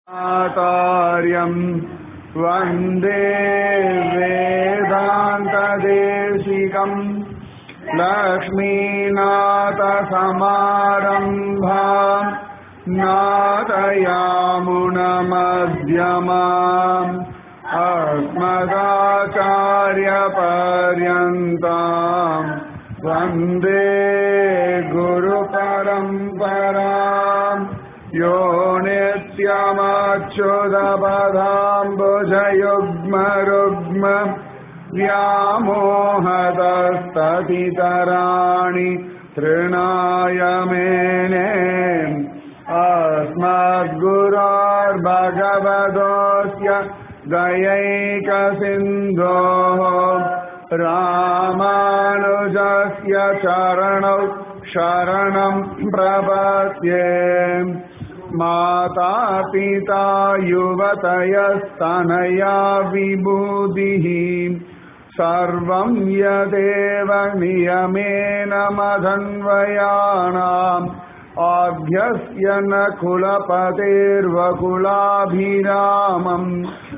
आचार्यम् वन्दे वेदान्तदेशिकम् लक्ष्मीनाथसमारम्भाम् नादयामुनमध्यमाम् अस्मदाचार्यपर्यन्ताम् वन्दे गुरुपरम्पराम् यो नित्यमच्युतपदाम्बुजयुग्मरुग्म व्यामोहदस्ततितराणि तृणाय मेने अस्मद्गुरोर्भगवतोऽस्य दयैकसिन्धोः रामानुजस्य चरणौ शरणम् प्रपद्ये माता पिता युवतयस्तनया विभूतिः सर्वं यदेव नियमेन मदन्वयानाम् आभ्यस्य न कुलपतेर्वकुलाभिरामम्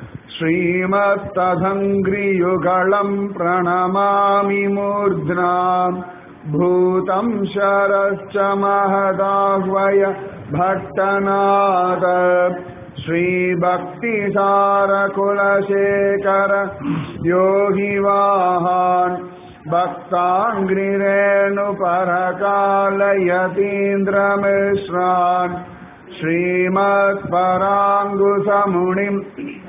श्रीमत्तदङ्घ्रियुगळम् प्रणमामि मूर्ध्ना भूतं शरश्च महदाह्वय भट्टनाद श्रीभक्तिसारकुलशेखर योगिवाहान् भक्ताङ्घ्रिरेणुपरकालयतीन्द्रमिश्रान् श्रीमत्पराङ्गुसमुनिम्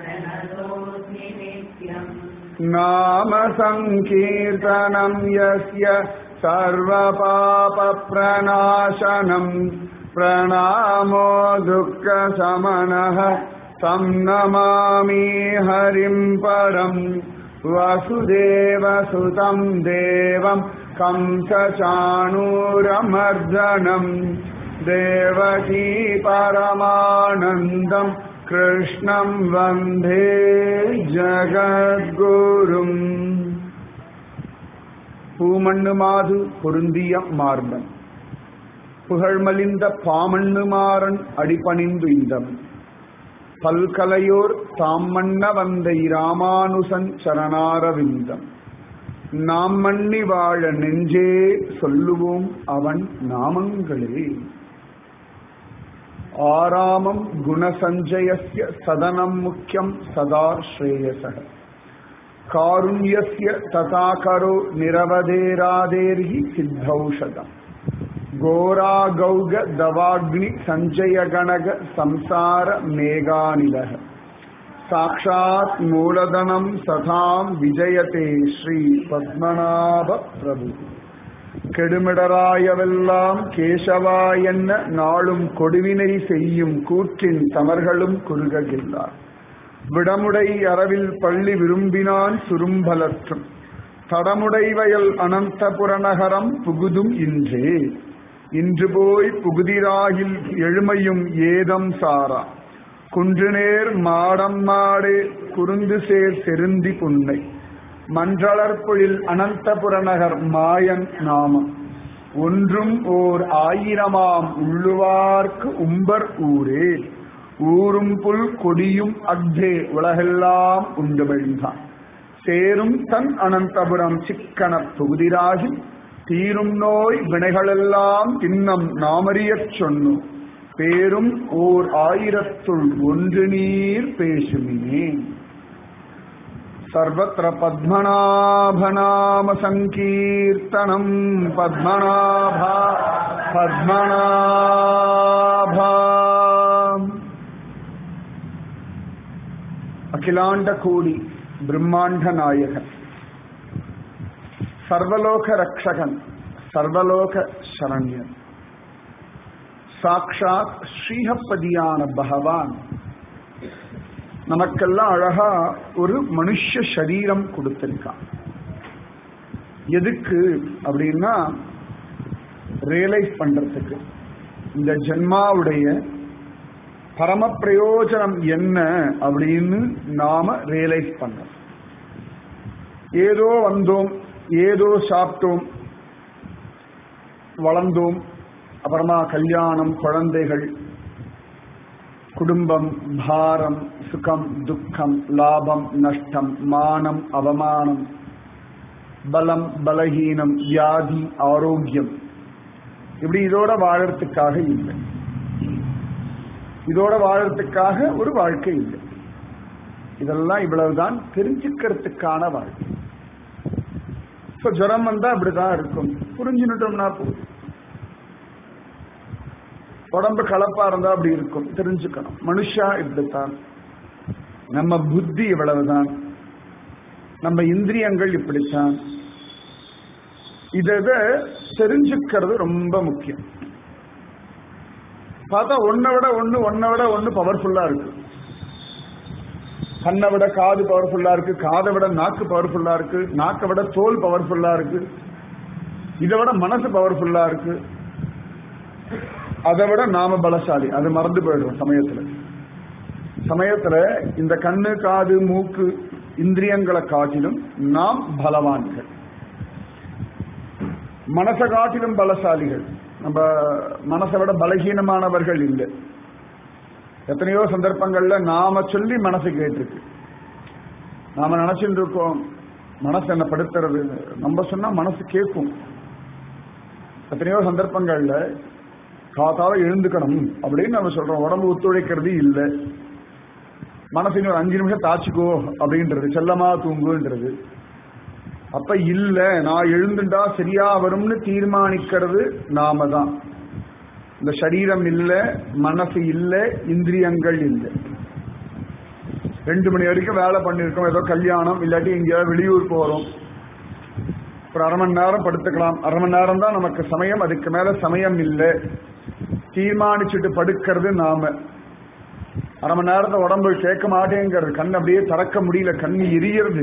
नाम सङ्कीर्तनं यस्य सर्वपापप्रणाशनम् प्रणामो दुःखशमनः तं नमामि हरिं परम् वसुदेवसुतं देवं कंसचाणूरमर्दनम् देवकी परमानन्दम् कृष्णं वन्दे ஜகத்குரும் பூமண்ணுமாது பொருந்திய மார்பன் புகழ்மலிந்த பாமண்ணுமாறன் அடிபணிந்து இந்தம் பல்கலையோர் தாம் மன்ன வந்தை ராமானுசன் சரணாரவிந்தம் நாம் மன்னி வாழ நெஞ்சே சொல்லுவோம் அவன் நாமங்களே ஆராமம் குணசஞ்சயஸ்ய சதனம் முக்கியம் சதா ஸ்ரேயச காருண்யஸ்ய ததாகரோ நிரவதேராதேர்ஹி சித்தௌஷதம் கோரா கௌக தவாக்னி சஞ்சய கணக சம்சார மேகானிலக சாட்சாத் மூலதனம் சதாம் விஜயதே ஸ்ரீ பத்மநாப பிரபு கெடுமிடராயவெல்லாம் கேசவா என்ன நாளும் கொடுவினை செய்யும் கூற்றின் தமர்களும் குறுககில்லார் விடமுடை அரவில் பள்ளி விரும்பினான் சுரும்பலற்றும் தடமுடை வயல் அனந்தபுரநகரம் புகுதும் இன்றே இன்று போய் புகுதிராகில் எழுமையும் ஏதம் சாரா குன்றுநேர் மாடம் மாடே குறுந்து சேர் செருந்தி புன்னை மன்றளற்பொழில் அனந்தபுரநகர் மாயன் நாமம் ஒன்றும் ஓர் ஆயிரமாம் உள்ளுவார்க்கு உம்பர் ஊரே ஊரும் புல் கொடியும் அக்தே உலகெல்லாம் உண்டு விழுந்தான் சேரும் தன் அனந்தபுரம் சிக்கன தொகுதிராகி தீரும் நோய் வினைகளெல்லாம் தின்னம் நாமறியச் சொன்னோம் பேரும் ஓர் ஆயிரத்துள் ஒன்று நீர் பேசுமினே सर्वत्र पद्मनाभनामसङ्कीर्तनम् पद्मनाभा पद्मनाभा अखिलाण्डकोडि ब्रह्माण्डनायकन् सर्वलोकरक्षकन् सर्वलोक शरण्यन् சாக்ஷாத் ஸ்ரீஹப்பதியான பகவான் நமக்கெல்லாம் அழகா ஒரு மனுஷ சரீரம் கொடுத்திருக்கான் எதுக்கு அப்படின்னா ரியலைஸ் பண்றதுக்கு இந்த ஜென்மாவுடைய பரம பிரயோஜனம் என்ன அப்படின்னு நாம ரியலைஸ் பண்ணோம் ஏதோ வந்தோம் ஏதோ சாப்பிட்டோம் வளர்ந்தோம் அப்புறமா கல்யாணம் குழந்தைகள் குடும்பம் பாரம் சுகம் துக்கம் லாபம் நஷ்டம் மானம் அவமானம் பலம் பலகீனம் வியாதி ஆரோக்கியம் இப்படி இதோட வாழறதுக்காக இல்லை இதோட வாழறதுக்காக ஒரு வாழ்க்கை இல்லை இதெல்லாம் இவ்வளவுதான் தெரிஞ்சுக்கிறதுக்கான வாழ்க்கை இப்ப ஜுரம் வந்தா அப்படிதான் இருக்கும் புரிஞ்சுனுட்டோம்னா போதும் உடம்பு கலப்பா இருந்தா அப்படி இருக்கும் தெரிஞ்சுக்கணும் மனுஷா இப்படித்தான் நம்ம புத்தி இவ்வளவுதான் நம்ம இந்திரியங்கள் இப்படித்தான் இதை தெரிஞ்சுக்கிறது ரொம்ப முக்கியம் பார்த்தா ஒன்னை விட ஒண்ணு ஒன்னை விட ஒண்ணு பவர்ஃபுல்லா இருக்கு கண்ணை விட காது பவர்ஃபுல்லா இருக்கு காதை விட நாக்கு பவர்ஃபுல்லா இருக்கு நாக்கை விட தோல் பவர்ஃபுல்லா இருக்கு இதை விட மனசு பவர்ஃபுல்லா இருக்கு அதை விட நாம பலசாலி அது மறந்து போயிடுறோம் சமயத்துல சமயத்துல இந்த கண்ணு காது மூக்கு இந்திரியங்களை காட்டிலும் நாம் பலவான்கள் மனசை காட்டிலும் பலசாலிகள் நம்ம மனசை விட பலகீனமானவர்கள் இல்லை எத்தனையோ சந்தர்ப்பங்கள்ல நாம சொல்லி மனசு கேட்டிருக்கு நாம நினைச்சுட்டு இருக்கோம் மனசு என்ன படுத்துறது நம்ம சொன்னா மனசு கேட்கும் எத்தனையோ சந்தர்ப்பங்கள்ல காத்தால எழுந்துக்கணும் அப்படின்னு நம்ம சொல்றோம் உடம்பு ஒத்துழைக்கிறது இல்லை மனசு இன்னும் ஒரு அஞ்சு நிமிஷம் தாச்சுக்கோ அப்படின்றது செல்லமா தூங்குன்றது அப்ப இல்ல நான் எழுந்துட்டா சரியா வரும்னு தீர்மானிக்கிறது நாம தான் இந்த சரீரம் இல்ல மனசு இல்ல இந்திரியங்கள் இல்ல ரெண்டு மணி வரைக்கும் வேலை பண்ணிருக்கோம் ஏதோ கல்யாணம் இல்லாட்டி எங்கேயாவது வெளியூர் போறோம் ஒரு அரை மணி நேரம் படுத்துக்கலாம் அரை மணி நேரம் தான் நமக்கு சமயம் அதுக்கு மேல சமயம் இல்லை தீர்மானிச்சுட்டு படுக்கிறது நாம அரை மணி நேரத்தை உடம்பு கேட்க மாட்டேங்கிறது கண் அப்படியே திறக்க முடியல கண் எரியறது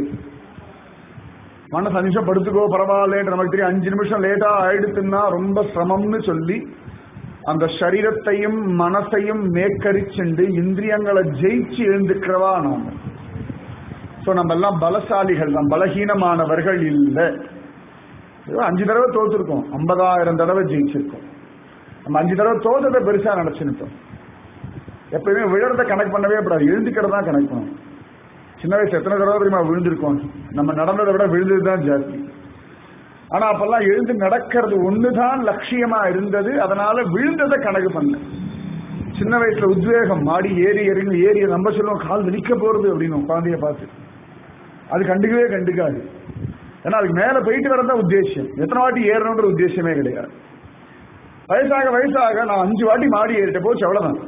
மனசு அஞ்சு நிமிஷம் படுத்துக்கோ பரவாயில்லன்ற நமக்கு தெரியும் அஞ்சு நிமிஷம் லேட்டா ஆயிடுத்துன்னா ரொம்ப சிரமம்னு சொல்லி அந்த சரீரத்தையும் மனசையும் மேற்கரிச்சுண்டு இந்திரியங்களை ஜெயிச்சு எழுந்துக்கிறவா நாம சோ நம்ம எல்லாம் பலசாலிகள் தான் பலகீனமானவர்கள் இல்லை ஏதோ அஞ்சு தடவை தோத்துருக்கோம் ஐம்பதாயிரம் தடவை ஜெயிச்சிருக்கோம் நம்ம அஞ்சு தடவை தோத்ததை பெருசா நினைச்சுட்டோம் எப்பயுமே விழறத கணக்கு பண்ணவே கூடாது எழுந்துக்கிறதா கணக்கு பண்ணணும் சின்ன வயசு எத்தனை தடவை தெரியுமா விழுந்திருக்கோம் நம்ம நடந்ததை விட விழுந்தது தான் ஜாஸ்தி ஆனா அப்பெல்லாம் எழுந்து நடக்கிறது ஒண்ணுதான் லட்சியமா இருந்தது அதனால விழுந்ததை கணக்கு பண்ண சின்ன வயசுல உத்வேகம் மாடி ஏறி இறங்கி ஏறி நம்ம சொல்லுவோம் கால் வலிக்க போறது அப்படின்னு குழந்தைய பார்த்து அது கண்டுக்கவே கண்டுக்காது ஏன்னா அதுக்கு மேல போயிட்டு வரதான் உத்தேசம் எத்தனை வாட்டி ஏறணுன்ற உத்தேசமே கிடையாது வயசாக வயசாக நான் அஞ்சு வாட்டி மாடி ஏறிட்ட போச்சு அவ்வளவுதான்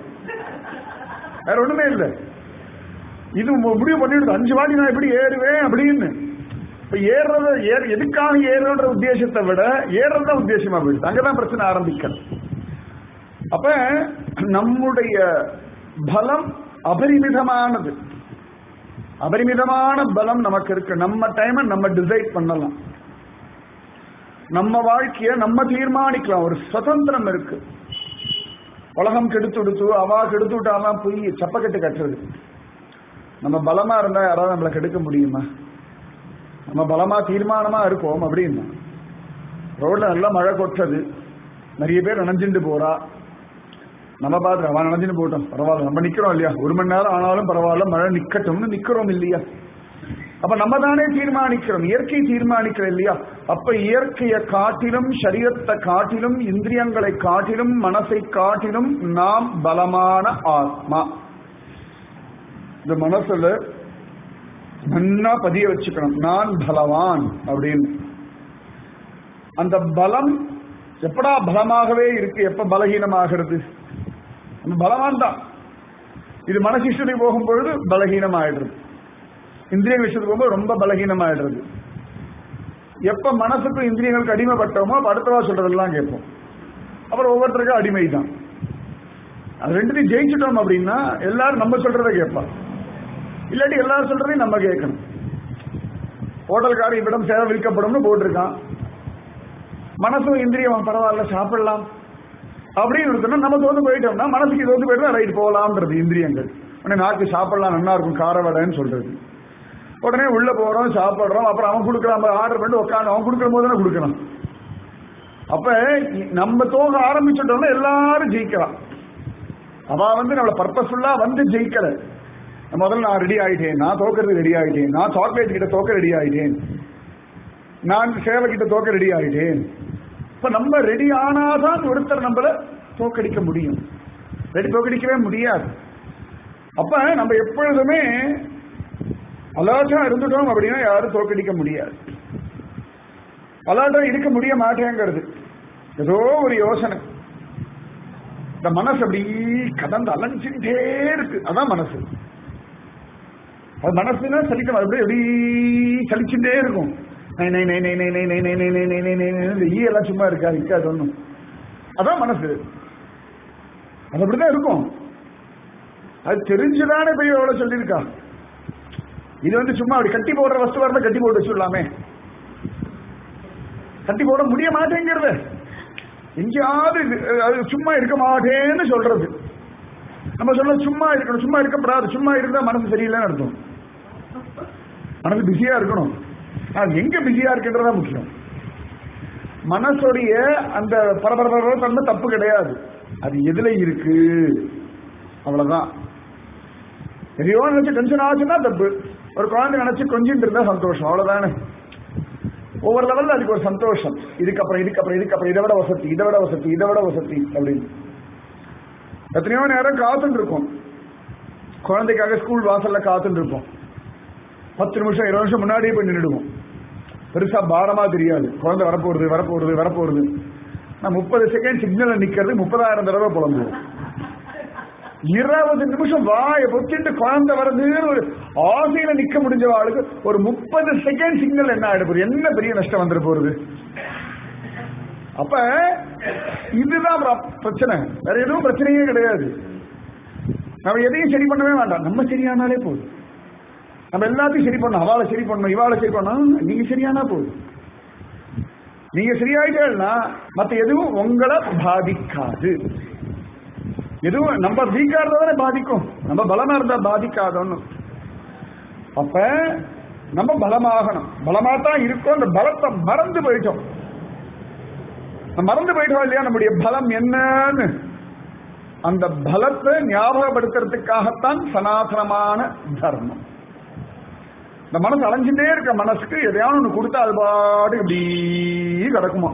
வேற ஒண்ணுமே இல்லை இது முடிவு பண்ணிடுது அஞ்சு வாட்டி நான் எப்படி ஏறுவேன் அப்படின்னு இப்ப ஏறுறத ஏற எதுக்காக ஏறுன்ற உத்தேசத்தை விட ஏறுறத உத்தேசமா போயிடுது அங்கதான் பிரச்சனை ஆரம்பிக்கிறது அப்ப நம்முடைய பலம் அபரிமிதமானது அபரிமிதமான பலம் நமக்கு இருக்கு நம்ம டைமை நம்ம டிசைட் பண்ணலாம் நம்ம வாழ்க்கைய நம்ம தீர்மானிக்கலாம் ஒரு சுதந்திரம் இருக்கு உலகம் கெடுத்து விடுத்து அவா கெடுத்து விட்டாலாம் போய் சப்பக்கட்டு கட்டுறது நம்ம பலமா இருந்தா யாராவது நம்மளை கெடுக்க முடியுமா நம்ம பலமா தீர்மானமா இருக்கோம் அப்படின்னா ரோட்ல நல்லா மழை கொட்டுறது நிறைய பேர் நனைஞ்சுட்டு போறா நம்ம பார்த்து அவன் நனைஞ்சுட்டு போட்டோம் பரவாயில்ல நம்ம நிக்கிறோம் இல்லையா ஒரு மணி நேரம் ஆனாலும் பரவாயில்ல மழை நிக்கட்டும்னு நிக்கிறோம் இல்லையா அப்ப நம்ம தானே தீர்மானிக்கிறோம் இயற்கை தீர்மானிக்கிறோம் இல்லையா அப்ப இயற்கையை காட்டிலும் சரீரத்தை காட்டிலும் இந்திரியங்களை காட்டிலும் மனசை காட்டிலும் நாம் பலமான ஆத்மா இந்த மனசுல நன்னா பதிய வச்சுக்கணும் நான் பலவான் அப்படின்னு அந்த பலம் எப்படா பலமாகவே இருக்கு எப்ப பலகீனமாகிறது அந்த பலவான் தான் இது மனசிஷ்டத்தை போகும்பொழுது பலகீனமாயிடுறது இந்திரிய விஷயத்துக்கு போகும்போது ரொம்ப பலகீனமாயிடுறது எப்ப மனசுக்கும் இந்திரியங்களுக்கு அடிமைப்பட்டோமோ அப்ப அடுத்தவா சொல்றதெல்லாம் கேட்போம் அப்புறம் ஒவ்வொருத்தருக்கும் அடிமை தான் அது ரெண்டுத்தையும் ஜெயிச்சுட்டோம் அப்படின்னா எல்லாரும் நம்ம சொல்றதை கேட்பா இல்லாட்டி எல்லாரும் சொல்றதையும் நம்ம கேட்கணும் ஹோட்டல்காரர் இவ்விடம் சேவை விற்கப்படும்னு போட்டிருக்கான் மனசும் இந்திரியம் பரவாயில்ல சாப்பிடலாம் அப்படின்னு இருக்கணும் நம்ம தோந்து போயிட்டோம்னா மனசுக்கு தோந்து போயிட்டா ரைட் போகலாம்ன்றது இந்திரியங்கள் உடனே நாக்கு சாப்பிடலாம் நல்லா இருக்கும் கார வடைன்னு சொல்றது உடனே உள்ள போறோம் சாப்பிடுறோம் அப்புறம் அவன் கொடுக்குறான் ஆர்டர் பண்ணிட்டு உட்காந்து அவன் கொடுக்குற போது தானே கொடுக்கணும் அப்ப நம்ம தோக ஆரம்பிச்சுட்டோம்னா எல்லாரும் ஜெயிக்கலாம் அவ வந்து நம்மள பர்பஸ்ஃபுல்லா வந்து ஜெயிக்கல முதல்ல நான் ரெடி ஆயிட்டேன் நான் தோக்கிறது ரெடி ஆயிட்டேன் நான் சாக்லேட் கிட்ட தோக்க ரெடி ஆயிட்டேன் நான் சேவை கிட்ட தோக்க ரெடி ஆயிட்டேன் இப்ப நம்ம ரெடி ஆனாதான் ஒருத்தர் நம்மள தோக்கடிக்க முடியும் ரெடி தோக்கடிக்கவே முடியாது அப்ப நம்ம எப்பொழுதுமே அலர்ட்டா இருந்துட்டோம் அப்படின்னா யாரும் தோக்கடிக்க முடியாது அலர்ட்டா இருக்க முடிய மாட்டேங்கிறது ஏதோ ஒரு யோசனை இந்த மனசு அப்படி கடந்து அலைஞ்சுட்டே இருக்கு அதான் மனசு அது மனசுனா சலிக்கணும் அப்படியே எப்படி சலிச்சுட்டே இருக்கும் நை நை நை நை நை நை நை நை நை நை நை நை நை நை இந்த ஈ எல்லாம் சும்மா இருக்கா இருக்காது ஒண்ணும் அதான் மனசு அது அப்படிதான் இருக்கும் அது தெரிஞ்சுதானே போய் எவ்வளவு சொல்லியிருக்கா இது வந்து சும்மா அப்படி கட்டி போடுற வஸ்து வரல கட்டி போட்டு வச்சுடலாமே கட்டி போட முடிய மாட்டேங்கிறது எங்கேயாவது இது, அது சும்மா இருக்க மாட்டேன்னு சொல்றது நம்ம சொல்ல சும்மா இருக்கணும் சும்மா இருக்கப்படாது சும்மா இருந்தா மனசு சரியில்லைன்னு அர்த்தம் மனசு பிஸியா இருக்கணும் அது எங்க பிஸியா இருக்குன்றதா முக்கியம் மனசுடைய அந்த பரபரப்பர தன்மை தப்பு கிடையாது அது எதுல இருக்கு அவ்வளவுதான் எதையோ நினைச்சு டென்ஷன் ஆச்சுன்னா தப்பு ஒரு குழந்தை நினைச்சு கொஞ்சிட்டு இருந்தா சந்தோஷம் அவ்வளவுதானே ஒவ்வொரு லெவல்ல அதுக்கு ஒரு சந்தோஷம் இதுக்கப்புறம் இதுக்கப்புறம் இதுக்கப்புறம் இதை விட வசதி இதை விட வசதி இதை விட வசதி அப்படின்னு எத்தனையோ நேரம் காத்துட்டு இருக்கோம் குழந்தைக்காக ஸ்கூல் வாசல்ல காத்துட்டு இருப்போம் பத்து நிமிஷம் இருபது நிமிஷம் முன்னாடியே போய் நின்றுடுவோம் பெருசா பாரமா தெரியாது குழந்தை வரப்போறது வரப்போறது வரப்போறது நான் முப்பது செகண்ட் சிக்னல்ல நிக்கிறது முப்பதாயிரம் தடவை புலம்புவோம் இருபது நிமிஷம் வாய பொத்திட்டு குழந்தை வருதுன்னு ஒரு ஆசையில நிக்க முடிஞ்ச ஆளுக்கு ஒரு முப்பது செகண்ட் சிக்னல் என்ன ஆயிட போகுது என்ன பெரிய நஷ்டம் வந்துட போறது அப்ப இதுதான் பிர- பிரச்சனை வேற எதுவும் பிரச்சனையே கிடையாது நம்ம எதையும் சரி பண்ணவே வேண்டாம் நம்ம சரியானாலே போதும் நம்ம எல்லாத்தையும் சரி பண்ணணும் அவளை சரி பண்ணணும் இவாளை சரி பண்ணணும் நீங்க சரியானா போதும் நீங்க சரியாயிட்டேன்னா மத்த எதுவும் உங்களை பாதிக்காது எதுவும் நம்ம வீக்கா இருந்தா தானே பாதிக்கும் நம்ம பலமா இருந்தா பாதிக்காதோன்னு அப்ப நம்ம பலமாகணும் பலமா தான் இருக்கோம் அந்த பலத்தை மறந்து போயிட்டோம் நம்ம மறந்து போயிட்டோம் இல்லையா நம்முடைய பலம் என்னன்னு அந்த பலத்தை ஞாபகப்படுத்துறதுக்காகத்தான் சனாதனமான தர்மம் இந்த மனசு அலைஞ்சுட்டே இருக்க மனசுக்கு எதையாவது ஒண்ணு கொடுத்தா அது பாட்டுக்கு இப்படி கிடக்குமா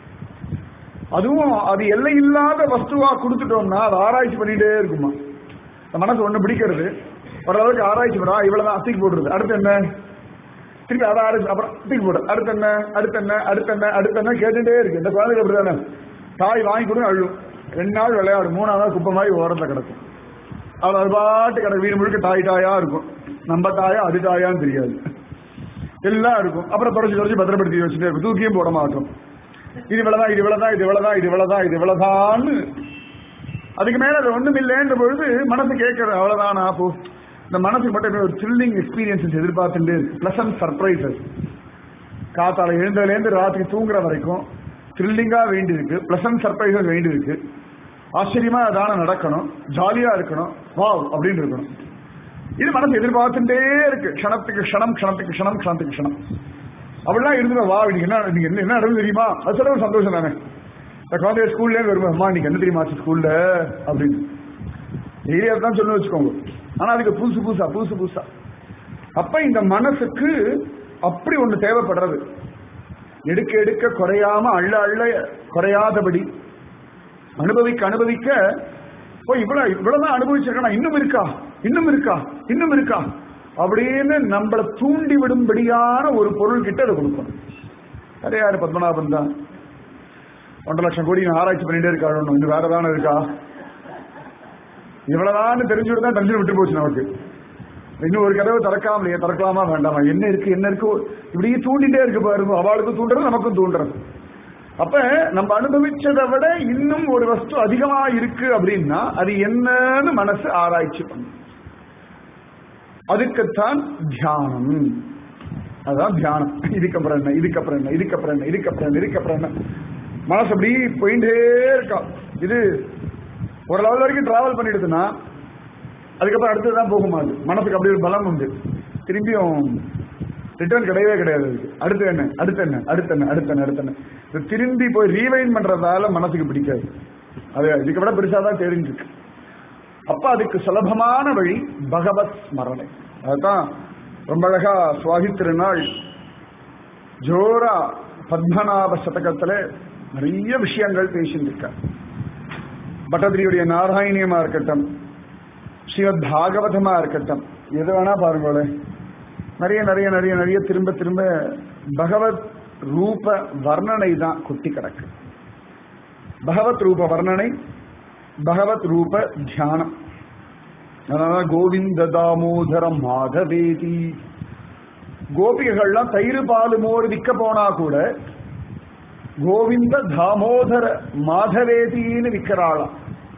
அதுவும் அது எல்லை இல்லாத வஸ்துவா கொடுத்துட்டோம்னா அது ஆராய்ச்சி பண்ணிட்டே இருக்குமா இந்த மனசு ஒண்ணு பிடிக்கிறது ஓரளவுக்கு ஆராய்ச்சி பண்ணா இவ்வளவுதான் தூக்கி போடுறது அடுத்து என்ன திருப்பி அதை ஆராய்ச்சி அப்புறம் தூக்கி போடு அடுத்து என்ன அடுத்து என்ன அடுத்து என்ன அடுத்து என்ன கேட்டுட்டே இருக்கு இந்த குழந்தைகள் அப்படிதானே தாய் வாங்கி கொடுங்க அழும் ரெண்டு நாள் விளையாடும் மூணாவது நாள் குப்பை மாதிரி ஓரத்துல கிடக்கும் அவள் அது பாட்டு கிடக்கு வீடு முழுக்க தாய் தாயா இருக்கும் நம்ம தாயா அது தாயான்னு தெரியாது எல்லாம் இருக்கும் அப்புறம் தொடச்சி தொடச்சி பத்திரப்படுத்தி வச்சுட்டே இருக்கும் தூக்கியும் போட மாட்டோம் இது இவ்வளவுதான் இது இவ்வளவுதான் இது இவ்வளவுதான் இது இவ்வளவுதான் இது இவ்வளவுதான்னு அதுக்கு மேல அது ஒண்ணும் இல்லைன்ற பொழுது மனசு கேட்கறது அவ்வளவுதான் அப்போ இந்த மனசுக்கு மட்டும் ஒரு த்ரில்லிங் எக்ஸ்பீரியன்சஸ் எதிர்பார்த்துட்டு பிளசன்ட் சர்ப்ரைசஸ் காத்தால எழுந்ததுலேருந்து ராத்திரி தூங்குற வரைக்கும் த்ரில்லிங்கா வேண்டி இருக்கு பிளசன்ட் சர்ப்ரைசஸ் வேண்டி இருக்கு ஆச்சரியமா அதான நடக்கணும் ஜாலியா இருக்கணும் வாவ் அப்படின்னு இருக்கணும் இது மனசு எதிர்பார்த்துட்டே இருக்கு க்ஷணத்துக்கு க்ஷணம் க்ஷணத்துக்கு க்ஷணம் க்ஷணத்துக்கு க்ஷணம் அப்படிலாம் இருந்துடும் வா இன்னைக்கு என்ன நீங்க என்ன என்ன நடந்து தெரியுமா அது சொல்ல ஒரு சந்தோஷம் தானே இந்த குழந்தைய ஸ்கூல்ல வருமா அம்மா இன்னைக்கு என்ன தெரியுமா ஸ்கூல்ல அப்படின்னு டெய்லி அதான் சொல்லி வச்சுக்கோங்க ஆனா அதுக்கு புதுசு புதுசா புதுசு புதுசா அப்ப இந்த மனசுக்கு அப்படி ஒண்ணு தேவைப்படுறது எடுக்க எடுக்க குறையாம அள்ள அள்ள குறையாதபடி அனுபவிக்க அனுபவிக்க ஓ இவ்வளவு இவ்வளவுதான் அனுபவிச்சிருக்கா இன்னும் இருக்கா இன்னும் இருக்கா இன்னும் இருக்கா அப்படின்னு நம்மளை தூண்டி விடும்படியான ஒரு பொருள் கிட்ட அதை கொடுக்கணும் அதே யாரு பத்மநாபன் தான் ஒன்றரை லட்சம் கோடி இவன் ஆராய்ச்சி பண்ணிட்டே இருக்காரு இன்னும் வேற தானே இருக்கா இவ்வளவுதான் தெரிஞ்சுட்டு தான் டென்ஷன் விட்டு போச்சு நமக்கு இன்னும் ஒரு கதவு திறக்காமலையே திறக்கலாமா வேண்டாமா என்ன இருக்கு என்ன இருக்கு இப்படியே தூண்டிட்டே இருக்கு பாருங்க அவளுக்கும் தூண்டுறது நமக்கும் தூண்டுறது அப்ப நம்ம அனுபவிச்சதை விட இன்னும் ஒரு வஸ்து அதிகமா இருக்கு அப்படின்னா அது என்னன்னு மனசு ஆராய்ச்சி பண்ணும் அதுக்குத்தான் தியானம் அதுதான் தியானம் இதுக்கப்புறம் என்ன இதுக்கப்புறம் என்ன இதுக்கப்புறம் என்ன இதுக்கப்புறம் என்ன இதுக்கப்புறம் என்ன மனசு அப்படி போயிட்டே இருக்கா இது ஒரு லெவல் வரைக்கும் டிராவல் பண்ணிடுதுன்னா அதுக்கப்புறம் அடுத்தது தான் போகுமா அது மனசுக்கு அப்படி ஒரு பலம் உண்டு திரும்பியும் ரிட்டர்ன் கிடையவே கிடையாது அதுக்கு அடுத்து என்ன அடுத்து என்ன அடுத்து என்ன அடுத்து என்ன அடுத்து என்ன இது திரும்பி போய் ரீவைன் பண்றதால மனசுக்கு பிடிக்காது அது இதுக்கு விட பெருசா தான் தெரிஞ்சிருக்கு அப்ப அதுக்கு சுலபமான வழி பகவத் ஸ்மரணை அதுதான் ரொம்ப அழகா சுவாகி திருநாள் ஜோரா பத்மநாப சதகத்துல நிறைய விஷயங்கள் பேசியிருக்க பட்டதிரியுடைய நாராயணியமா இருக்கட்டும் ஸ்ரீமத் பாகவதமா இருக்கட்டும் எது வேணா பாருங்களேன் நிறைய நிறைய நிறைய நிறைய திரும்ப திரும்ப பகவத் ரூப வர்ணனை தான் குட்டி கிடக்கு பகவத் ரூப வர்ணனை பகவத் ரூப தியானம் அதனால கோவிந்த தாமோதரம் மாதவேதி கோபிகைகள்லாம் தயிர் பால் மோர் விற்க போனா கூட கோவிந்த தாமோதர மாதவேதின்னு விற்கிறாளாம்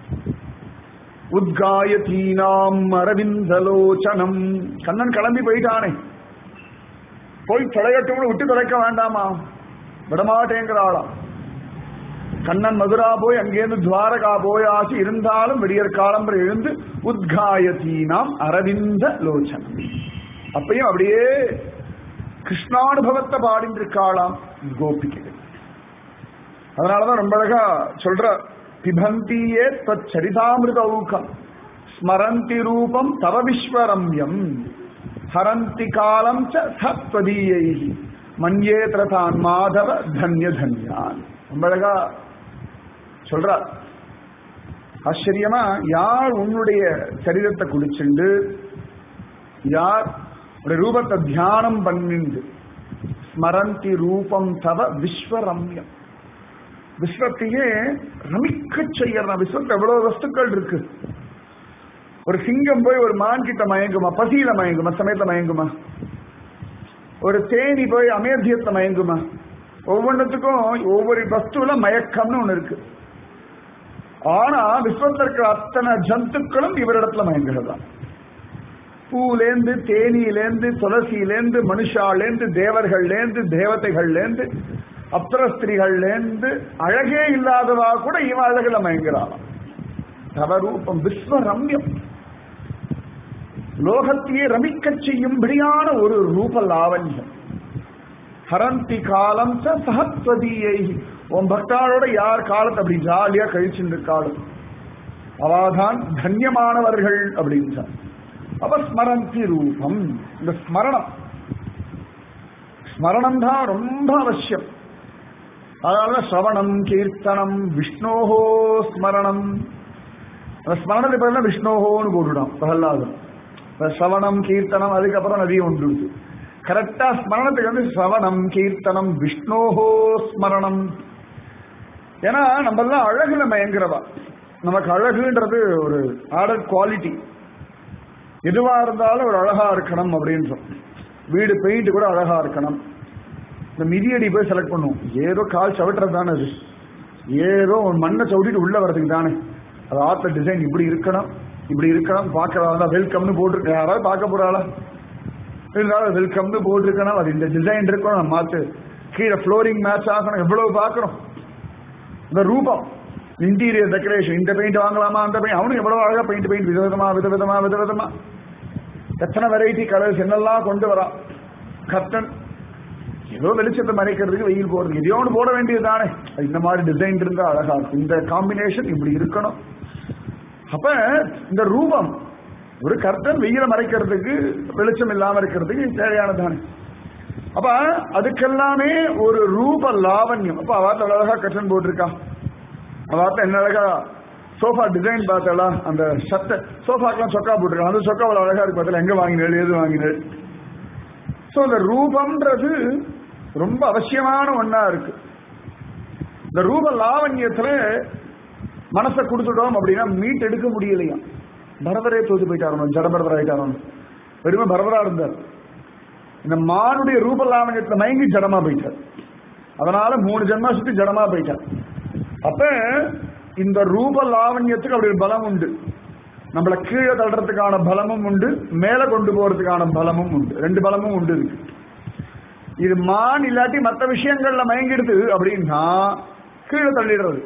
உத்காயத்தீனாம் அரவிந்தலோச்சனம் கண்ணன் கிளம்பி போயிட்டானே போய் தொலையட்டும்னு விட்டு தொலைக்க வேண்டாமா விடமாட்டேங்கிறாளாம் கண்ணன் மதுரா போய் அங்கேருந்து துவாரகா போயாச்சு இருந்தாலும் விடியற் காலம்பரை எழுந்து உத்காயத்தீனாம் அரவிந்த லோச்சனம் அப்பயும் அப்படியே கிருஷ்ணானுபவத்தை பாடிட்டு இருக்காளாம் கோபிகைகள் அதனாலதான் ரொம்ப அழகா சொல்ற பிபந்தியே தச்சரிதாமிருத ஊக்கம் ஸ்மரந்தி ரூபம் தவ விஸ்வரம்யம் ஹரந்தி காலம் ச சத்வதீயை மன்யே திரதான் மாதவ தன்ய தன்யான் ரொம்ப அழகா சொல்ற ஆச்சரியமா யார் உன்னுடைய சரீரத்தை குடிச்சுண்டு யார் உடைய ரூபத்தை தியானம் பண்ணிண்டு ஸ்மரந்தி ரூபம் தவ விஸ்வரம்யம் விஸ்வத்தையே ரமிக்க செய்யறான் விஸ்வத்துல எவ்வளவு வஸ்துக்கள் இருக்கு ஒரு சிங்கம் போய் ஒரு மான் கிட்ட மயங்குமா பசியில மயங்குமா சமயத்துல மயங்குமா ஒரு தேனி போய் அமேத்தியத்தை மயங்குமா ஒவ்வொன்றுத்துக்கும் ஒவ்வொரு வஸ்துவில மயக்கம்னு ஒண்ணு இருக்கு ஆனா விஸ்வத்தில் இருக்கிற அத்தனை ஜந்துக்களும் இவரிடத்துல மயங்குறதுதான் பூலேந்து தேனியிலேந்து துளசியிலேந்து மனுஷாலேந்து தேவர்கள்லேந்து தேவதைகள்லேந்து அப்சரஸ்திரிகள்லேருந்து அழகே இல்லாதவா கூட இவன் அழகுல மயங்குறாளாம் தவரூபம் விஸ்வரம்யம் லோகத்தையே ரமிக்கச் செய்யும்படியான ஒரு ரூப லாவண்யம் ஹரந்தி காலம் ச சஹத்வதியை உன் பக்தாளோட யார் காலத்தை அப்படி ஜாலியா கழிச்சுட்டு இருக்காளும் அவாதான் தன்யமானவர்கள் அப்படின்றார் அப்ப ஸ்மரந்தி ரூபம் இந்த ஸ்மரணம் ஸ்மரணம் தான் ரொம்ப அவசியம் அதனால சிரவணம் கீர்த்தனம் விஷ்ணோஹோ ஸ்மரணம் அந்த ஸ்மரணத்தை பேர்ல விஷ்ணோஹோன்னு போட்டுடும் பிரகலாதம் சிரவணம் கீர்த்தனம் அதுக்கப்புறம் நிறைய உண்டு கரெக்டா ஸ்மரணத்துக்கு வந்து சிரவணம் கீர்த்தனம் விஷ்ணோஹோ ஸ்மரணம் ஏன்னா நம்ம எல்லாம் அழகுல மயங்குறவா நமக்கு அழகுன்றது ஒரு ஆர்டர் குவாலிட்டி எதுவா இருந்தாலும் ஒரு அழகா இருக்கணும் அப்படின்றோம் வீடு பெயிண்ட் கூட அழகா இருக்கணும் இந்த மிதியடி போய் செலக்ட் பண்ணுவோம் ஏதோ கால் சவிட்டுறது தானே அது ஏதோ ஒரு மண்ணை சவிட்டிட்டு உள்ள வர்றதுக்கு தானே அது ஆத்த டிசைன் இப்படி இருக்கணும் இப்படி இருக்கணும் பார்க்கறதா வெல்கம்னு போட்டிருக்க யாராவது பார்க்க போறாளா இருந்தாலும் வெல்கம்னு போட்டிருக்கணும் அது இந்த டிசைன் இருக்கணும் நம்ம மாத்து கீழே ஃப்ளோரிங் மேட்ச் ஆகணும் எவ்வளவு பார்க்கறோம் இந்த ரூபம் இன்டீரியர் டெக்கரேஷன் இந்த பெயிண்ட் வாங்கலாமா அந்த பெயிண்ட் அவனுக்கு எவ்வளவு அழகா பெயிண்ட் பெயிண்ட் விதவிதமா விதவிதமா விதவிதமா எத்தனை வெரைட்டி கலர்ஸ் என்னெல்லாம் கொண்டு வரா கர்டன் ஏதோ வெளிச்சத்தை மறைக்கிறதுக்கு வெயில் போறது எதையோ ஒன்று போட வேண்டியது தானே இந்த மாதிரி டிசைன் இருந்தா அழகா இருக்கும் இந்த காம்பினேஷன் இப்படி இருக்கணும் அப்ப இந்த ரூபம் ஒரு கர்த்தன் வெயில மறைக்கிறதுக்கு வெளிச்சம் இல்லாம இருக்கிறதுக்கு தேவையானது தானே அப்ப அதுக்கெல்லாமே ஒரு ரூப லாவண்யம் அப்ப அவாத்த அழகா கர்டன் போட்டிருக்கா அவாத்த என்ன அழகா சோஃபா டிசைன் பார்த்தாளா அந்த சட்டை சோஃபாக்கெல்லாம் சொக்கா போட்டிருக்காங்க அந்த சொக்கா அவ்வளவு அழகா இருக்கு பார்த்தா எங்க வாங்கினேன் எது வாங்கினேன் ஸோ இந்த ரூபம்ன்றது ரொம்ப அவசியமான ஒண்ணா இருக்கு இந்த ரூப லாவண்யத்துல மனசை கொடுத்துட்டோம் அப்படின்னா மீட் எடுக்க முடியலையா பரதரே தோத்து போயிட்டாரணும் ஜடபரதர் ஆயிட்டாரணும் வெறுமை பரதரா இருந்தார் இந்த மானுடைய ரூப லாவண்யத்துல மயங்கி ஜடமா போயிட்டார் அதனால மூணு ஜென்மா சுத்தி ஜடமா போயிட்டார் அப்ப இந்த ரூப லாவண்யத்துக்கு அப்படி ஒரு பலம் உண்டு நம்மள கீழே தள்ளுறதுக்கான பலமும் உண்டு மேல கொண்டு போறதுக்கான பலமும் உண்டு ரெண்டு பலமும் உண்டு இருக்கு இது மான் இல்லாட்டி மற்ற விஷயங்கள்ல மயங்கிடுது அப்படின்னா கீழே தள்ளிடுறது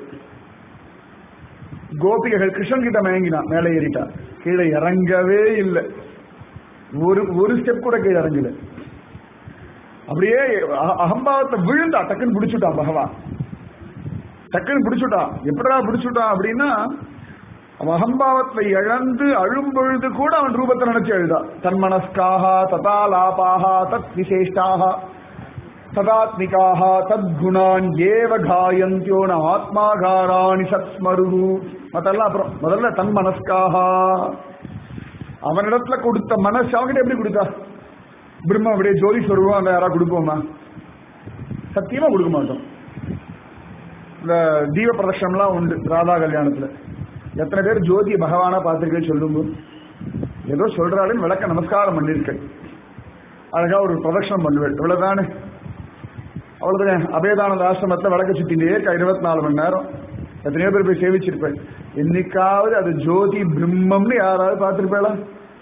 கோபிகைகள் கிருஷ்ணன் கிட்ட மயங்கினா மேலே ஏறிட்டான் கீழே இறங்கவே இல்லை ஒரு ஒரு ஸ்டெப் கூட கீழே இறங்கல அப்படியே அ- அகம்பாவத்தை விழுந்தா டக்குன்னு பிடிச்சுட்டான் பகவான் டக்குன்னு பிடிச்சுட்டான் எப்படா பிடிச்சுட்டான் அப்படின்னா அவன் அகம்பாவத்தை இழந்து அழும் பொழுது கூட அவன் ரூபத்தை நினைச்சு எழுதா தன்மனஸ்காக ததா லாபாக தத் விசேஷ்டாக ததாத்மிகாக தத்குணான் ஏவ காயந்தியோன ஆத்மாகாராணி சத்ஸ்மருகு மத்தெல்லாம் அப்புறம் முதல்ல தன்மனஸ்காக அவனிடத்துல கொடுத்த மனசு அவன்கிட்ட எப்படி கொடுத்தா பிரம்ம அப்படியே ஜோதி சொல்லுவோம் அந்த யாரா கொடுப்போமா சத்தியமா கொடுக்க மாட்டோம் இந்த தீப பிரதர்ஷனம்லாம் உண்டு ராதா கல்யாணத்துல எத்தனை பேர் ஜோதி பகவானா பார்த்திருக்கேன் சொல்லுங்க ஏதோ சொல்றாளுன்னு விளக்க நமஸ்காரம் பண்ணிருக்கேன் அழகா ஒரு பிரதர்ஷனம் பண்ணுவேன் இவ்வளவுதானே அவ்வளவுதான் அபேதானந்த ஆசிரமத்துல விளக்க சுத்திலே இருபத்தி நாலு மணி நேரம் எத்தனையோ பேர் போய் சேவிச்சிருப்பேன் என்னைக்காவது அது ஜோதி பிரம்மம்னு யாராவது பார்த்திருப்பேளா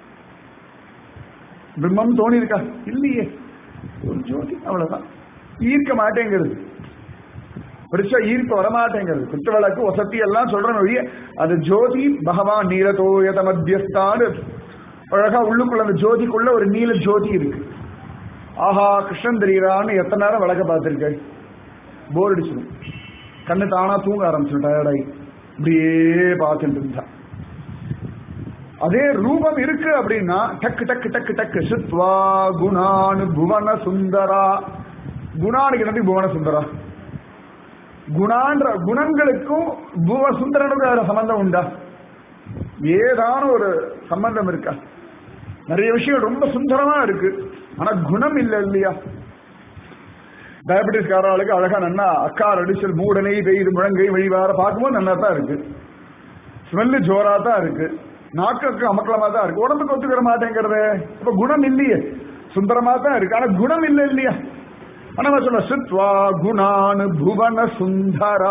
பிரம்மம் தோணி இருக்கா இல்லையே ஒரு ஜோதி அவ்வளவுதான் ஈர்க்க மாட்டேங்கிறது பெருசா ஈர்ப்பு வரமாட்டேங்கிறது குத்து விளக்கு வசதி எல்லாம் சொல்றேன் ஒழிய அது ஜோதி பகவான் நீலதோயத மத்தியஸ்தான்னு அழகா உள்ளுக்குள்ள அந்த ஜோதிக்குள்ள ஒரு நீல ஜோதி இருக்கு ஆஹா கிருஷ்ணன் தெரியறான்னு எத்தனை நேரம் விளக்க பார்த்திருக்கேன் போர் அடிச்சிடும் கண்ணு தானா தூங்க ஆரம்பிச்சிடும் டயர்டாகி இப்படியே பார்த்துட்டு இருந்தா அதே ரூபம் இருக்கு அப்படின்னா டக்கு டக்கு டக்கு டக்கு சித்வா குணானு புவன சுந்தரா குணானுக்கு என்னது புவன சுந்தரா குணான்ற குணங்களுக்கும் புவ சுந்தரனுக்கும் அதுல சம்பந்தம் உண்டா ஏதான ஒரு சம்பந்தம் இருக்கா நிறைய விஷயம் ரொம்ப சுந்தரமா இருக்கு ஆனா குணம் இல்லை இல்லையா டயபெட்டிஸ் காராளுக்கு அழகா நன்னா அக்கார் அடிச்சல் மூடனை பெய்து முழங்கை வழிவார பார்க்கும்போது நல்லா தான் இருக்கு ஸ்மெல்லு ஜோரா தான் இருக்கு நாக்குக்கு அமக்கலமா தான் இருக்கு உடம்புக்கு ஒத்துக்கிற மாட்டேங்கிறது இப்ப குணம் இல்லையே சுந்தரமா தான் இருக்கு ஆனா குணம் இல்லை இல்லையா ஆனா சொல்ல சித்வா குணானு புவன சுந்தரா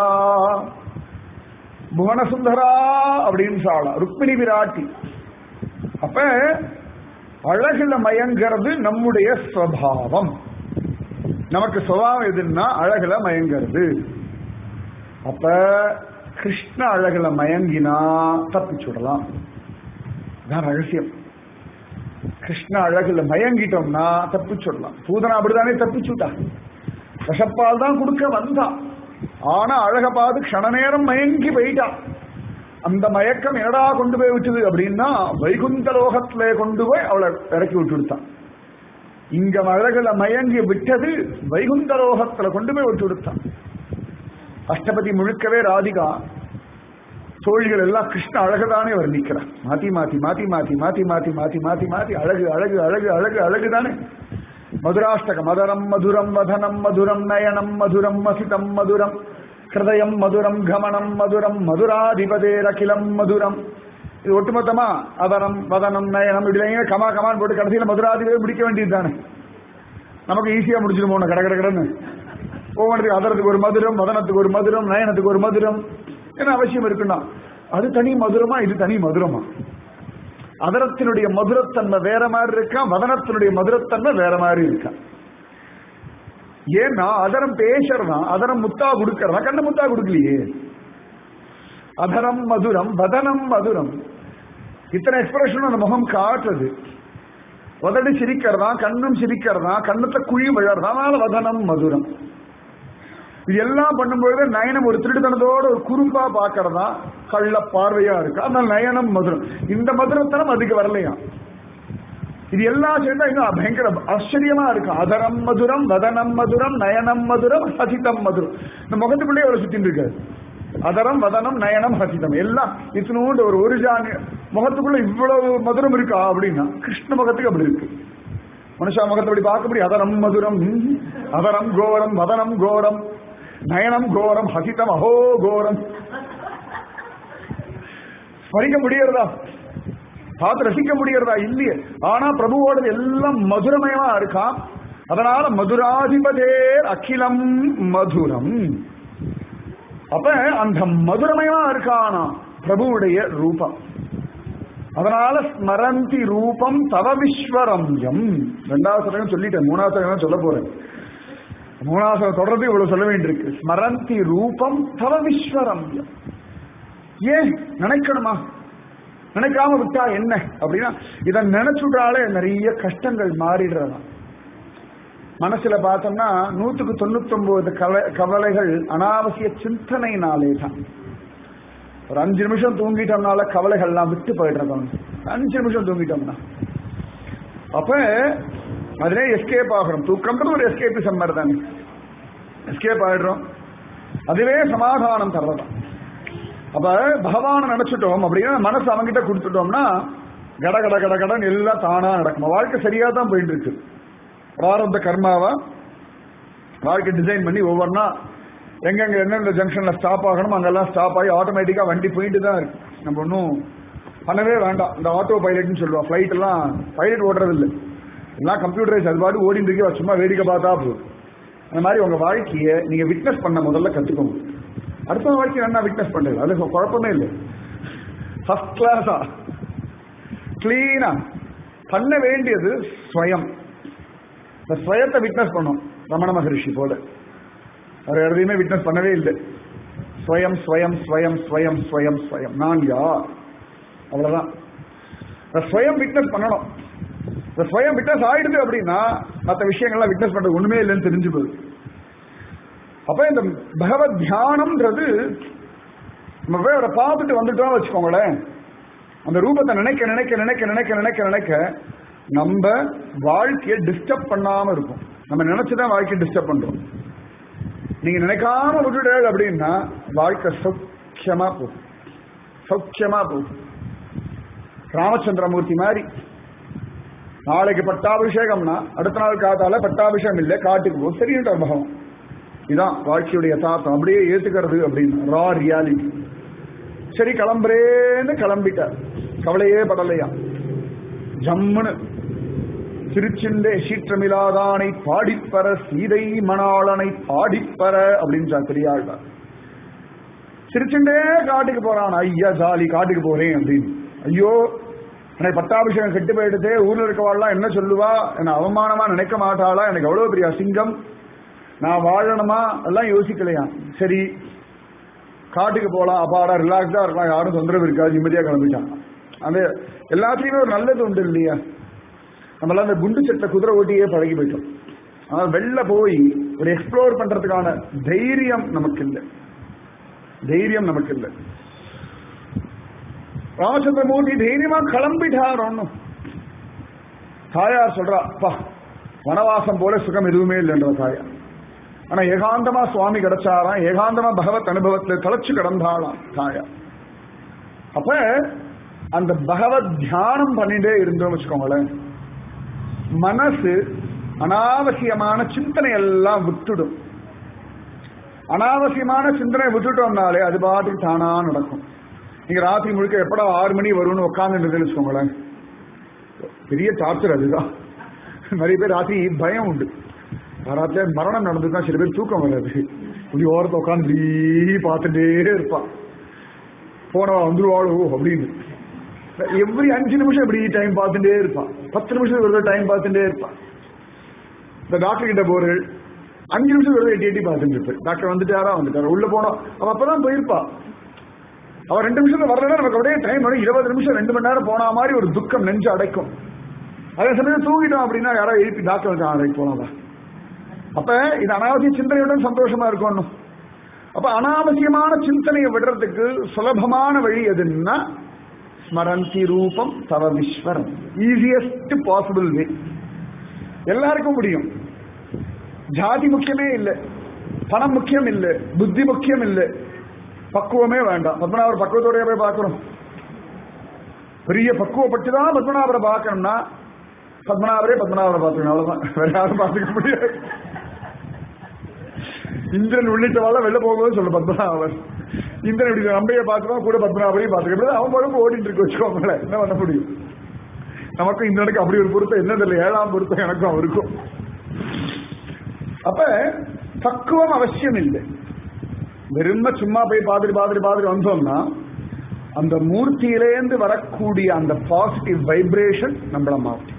புவன சுந்தரா அப்படின்னு சொல்லலாம் ருக்மிணி விராட்டி அப்ப அழகுல மயங்கிறது நம்முடைய ஸ்வபாவம் நமக்கு சுபாவம் எதுன்னா அழகுல மயங்கிறது அப்ப கிருஷ்ண அழகுல மயங்கினா தப்பிச்சுடலாம் தான் ரகசியம் கிருஷ்ண அழகுல மயங்கிட்டோம்னா தப்பிச்சுடலாம் பூதனா அப்படிதானே தப்பிச்சுட்டா விஷப்பால் தான் கொடுக்க வந்தான் ஆனா அழக பார்த்து க்ஷண நேரம் மயங்கி போயிட்டான் அந்த மயக்கம் என்னடா கொண்டு போய் விட்டுது அப்படின்னா வைகுந்த லோகத்துல கொண்டு போய் அவளை இறக்கி விட்டு விடுத்தான் இங்க அழகுல மயங்கி விட்டது வைகுந்த லோகத்துல கொண்டு போய் விட்டு விடுத்தான் அஷ்டபதி முழுக்கவே ராதிகா தோழிகள் எல்லாம் கிருஷ்ண அழகுதானே வர்ணிக்கிறார் மாத்தி மாத்தி மாத்தி மாத்தி மாத்தி மாத்தி மாத்தி மாத்தி மாத்தி அழகு அழகு அழகு அழகு அழகு தானே மதுராஷ்டக மதரம் மதுரம் வதனம் மதுரம் நயனம் மதுரம் மசிதம் மதுரம் ஹிருதயம் மதுரம் கமனம் மதுரம் மதுராதிபதேரகிலம் மதுரம் இது ஒட்டுமொத்தமா அதனம் வதனம் நயனம் இப்படி கமா கமான் போட்டு கடைசியில் மதுராதிபதி முடிக்க வேண்டியது தானே நமக்கு ஈஸியா முடிச்சிருமோ கடை கடை கடைன்னு ஒவ்வொன்றுக்கு அதரத்துக்கு ஒரு மதுரம் வதனத்துக்கு ஒரு மதுரம் நயனத்துக்கு ஒரு மதுரம் என்ன அவசியம் இருக்குன்னா அது தனி மதுரமா இது தனி மதுரமா அதரத்தினுடைய மதுரத்தன்மை வேற மாதிரி இருக்கா வதனத்தினுடைய மதுரத்தன்மை வேற மாதிரி இருக்கா ஏன்னா அதரம் பேசுறதா அதரம் முத்தா கொடுக்கறதா கண்ண முத்தா கொடுக்கலையே அதரம் மதுரம் வதனம் மதுரம் இத்தனை எக்ஸ்பிரஷன் அந்த முகம் காட்டுறது உதடு சிரிக்கிறதா கண்ணும் சிரிக்கிறதா கண்ணத்தை குழி விழறதா அதனால வதனம் மதுரம் இது எல்லாம் பண்ணும்பொழுது நயனம் ஒரு திருட்டுத்தனத்தோட ஒரு குறும்பா பாக்குறதா கள்ள பார்வையா இருக்கு அதனால நயனம் மதுரம் இந்த மதுரத்தனம் அதுக்கு வரலையா இது எல்லாம் சேர்ந்தா இன்னும் பயங்கர ஆச்சரியமா இருக்கு அதரம் மதுரம் வதனம் மதுரம் நயனம் மதுரம் ஹசிதம் மதுரம் இந்த முகத்துக்குள்ளே அவ்வளவு சுத்தின்னு இருக்காரு அதரம் வதனம் நயனம் ஹசிதம் எல்லாம் இத்தினோண்டு ஒரு ஒரு ஜானி முகத்துக்குள்ள இவ்வளவு மதுரம் இருக்கா அப்படின்னா கிருஷ்ண முகத்துக்கு அப்படி இருக்கு மனுஷா முகத்தை அப்படி பார்க்க முடியும் அதரம் மதுரம் ம், அதரம் கோரம் வதனம் கோரம் நயனம் கோரம் ஹசிதம் அஹோ கோரம் ஸ்மரிக்க முடியறதா பார்த்து ரசிக்க முடியறதா இல்லையே ஆனா பிரபுவோடது எல்லாம் மதுரமயமா இருக்கான் அதனால மதுராதிபதே அகிலம் மதுரம் அப்ப அந்த மதுரமயமா இருக்கானா பிரபுவுடைய ரூபம் அதனால ஸ்மரந்தி ரூபம் தவ விஸ்வரம்யம் ரெண்டாவது சதகம் சொல்லிட்டேன் மூணாவது சதகம் சொல்ல போறேன் மூணாவது சதகம் தொடர்ந்து இவ்வளவு சொல்ல வேண்டியிருக்கு ஸ்மரந்தி ரூபம் தவ விஸ்வரம்யம் ஏன் நினைக்கணுமா நினைக்காம விட்டா என்ன அப்படின்னா இதை நினைச்சுட்டாலே நிறைய கஷ்டங்கள் மாறிடுறதா மனசுல பார்த்தோம்னா நூத்துக்கு தொண்ணூத்தி ஒன்பது கவலைகள் அனாவசிய சிந்தனையினாலே தான் ஒரு அஞ்சு நிமிஷம் தூங்கிட்டோம்னால கவலைகள்லாம் விட்டு போயிடுறோம் அஞ்சு நிமிஷம் தூங்கிட்டோம்னா அப்ப அதிலே எஸ்கேப் ஆகிறோம் தூக்கம்ன்றது ஒரு எஸ்கேபிசம் மாதிரி தானே எஸ்கேப் ஆயிடுறோம் அதுவே சமாதானம் தர்றதான் அப்ப பகவானை நினைச்சிட்டோம் அப்படின்னா மனசு அவங்கிட்ட கொடுத்துட்டோம்னா கட கட கட கடன் எல்லாம் தானா நடக்கும் வாழ்க்கை சரியா தான் போயிட்டு இருக்கு பிராரப்த கர்மாவா வாழ்க்கை டிசைன் பண்ணி ஒவ்வொன்றா எங்கெங்க எந்தெந்த ஜங்ஷன்ல ஸ்டாப் ஆகணும் அங்கெல்லாம் ஸ்டாப் ஆகி ஆட்டோமேட்டிக்கா வண்டி போயிட்டு தான் இருக்கு நம்ம ஒன்றும் பண்ணவே வேண்டாம் இந்த ஆட்டோ பைலட்னு சொல்லுவோம் ஃபிளைட் எல்லாம் பைலட் ஓடுறது இல்லை எல்லாம் கம்ப்யூட்டரைஸ் அது பாட்டு ஓடிட்டு இருக்கு சும்மா வேடிக்கை பார்த்தா போதும் அந்த மாதிரி உங்க வாழ்க்கையை நீங்க விட்னஸ் பண்ண முதல்ல கத்துக்கோங்க அடுத்த வாழ்க்கை என்ன விட்னஸ் பண்றது அது குழப்பமே இல்லை ஃபர்ஸ்ட் கிளாஸா கிளீனா பண்ண வேண்டியது ஸ்வயம் இந்த ஸ்வயத்தை விட்னஸ் பண்ணும் ரமண மகரிஷி போல அவர் எதையுமே விட்னஸ் பண்ணவே இல்லை ஸ்வயம் ஸ்வயம் ஸ்வயம் ஸ்வயம் ஸ்வயம் ஸ்வயம் நான் யார் அவ்வளவுதான் இந்த ஸ்வயம் விட்னஸ் பண்ணணும் இந்த ஸ்வயம் விட்னஸ் ஆயிடுது அப்படின்னா மற்ற விஷயங்கள்லாம் விட்னஸ் பண்றது ஒண்ணுமே இல்லைன்னு தெரிஞ்சு போகுது அப்ப இந்த பகவத் தியானம்ன்றது நம்ம போய் அவரை பார்த்துட்டு வந்துட்டோம் வச்சுக்கோங்களேன் அந்த ரூபத்தை நினைக்க நினைக்க நினைக்க நினைக்க நினைக்க நினைக்க நம்ம வாழ்க்கையை டிஸ்டர்ப் பண்ணாம இருக்கும் நம்ம நினைச்சுதான் வாழ்க்கையை டிஸ்டர்ப் பண்றோம் நீங்க நினைக்காம விட்டுட்டாரு அப்படின்னா வாழ்க்கை சௌக்கியமா போகும் சௌக்கியமா போகும் ராமச்சந்திரமூர்த்தி மாதிரி நாளைக்கு பட்டாபிஷேகம்னா அடுத்த நாள் காத்தால பட்டாபிஷேகம் இல்லை காட்டுக்கு போகும் சரின்றார் பகவான் இதான் வாழ்க்கையுடைய யதார்த்தம் அப்படியே ஏத்துக்கிறது அப்படின்னு ரா ரியாலிட்டி சரி கிளம்புறேன்னு கிளம்பிட்டார் கவலையே படலையா ஜம்முன்னு திருச்சிண்டே சீற்றமிலாதானை பாடிப்பற சீதை மணாளனை பாடிப்பற அப்படின்னு பெரியாழ்வார் சிரிச்சுண்டே காட்டுக்கு போறான் ஐயா ஜாலி காட்டுக்கு போறேன் அப்படின்னு ஐயோ எனக்கு பட்டாபிஷேகம் கெட்டு போயிடுதே ஊர்ல இருக்கவாள்லாம் என்ன சொல்லுவா என்ன அவமானமா நினைக்க மாட்டாளா எனக்கு எவ்வளவு பெரிய அசிங்கம் நான் வாழணுமா எல்லாம் யோசிக்கலையா சரி காட்டுக்கு போகலாம் அப்பாடா ரிலாக்ஸா இருக்கலாம் யாரும் தொந்தரவு இருக்காது நிம்மதியா கிளம்பிட்டாங்க அந்த எல்லாத்துலயுமே ஒரு நல்லது உண்டு இல்லையா நம்மளாம் அந்த குண்டு சட்டை குதிரை ஓட்டியே பழகி போயிட்டோம் ஆனால் வெளில போய் ஒரு எக்ஸ்ப்ளோர் பண்றதுக்கான தைரியம் நமக்கு இல்லை தைரியம் நமக்கு இல்லை ராமச்சந்திரமூர்த்தி தைரியமா கிளம்பிட்டார் ஒன்னும் தாயார் சொல்றா அப்பா வனவாசம் போல சுகம் எதுவுமே இல்லைன்ற தாயார் ஆனா ஏகாந்தமா சுவாமி கிடைச்சாராம் ஏகாந்தமா பகவத் அனுபவத்துல தலைச்சு கிடந்தாளாம் தாயார் அப்ப அந்த பகவத் தியானம் பண்ணிட்டே இருந்தோம் வச்சுக்கோங்களேன் மனசு அனாவசியமான சிந்தனை எல்லாம் விட்டுடும் அனாவசியமான சிந்தனை விட்டுட்டோம்னாலே அது பாட்டுக்கு தானா நடக்கும் நீங்க ராத்திரி முழுக்க எப்படா ஆறு மணி வரும்னு உட்காந்துட்டு வச்சுக்கோங்களேன் பெரிய டார்ச்சர் அதுதான் நிறைய பேர் ராத்திரி பயம் உண்டு ராத்திரில மரணம் நடந்துதான் சில பேர் தூக்கம் வராது இப்படி ஓரத்தை உட்காந்து பார்த்துட்டே இருப்பான் போனவா வந்துருவாளோ அப்படின்னு எவ்ரி அஞ்சு நிமிஷம் இப்படி டைம் பார்த்துட்டே இருப்பான் பத்து நிமிஷம் ஒரு டைம் பார்த்துட்டே இருப்பான் இந்த டாக்டர் கிட்ட போறது அஞ்சு நிமிஷம் ஒரு எட்டி எட்டி பார்த்துட்டு இருப்பேன் டாக்டர் வந்துட்டாரா வந்துட்டாரா உள்ள போனோம் அவ அப்பதான் போயிருப்பா அவ ரெண்டு நிமிஷத்துல வரலன்னா நமக்கு அப்படியே டைம் வரும் இருபது நிமிஷம் ரெண்டு மணி நேரம் போன மாதிரி ஒரு துக்கம் நெஞ்சு அடைக்கும் அதே சமயம் தூங்கிட்டோம் அப்படின்னா யாராவது எழுப்பி டாக்டர் வந்து அழைக்கு போனவா அப்ப இது அனாவசிய சிந்தனையுடன் சந்தோஷமா இருக்கணும் அப்ப அனாவசியமான சிந்தனையை விடுறதுக்கு சுலபமான வழி எதுன்னா ஸ்மரந்தி ரூபம் தவ விஸ்வரம் ஈஸியஸ்ட் பாசிபிள் வே எல்லாருக்கும் முடியும் ஜாதி முக்கியமே இல்லை பணம் முக்கியம் இல்லை புத்தி முக்கியம் இல்லை பக்குவமே வேண்டாம் பத்மநாபர் பக்குவத்தோடய போய் பார்க்கணும் பெரிய பக்குவப்பட்டு தான் பத்மநாபரை பார்க்கணும்னா பத்மநாபரே பத்மநாபரை பார்த்துக்கணும் அவ்வளவுதான் வேற யாரும் பார்த்துக்க முடியாது இந்திரன் உள்ளிட்டவாள் வெளில போகும்போது சொல்ல பத்மநாபர் இந்திரன் இப்படி நம்பைய பார்க்கிறோம் கூட பத்மநாபரையும் பார்த்துக்க அவன் பொறுப்பு ஓடிட்டு இருக்கு வச்சுக்கோங்களேன் என்ன பண்ண முடியும் நமக்கும் இந்திரனுக்கு அப்படி ஒரு பொருத்தம் என்ன தெரியல ஏழாம் பொருத்தம் எனக்கும் அவருக்கும் அப்ப பக்குவம் அவசியம் இல்லை வெறும சும்மா போய் பார்த்துட்டு பார்த்துட்டு பார்த்துட்டு வந்தோம்னா அந்த மூர்த்தியிலேருந்து வரக்கூடிய அந்த பாசிட்டிவ் வைப்ரேஷன் நம்மள மாற்றும்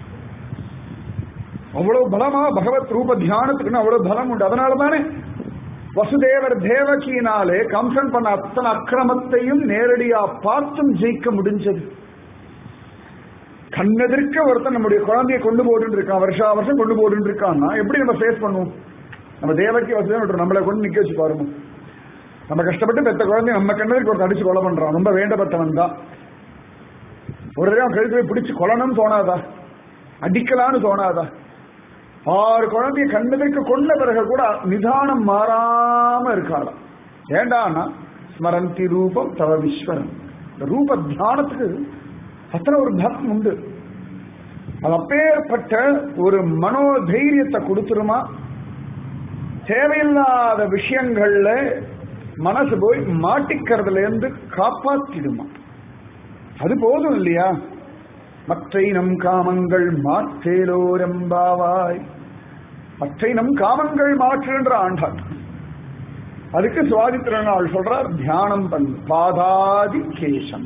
அவ்வளவு பலமா பகவத் ரூப தியானத்துக்குன்னு அவ்வளவு பலம் உண்டு அதனால தானே வசுதேவர் தேவகியினாலே கம்சன் பண்ண அத்தனை அக்கிரமத்தையும் நேரடியா பார்த்தும் ஜெயிக்க முடிஞ்சது கண்ணெதிர்க்க ஒருத்தன் நம்முடைய குழந்தைய கொண்டு போட்டு இருக்கான் வருஷா வருஷம் கொண்டு போட்டு இருக்கான்னா எப்படி நம்ம ஃபேஸ் பண்ணுவோம் நம்ம தேவகி வசதி நம்மளை கொண்டு நிக்க வச்சு பாருங்க நம்ம கஷ்டப்பட்டு பெத்த குழந்தை நம்ம கண்ணதுக்கு ஒரு அடிச்சு கொலை பண்றான் ரொம்ப வேண்டப்பட்டவன் தான் ஒரு தடவை அவன் கழுத்து போய் பிடிச்சு கொல்லணும்னு தோணாதா அடிக்கலான்னு தோணாதா ஆறு குழந்தைய கண்ணதற்கு கொண்ட பிறகு கூட நிதானம் மாறாம இருக்காளாம் ஏண்டான்னா ஸ்மரந்தி ரூபம் தவ விஸ்வரம் இந்த ரூப தியானத்துக்கு அத்தனை ஒரு பக்தி உண்டு அது அப்பேற்பட்ட ஒரு மனோதைரியத்தை கொடுத்துருமா தேவையில்லாத விஷயங்கள்ல மனசு போய் மாட்டிக்கிறதுல இருந்து காப்பாத்திடுமா அது போதும் இல்லையா மற்றை நம் காமங்கள் மாற்றேலோரம்பாவாய் மற்றை நம் காமங்கள் மாற்றுன்ற ஆண்டாள் அதுக்கு சுவாதி திருநாள் சொல்றார் தியானம் பண்ணு பாதாதி கேசம்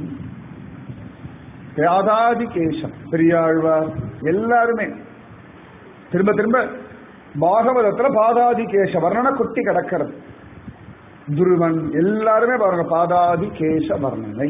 பாதாதி கேசம் பெரியாழ்வார் எல்லாருமே திரும்ப திரும்ப பாகவதத்துல பாதாதி கேச வர்ணனை கொட்டி கிடக்கிறது துருவன் எல்லாருமே பாருங்க பாதாதி கேச வர்ணனை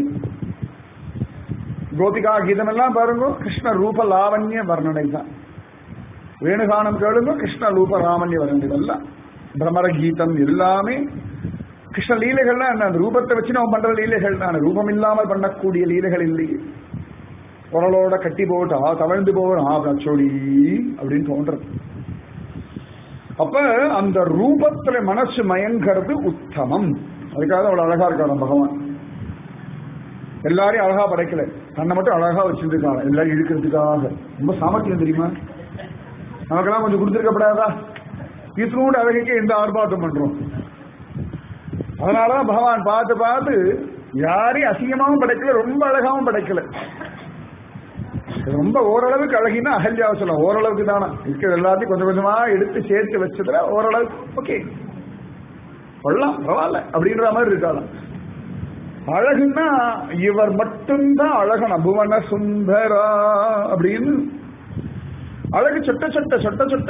கோபிகா கீதம் எல்லாம் பாருங்க கிருஷ்ண ரூப லாவண்ய வர்ணனை தான் வேணுகானம் கேளுங்க கிருஷ்ண ரூப ராமண்ய வர்ணனை எல்லாம் பிரமர கீதம் எல்லாமே கிருஷ்ண லீலைகள்னா என்ன அந்த ரூபத்தை வச்சு நம்ம பண்ற லீலைகள் தான் ரூபம் இல்லாமல் பண்ணக்கூடிய லீலைகள் இல்லையே குரலோட கட்டி போட்டு ஆ தவழ்ந்து போகிறோம் ஆ பிரச்சோடி அப்படின்னு தோன்றது அப்ப அந்த ரூபத்துல மனசு மயங்கிறது உத்தமம் அதுக்காக அவ்வளவு அழகா இருக்காரு பகவான் எல்லாரையும் அழகா படைக்கல தன்னை மட்டும் அழகா வச்சிருக்காங்க எல்லாரும் இழுக்கிறதுக்காக ரொம்ப சாமர்த்தியம் தெரியுமா நமக்கெல்லாம் கொஞ்சம் கொடுத்துருக்கப்படாதா இத்தனோடு அழகுக்கு எந்த ஆர்ப்பாட்டம் பண்றோம் அதனாலதான் பகவான் பார்த்து பார்த்து யாரையும் அசிங்கமாவும் படைக்கல ரொம்ப அழகாவும் படைக்கல ரொம்ப ஓரளவுக்கு அழகினா அகல்யாவை சொல்ல ஓரளவுக்கு தானே இருக்கிற எல்லாத்தையும் கொஞ்சம் கொஞ்சமா எடுத்து சேர்த்து வச்சதுல ஓரளவுக்கு ஓகே கொள்ளலாம் பரவாயில்ல அப்படின்ற மாதிரி இருக்காளாம் அழகுன்னா இவர் மட்டும்தான் அழகன் அபுவன சுந்தரா அப்படின்னு அழகு சொட்ட சொட்ட சொட்ட சொட்ட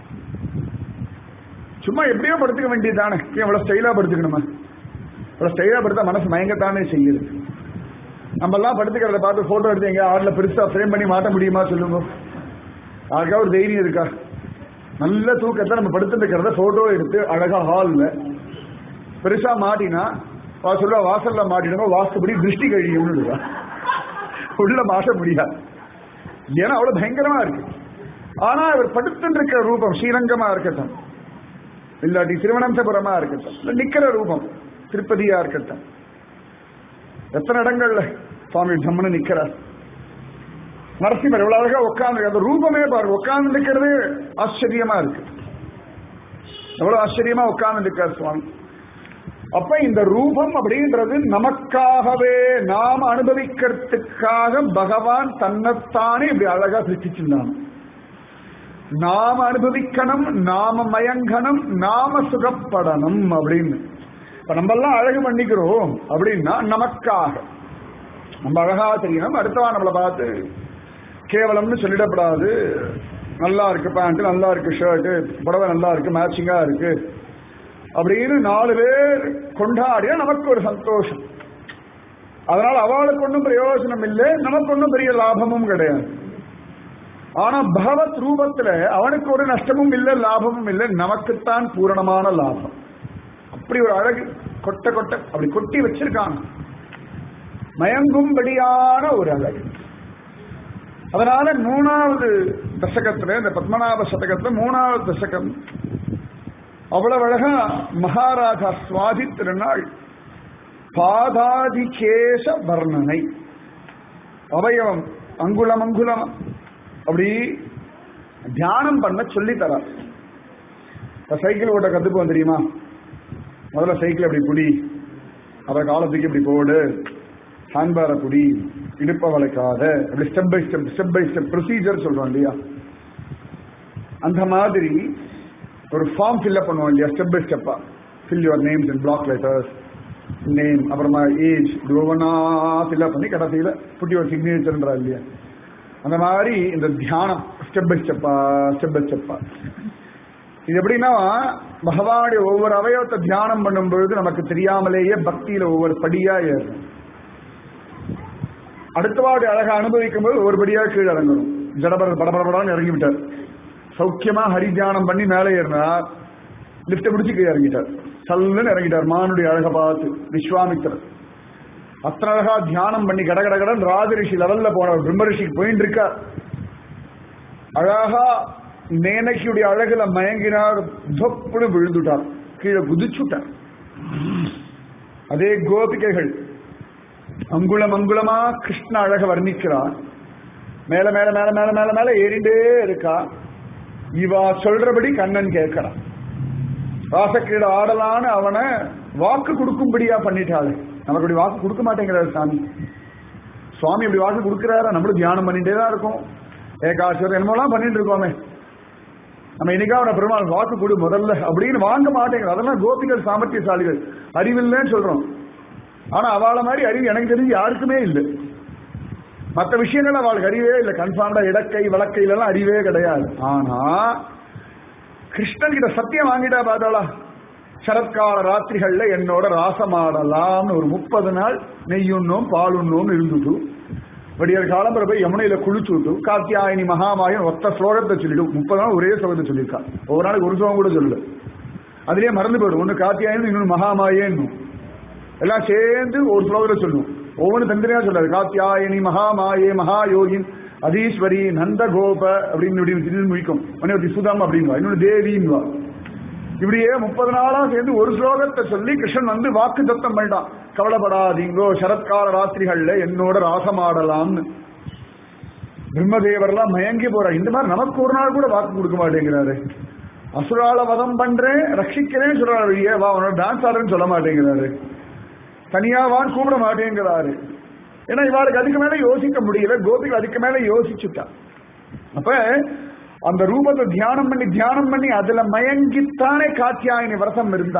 சும்மா எப்படியோ படுத்துக்க வேண்டியதுதானே எவ்வளவு ஸ்டைலா படுத்துக்கணுமா இவ்வளவு ஸ்டைலா படுத்தா மனசு மயங்கத்தானே செய்யுது நம்ம எல்லாம் படுத்துக்கிறத பார்த்து போட்டோ எடுத்து எங்க ஆட்ல பெருசா ஃப்ரேம் பண்ணி மாட்ட முடியுமா சொல்லுங்க யாருக்கா ஒரு தைரியம் இருக்கா நல்ல தூக்கத்தை நம்ம படுத்துட்டு இருக்கிறத போட்டோ எடுத்து அழகா ஹால்ல பெருசா மாட்டினா அவ சொல்லுவா வாசல்ல மாட்டிடுங்க வாஸ்துபடி திருஷ்டி கழியும்னு உள்ள மாட்ட முடியாது ஏன்னா அவ்வளவு பயங்கரமா இருக்கு ஆனா இவர் படுத்துட்டு இருக்கிற ரூபம் ஸ்ரீரங்கமா இருக்கட்டும் இல்லாட்டி திருவனந்தபுரமா இருக்கட்டும் இல்ல நிக்கிற ரூபம் திருப்பதியா இருக்கட்டும் எத்தனை இடங்கள்ல சுவாமி ஜம்முன்னு நிக்கிறார் நரசிம்மர் எவ்வளவு அழகா உட்கார்ந்து அந்த ரூபமே பாருங்க உட்கார்ந்து நிக்கிறது ஆச்சரியமா இருக்கு எவ்வளவு ஆச்சரியமா உட்கார்ந்து இருக்கார் சுவாமி அப்ப இந்த ரூபம் அப்படின்றது நமக்காகவே நாம் அனுபவிக்கிறதுக்காக பகவான் தன்னைத்தானே இப்படி அழகா சிருஷ்டிச்சிருந்தாங்க நாம அனுபவிக்கணும் நாம மயங்கணும் நாம சுகப்படணும் அப்படின்னு இப்ப நம்ம எல்லாம் அழகு பண்ணிக்கிறோம் அப்படின்னா நமக்காக நம்ம அழகா தெரியணும் அடுத்தவா நம்மளை பார்த்து கேவலம்னு சொல்லிடப்படாது நல்லா இருக்கு பேண்ட் நல்லா இருக்கு ஷர்ட் புடவை நல்லா இருக்கு மேட்சிங்கா இருக்கு அப்படின்னு நாலு பேர் கொண்டாடியா நமக்கு ஒரு சந்தோஷம் அதனால அவளுக்கு ஒன்றும் பிரயோஜனம் இல்லை நமக்கு ஒன்றும் பெரிய லாபமும் கிடையாது ஆனா பகவத் ரூபத்துல அவனுக்கு ஒரு நஷ்டமும் இல்லை லாபமும் இல்லை நமக்குத்தான் பூரணமான லாபம் அப்படி ஒரு அழகு கொட்ட கொட்ட அப்படி கொட்டி வச்சிருக்காங்க மயங்கும்படியான ஒரு அழகு அதனால மூணாவது தசகத்துல இந்த பத்மநாப சதகத்துல மூணாவது தசகம் அவ்வளவு அழகா மகாராஜா சுவாதி திருநாள் பாதாதிகேச வர்ணனை அவயவம் அங்குலம் அங்குலம் அப்படி தியானம் பண்ண சொல்லி தரார் இப்ப சைக்கிள் ஓட்ட கத்துப்போம் தெரியுமா முதல்ல சைக்கிள் அப்படி புடி அப்புறம் காலத்துக்கு இப்படி போடு ஹேண்ட்பேரை புடி இடுப்ப வளைக்காத அப்படி step by step step by step procedure சொல்றோம் இல்லையா அந்த மாதிரி ஒரு ஃபார்ம் ஃபில்அப் பண்ணுவோம் இல்லையா ஸ்டெப் பை ஸ்டெப்பா fill your names and block letters name அப்புறமா ஏஜ் இப்படி ஒவ்வொன்றா ஃபில்அப் பண்ணி கடைசியில் புட்டி ஒரு சிக்னேச்சர்ன்றா இல்லையா அந்த மாதிரி இந்த தியானம் ஸ்டெப் பை ஸ்டெப்பா ஸ்டெப் பை ஸ்டெப்பா இது எப்படின்னா பகவானுடைய ஒவ்வொரு அவயவத்தை தியானம் பண்ணும் பொழுது நமக்கு தெரியாமலேயே பக்தியில ஒவ்வொரு படியா ஏறும் அடுத்தவாடி அழகா அனுபவிக்கும் போது ஒவ்வொரு படியா கீழே இறங்கணும் ஜடபர படபடபடான்னு இறங்கி விட்டார் சௌக்கியமா ஹரி தியானம் பண்ணி மேலே ஏறினார் லிப்ட பிடிச்சு கீழே இறங்கிட்டார் சல்லுன்னு இறங்கிட்டார் மானுடைய அழகை பார்த்து விஸ்வாமித்திரர் அத்தனை அழகா தியானம் பண்ணி கட கட கடன் ராஜரிஷி லெவல்ல போனவர் பிரம்ம ரிஷிக்கு போயிட்டு இருக்கார் அழகா மேனகியுடைய அழகுல மயங்கினார் தொப்புன்னு விழுந்துட்டார் கீழே குதிச்சுட்டார் அதே கோபிகைகள் அங்குளம் அங்குளமா கிருஷ்ண அழக வர்ணிக்கிறார் மேல மேல மேல மேல மேல மேல ஏறிண்டே இருக்கா இவா சொல்றபடி கண்ணன் கேட்கிறான் ராசக்கிரீட ஆடலான்னு அவனை வாக்கு கொடுக்கும்படியா பண்ணிட்டாளே நமக்கு அப்படி வாக்கு கொடுக்க மாட்டேங்கிறாரு சாமி சுவாமி இப்படி வாக்கு கொடுக்கிறாரா நம்மளும் தியானம் பண்ணிட்டே தான் இருக்கோம் ஏகாசர் என்னமோலாம் பண்ணிட்டு இருக்கோமே நம்ம இன்னைக்கா அவனை பெருமாள் வாக்கு கொடு முதல்ல அப்படின்னு வாங்க மாட்டேங்கிற அதெல்லாம் கோபிகள் சாமர்த்தியசாலிகள் அறிவில்லைன்னு சொல்றோம் ஆனா அவளை மாதிரி அறிவு எனக்கு தெரிஞ்சு யாருக்குமே இல்லை மற்ற விஷயங்கள் அவளுக்கு அறிவே இல்லை கன்ஃபார்ம்டா இடக்கை வழக்கையில எல்லாம் அறிவே கிடையாது ஆனா கிருஷ்ணன் கிட்ட சத்தியம் வாங்கிட்டா பார்த்தாளா சரத்கால ராத்திரிகள்ல என்னோட ராசமாடலாம்னு ஒரு முப்பது நாள் நெய்யுண்ணோம் பாலுண்ணோம் இருந்துட்டு விடியற் காலம்பர போய் யமுனையில குளிச்சு விட்டு காத்தியாயினி மகாமாயன் ஒத்த ஸ்லோகத்தை சொல்லிட்டு முப்பது நாள் ஒரே ஸ்லோகத்தை சொல்லியிருக்கா ஒவ்வொரு நாளைக்கு ஒரு ஸ்லோகம் கூட சொல்லல அதுலயே மறந்து போயிடும் ஒன்னு காத்தியாயினும் இன்னொன்று மகாமாயேன்னு எல்லாம் சேர்ந்து ஒரு ஸ்லோகத்தை சொல்லும் ஒவ்வொன்று தந்திரியா சொல்லாது காத்தியாயினி மகாமாயே மகாயோகின் அதீஸ்வரி நந்தகோப அப்படின்னு இப்படி திடீர்னு முடிக்கும் ஒன்னு சுதம் அப்படின்னு இன்னொன்று தேவின்வா இப்படியே முப்பது நாளா சேர்ந்து ஒரு ஸ்லோகத்தை சொல்லி கிருஷ்ணன் வந்து வாக்கு தத்தம் பண்ணிட்டான் கவலைப்படாதீங்கோ சரத்கால ராத்திரிகள்ல என்னோட ராசமாடலாம்னு பிரம்மதேவர்லாம் மயங்கி போற இந்த மாதிரி நமக்கு ஒரு நாள் கூட வாக்கு கொடுக்க மாட்டேங்கிறாரு அசுரால வதம் பண்றேன் ரட்சிக்கிறேன்னு சொல்றாரு வழியே வா உன்னோட டான்ஸ் ஆடுறேன்னு சொல்ல மாட்டேங்கிறாரு தனியா வான்னு கூப்பிட மாட்டேங்கிறாரு ஏன்னா இவாளுக்கு அதுக்கு மேல யோசிக்க முடியல கோபிகள் அதுக்கு மேல யோசிச்சுட்டா அப்ப அந்த ரூபத்தை தியானம் பண்ணி தியானம் பண்ணி அதுல மயங்கித்தானே காத்தியாயினி விரதம் இருந்தா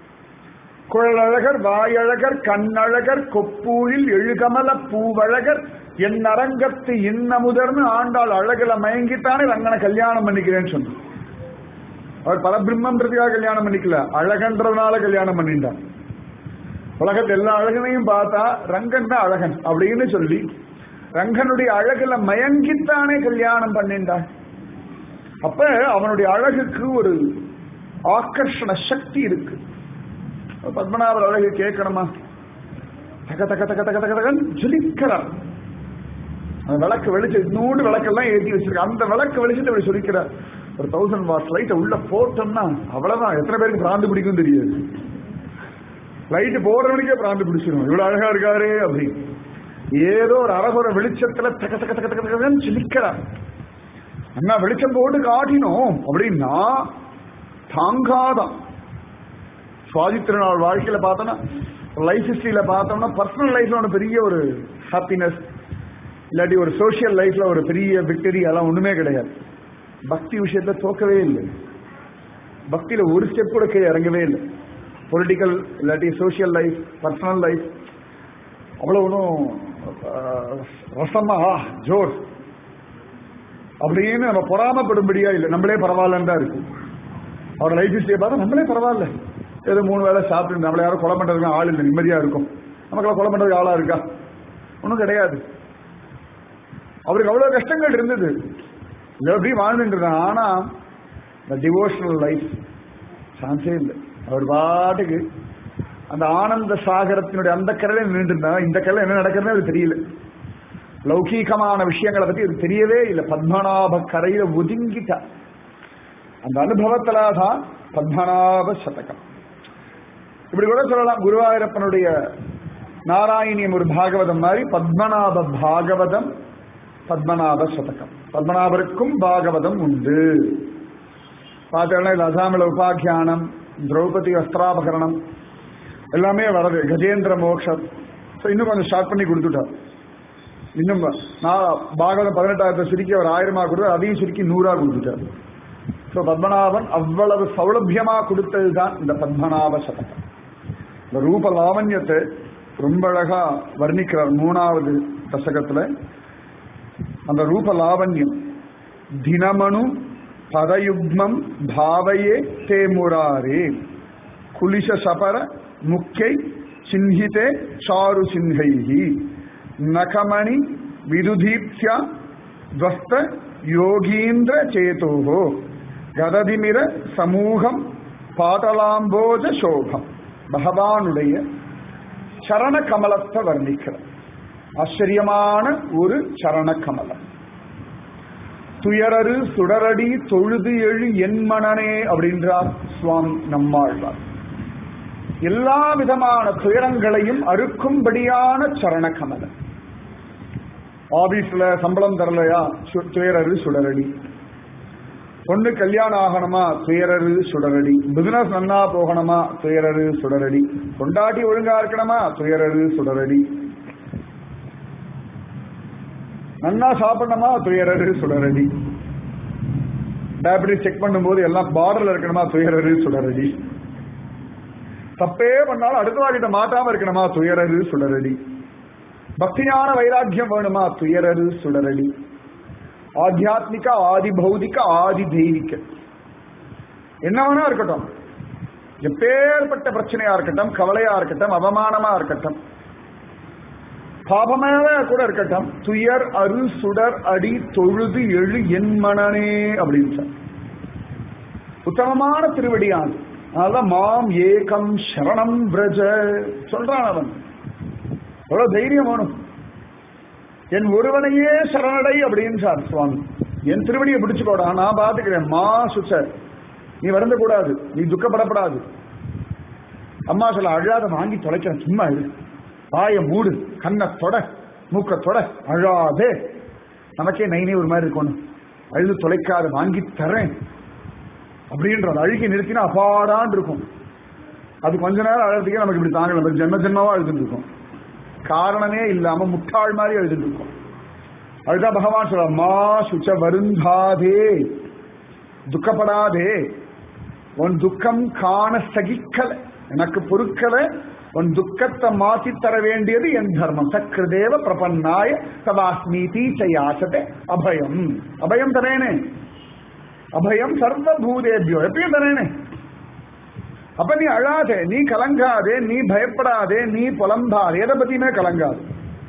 குழலழகர் வாயழகர் கண்ணழகர் கொப்பூழில் எழுகமல பூவழகர் என் அரங்கத்து இன்னமுதர்னு ஆண்டாள் அழகுல மயங்கித்தானே ரங்கனை கல்யாணம் பண்ணிக்கிறேன்னு சொன்னார் அவர் பரபிரம்மன்றதுக்காக கல்யாணம் பண்ணிக்கல அழகன்றதுனால கல்யாணம் பண்ணிட்டான் உலகத்து எல்லா அழகனையும் பார்த்தா ரங்கன் தான் அழகன் அப்படின்னு சொல்லி ரங்கனுடைய அழகுல மயங்கித்தானே கல்யாணம் பண்ணிட்டான் அப்ப அவனுடைய அழகுக்கு ஒரு ஆக்கர்ஷண சக்தி இருக்கு பத்மநாபர் அழகு கேட்கணுமா தக தக தக தக தக தகன் ஜொலிக்கிறார் அந்த விளக்கு வெளிச்சம் நூறு விளக்கெல்லாம் ஏற்றி வச்சிருக்க அந்த விளக்கு வெளிச்சத்தை அப்படி சொல்லிக்கிறார் ஒரு தௌசண்ட் வாட்ஸ் லைட்டை உள்ள போட்டோம்னா அவ்வளவுதான் எத்தனை பேருக்கு பிராந்து பிடிக்கும் தெரியாது லைட்டு போடுறவனுக்கே பிராந்து பிடிச்சிடும் இவ்வளவு அழகா இருக்காரு அப்படி ஏதோ ஒரு அரகுற வெளிச்சத்துல தக்க தக்க தக்க தக்க தக்கன்னு சிலிக்கிறார் அண்ணா வெளிச்சம் போட்டு காட்டினோம் அப்படின்னா தாங்காதான் சுவாதி திருநாள் வாழ்க்கையில பார்த்தோம்னா லைஃப் ஹிஸ்டரியில பார்த்தோம்னா பர்சனல் லைஃப்ல ஒன்று பெரிய ஒரு ஹாப்பினஸ் இல்லாட்டி ஒரு சோசியல் லைஃப்ல ஒரு பெரிய விக்டரி அதெல்லாம் ஒண்ணுமே கிடையாது பக்தி விஷயத்துல தோக்கவே இல்லை பக்தியில ஒரு ஸ்டெப் கூட கீழே இறங்கவே இல்லை பொலிட்டிக்கல் இல்லாட்டி சோசியல் லைஃப் பர்சனல் லைஃப் அவ்வளவு ஒன்றும் ரசமா ஜோர் அப்படின்னு நம்ம பொறாமப்படும்படியா இல்லை நம்மளே பரவாயில்லன்னு தான் இருக்கு அவரோட லைஃப் ஹிஸ்டரியை பார்த்தா நம்மளே பரவாயில்ல ஏதோ மூணு வேளை சாப்பிட்டு நம்மளை யாரும் கொலை பண்றதுக்கு ஆள் இல்லை நிம்மதியா இருக்கும் நமக்கெல்லாம் கொலை பண்றதுக்கு ஆளா இருக்கா ஒன்றும் கிடையாது அவருக்கு அவ்வளவு கஷ்டங்கள் இருந்தது எப்படி வாழ்ந்துட்டு ஆனா இந்த டிவோஷனல் லைஃப் சான்ஸே இல்லை அவர் பாட்டுக்கு அந்த ஆனந்த சாகரத்தினுடைய அந்த கரையில நின்று இருந்தா இந்த கரையில என்ன நடக்கிறதுன்னு அது தெரியல லௌகீகமான விஷயங்களை பத்தி அது தெரியவே இல்லை பத்மநாப கரையில ஒதுங்கிட்டா அந்த அனுபவத்துல தான் பத்மநாப சதகம் இப்படி கூட சொல்லலாம் குருவாயூரப்பனுடைய நாராயணியம் ஒரு பாகவதம் மாதிரி பத்மநாப பாகவதம் பத்மநாப சதகம் பத்மநாபருக்கும் பாகவதம் உண்டு பார்த்தோம்னா இது அசாமில உபாக்கியானம் திரௌபதி வஸ்திராபகரணம் எல்லாமே வருது கஜேந்திர மோக்ஷம் ஸோ இன்னும் கொஞ்சம் ஸ்டார்ட் பண்ணி கொடுத்துட்டார் இன்னும் நான் பாகவதம் பதினெட்டாயிரத்தை சுருக்கி அவர் ஆயிரமா கொடுத்து அதையும் சுருக்கி நூறா கொடுத்துட்டார் ஸோ பத்மநாபன் அவ்வளவு சௌலபியமா கொடுத்தது தான் இந்த பத்மநாப சதகம் இந்த ரூப லாவண்யத்தை ரொம்ப அழகா வர்ணிக்கிறார் மூணாவது தசகத்துல அந்த ரூப லாவண்யம் தினமனு பதயுக்மம் பாவையே தேமுராரே குலிஷ சபர முக்கை சின்ஹிதே சாரு சின்ஹைஹி நகமணி விருதீப்ஸ்யா துவஸ்த யோகீந்திர சேதோஹோ கததிமிர சமூகம் பாடலாம்போஜ சோகம் பகவானுடைய சரண கமலத்தை வர்ணிக்கிறார் ஆச்சரியமான ஒரு சரண கமலம் துயரரு சுடரடி தொழுது எழு என் மனனே அப்படின்றார் சுவாமி நம்மாழ்வார் எல்லா விதமான துயரங்களையும் அறுக்கும்படியான சரண கமலம் ஆபீஸ்ல சம்பளம் தரலையா சு- துயரரு சுடரடி பொண்ணு கல்யாணம் ஆகணுமா துயரரு சுடரடி பிசினஸ் நன்னா போகணுமா துயரரு சுடரடி கொண்டாட்டி ஒழுங்கா இருக்கணுமா துயரரு சுடரடி நன்னா சாப்பிடணுமா துயரரு சுடரடி டயபிட்டிஸ் செக் பண்ணும்போது எல்லாம் பார்டர்ல இருக்கணுமா துயரரு சுடரடி தப்பே பண்ணாலும் அடுத்த கிட்ட மாட்டாம இருக்கணுமா துயரரு சுடரடி பக்தியான வைராக்கியம் வேணுமா துயரரு சுடரடி ஆத்தியாத்மிக ஆதி பௌதிக ஆதி தெய்வீக என்ன வேணா இருக்கட்டும் எப்பேற்பட்ட பிரச்சனையா இருக்கட்டும் கவலையா இருக்கட்டும் அவமானமா இருக்கட்டும் பாபமாவே கூட இருக்கட்டும் துயர் அரு சுடர் அடி தொழுது எழு என் மனனே அப்படின்னு சொன்னார். உத்தமமான திருவடியான் அதான் மாம் ஏகம் சரணம் பிரஜ சொல்றான் அவன் எவ்வளவு தைரியம் வேணும் என் ஒருவனையே சரணடை அப்படின்றார் சுவாமி என் திருவடியை பிடிச்சுக்கோடா நான் பாத்துக்கிறேன் மா சுச்சர் நீ வருந்த கூடாது நீ துக்கப்படப்படாது அம்மா சொல்ல அழாத வாங்கி தொலைக்கிறேன் சும்மா இரு வாய மூடு கண்ணை தொட மூக்க தொட அழாதே நமக்கே நைனே ஒரு மாதிரி இருக்கணும் அழுது தொலைக்காத வாங்கி தரேன் அப்படின்றது அழுகி நிறுத்தினா அபாடான் இருக்கும் அது கொஞ்ச நேரம் அழுறதுக்கே நமக்கு இப்படி தாங்கல நம்ம ஜென்ம ஜென்மாவா எழுதிட்டு இருக்கோம் காரணமே இல்லாம முட்டாள் மாதிரி எழுதிட்டு இருக்கோம் அதுதான் பகவான் சொல்ற மா சுச்ச வருந்தாதே துக்கப்படாதே உன் துக்கம் காண சகிக்கல எனக்கு பொறுக்கல உன் துக்கத்தை மாத்தி தர வேண்டியது என் தர்மம் சக்கிருதேவ பிரபன்னாய தவாஸ்மீதி யாசத்தை அபயம் அபயம் தரேனே அபயம் சர்வ பூதேபியோ எப்பயும் தரேனே அப்ப நீ அழாதே நீ கலங்காதே நீ பயப்படாதே நீ புலம்பாதே எதை பத்தியுமே கலங்காது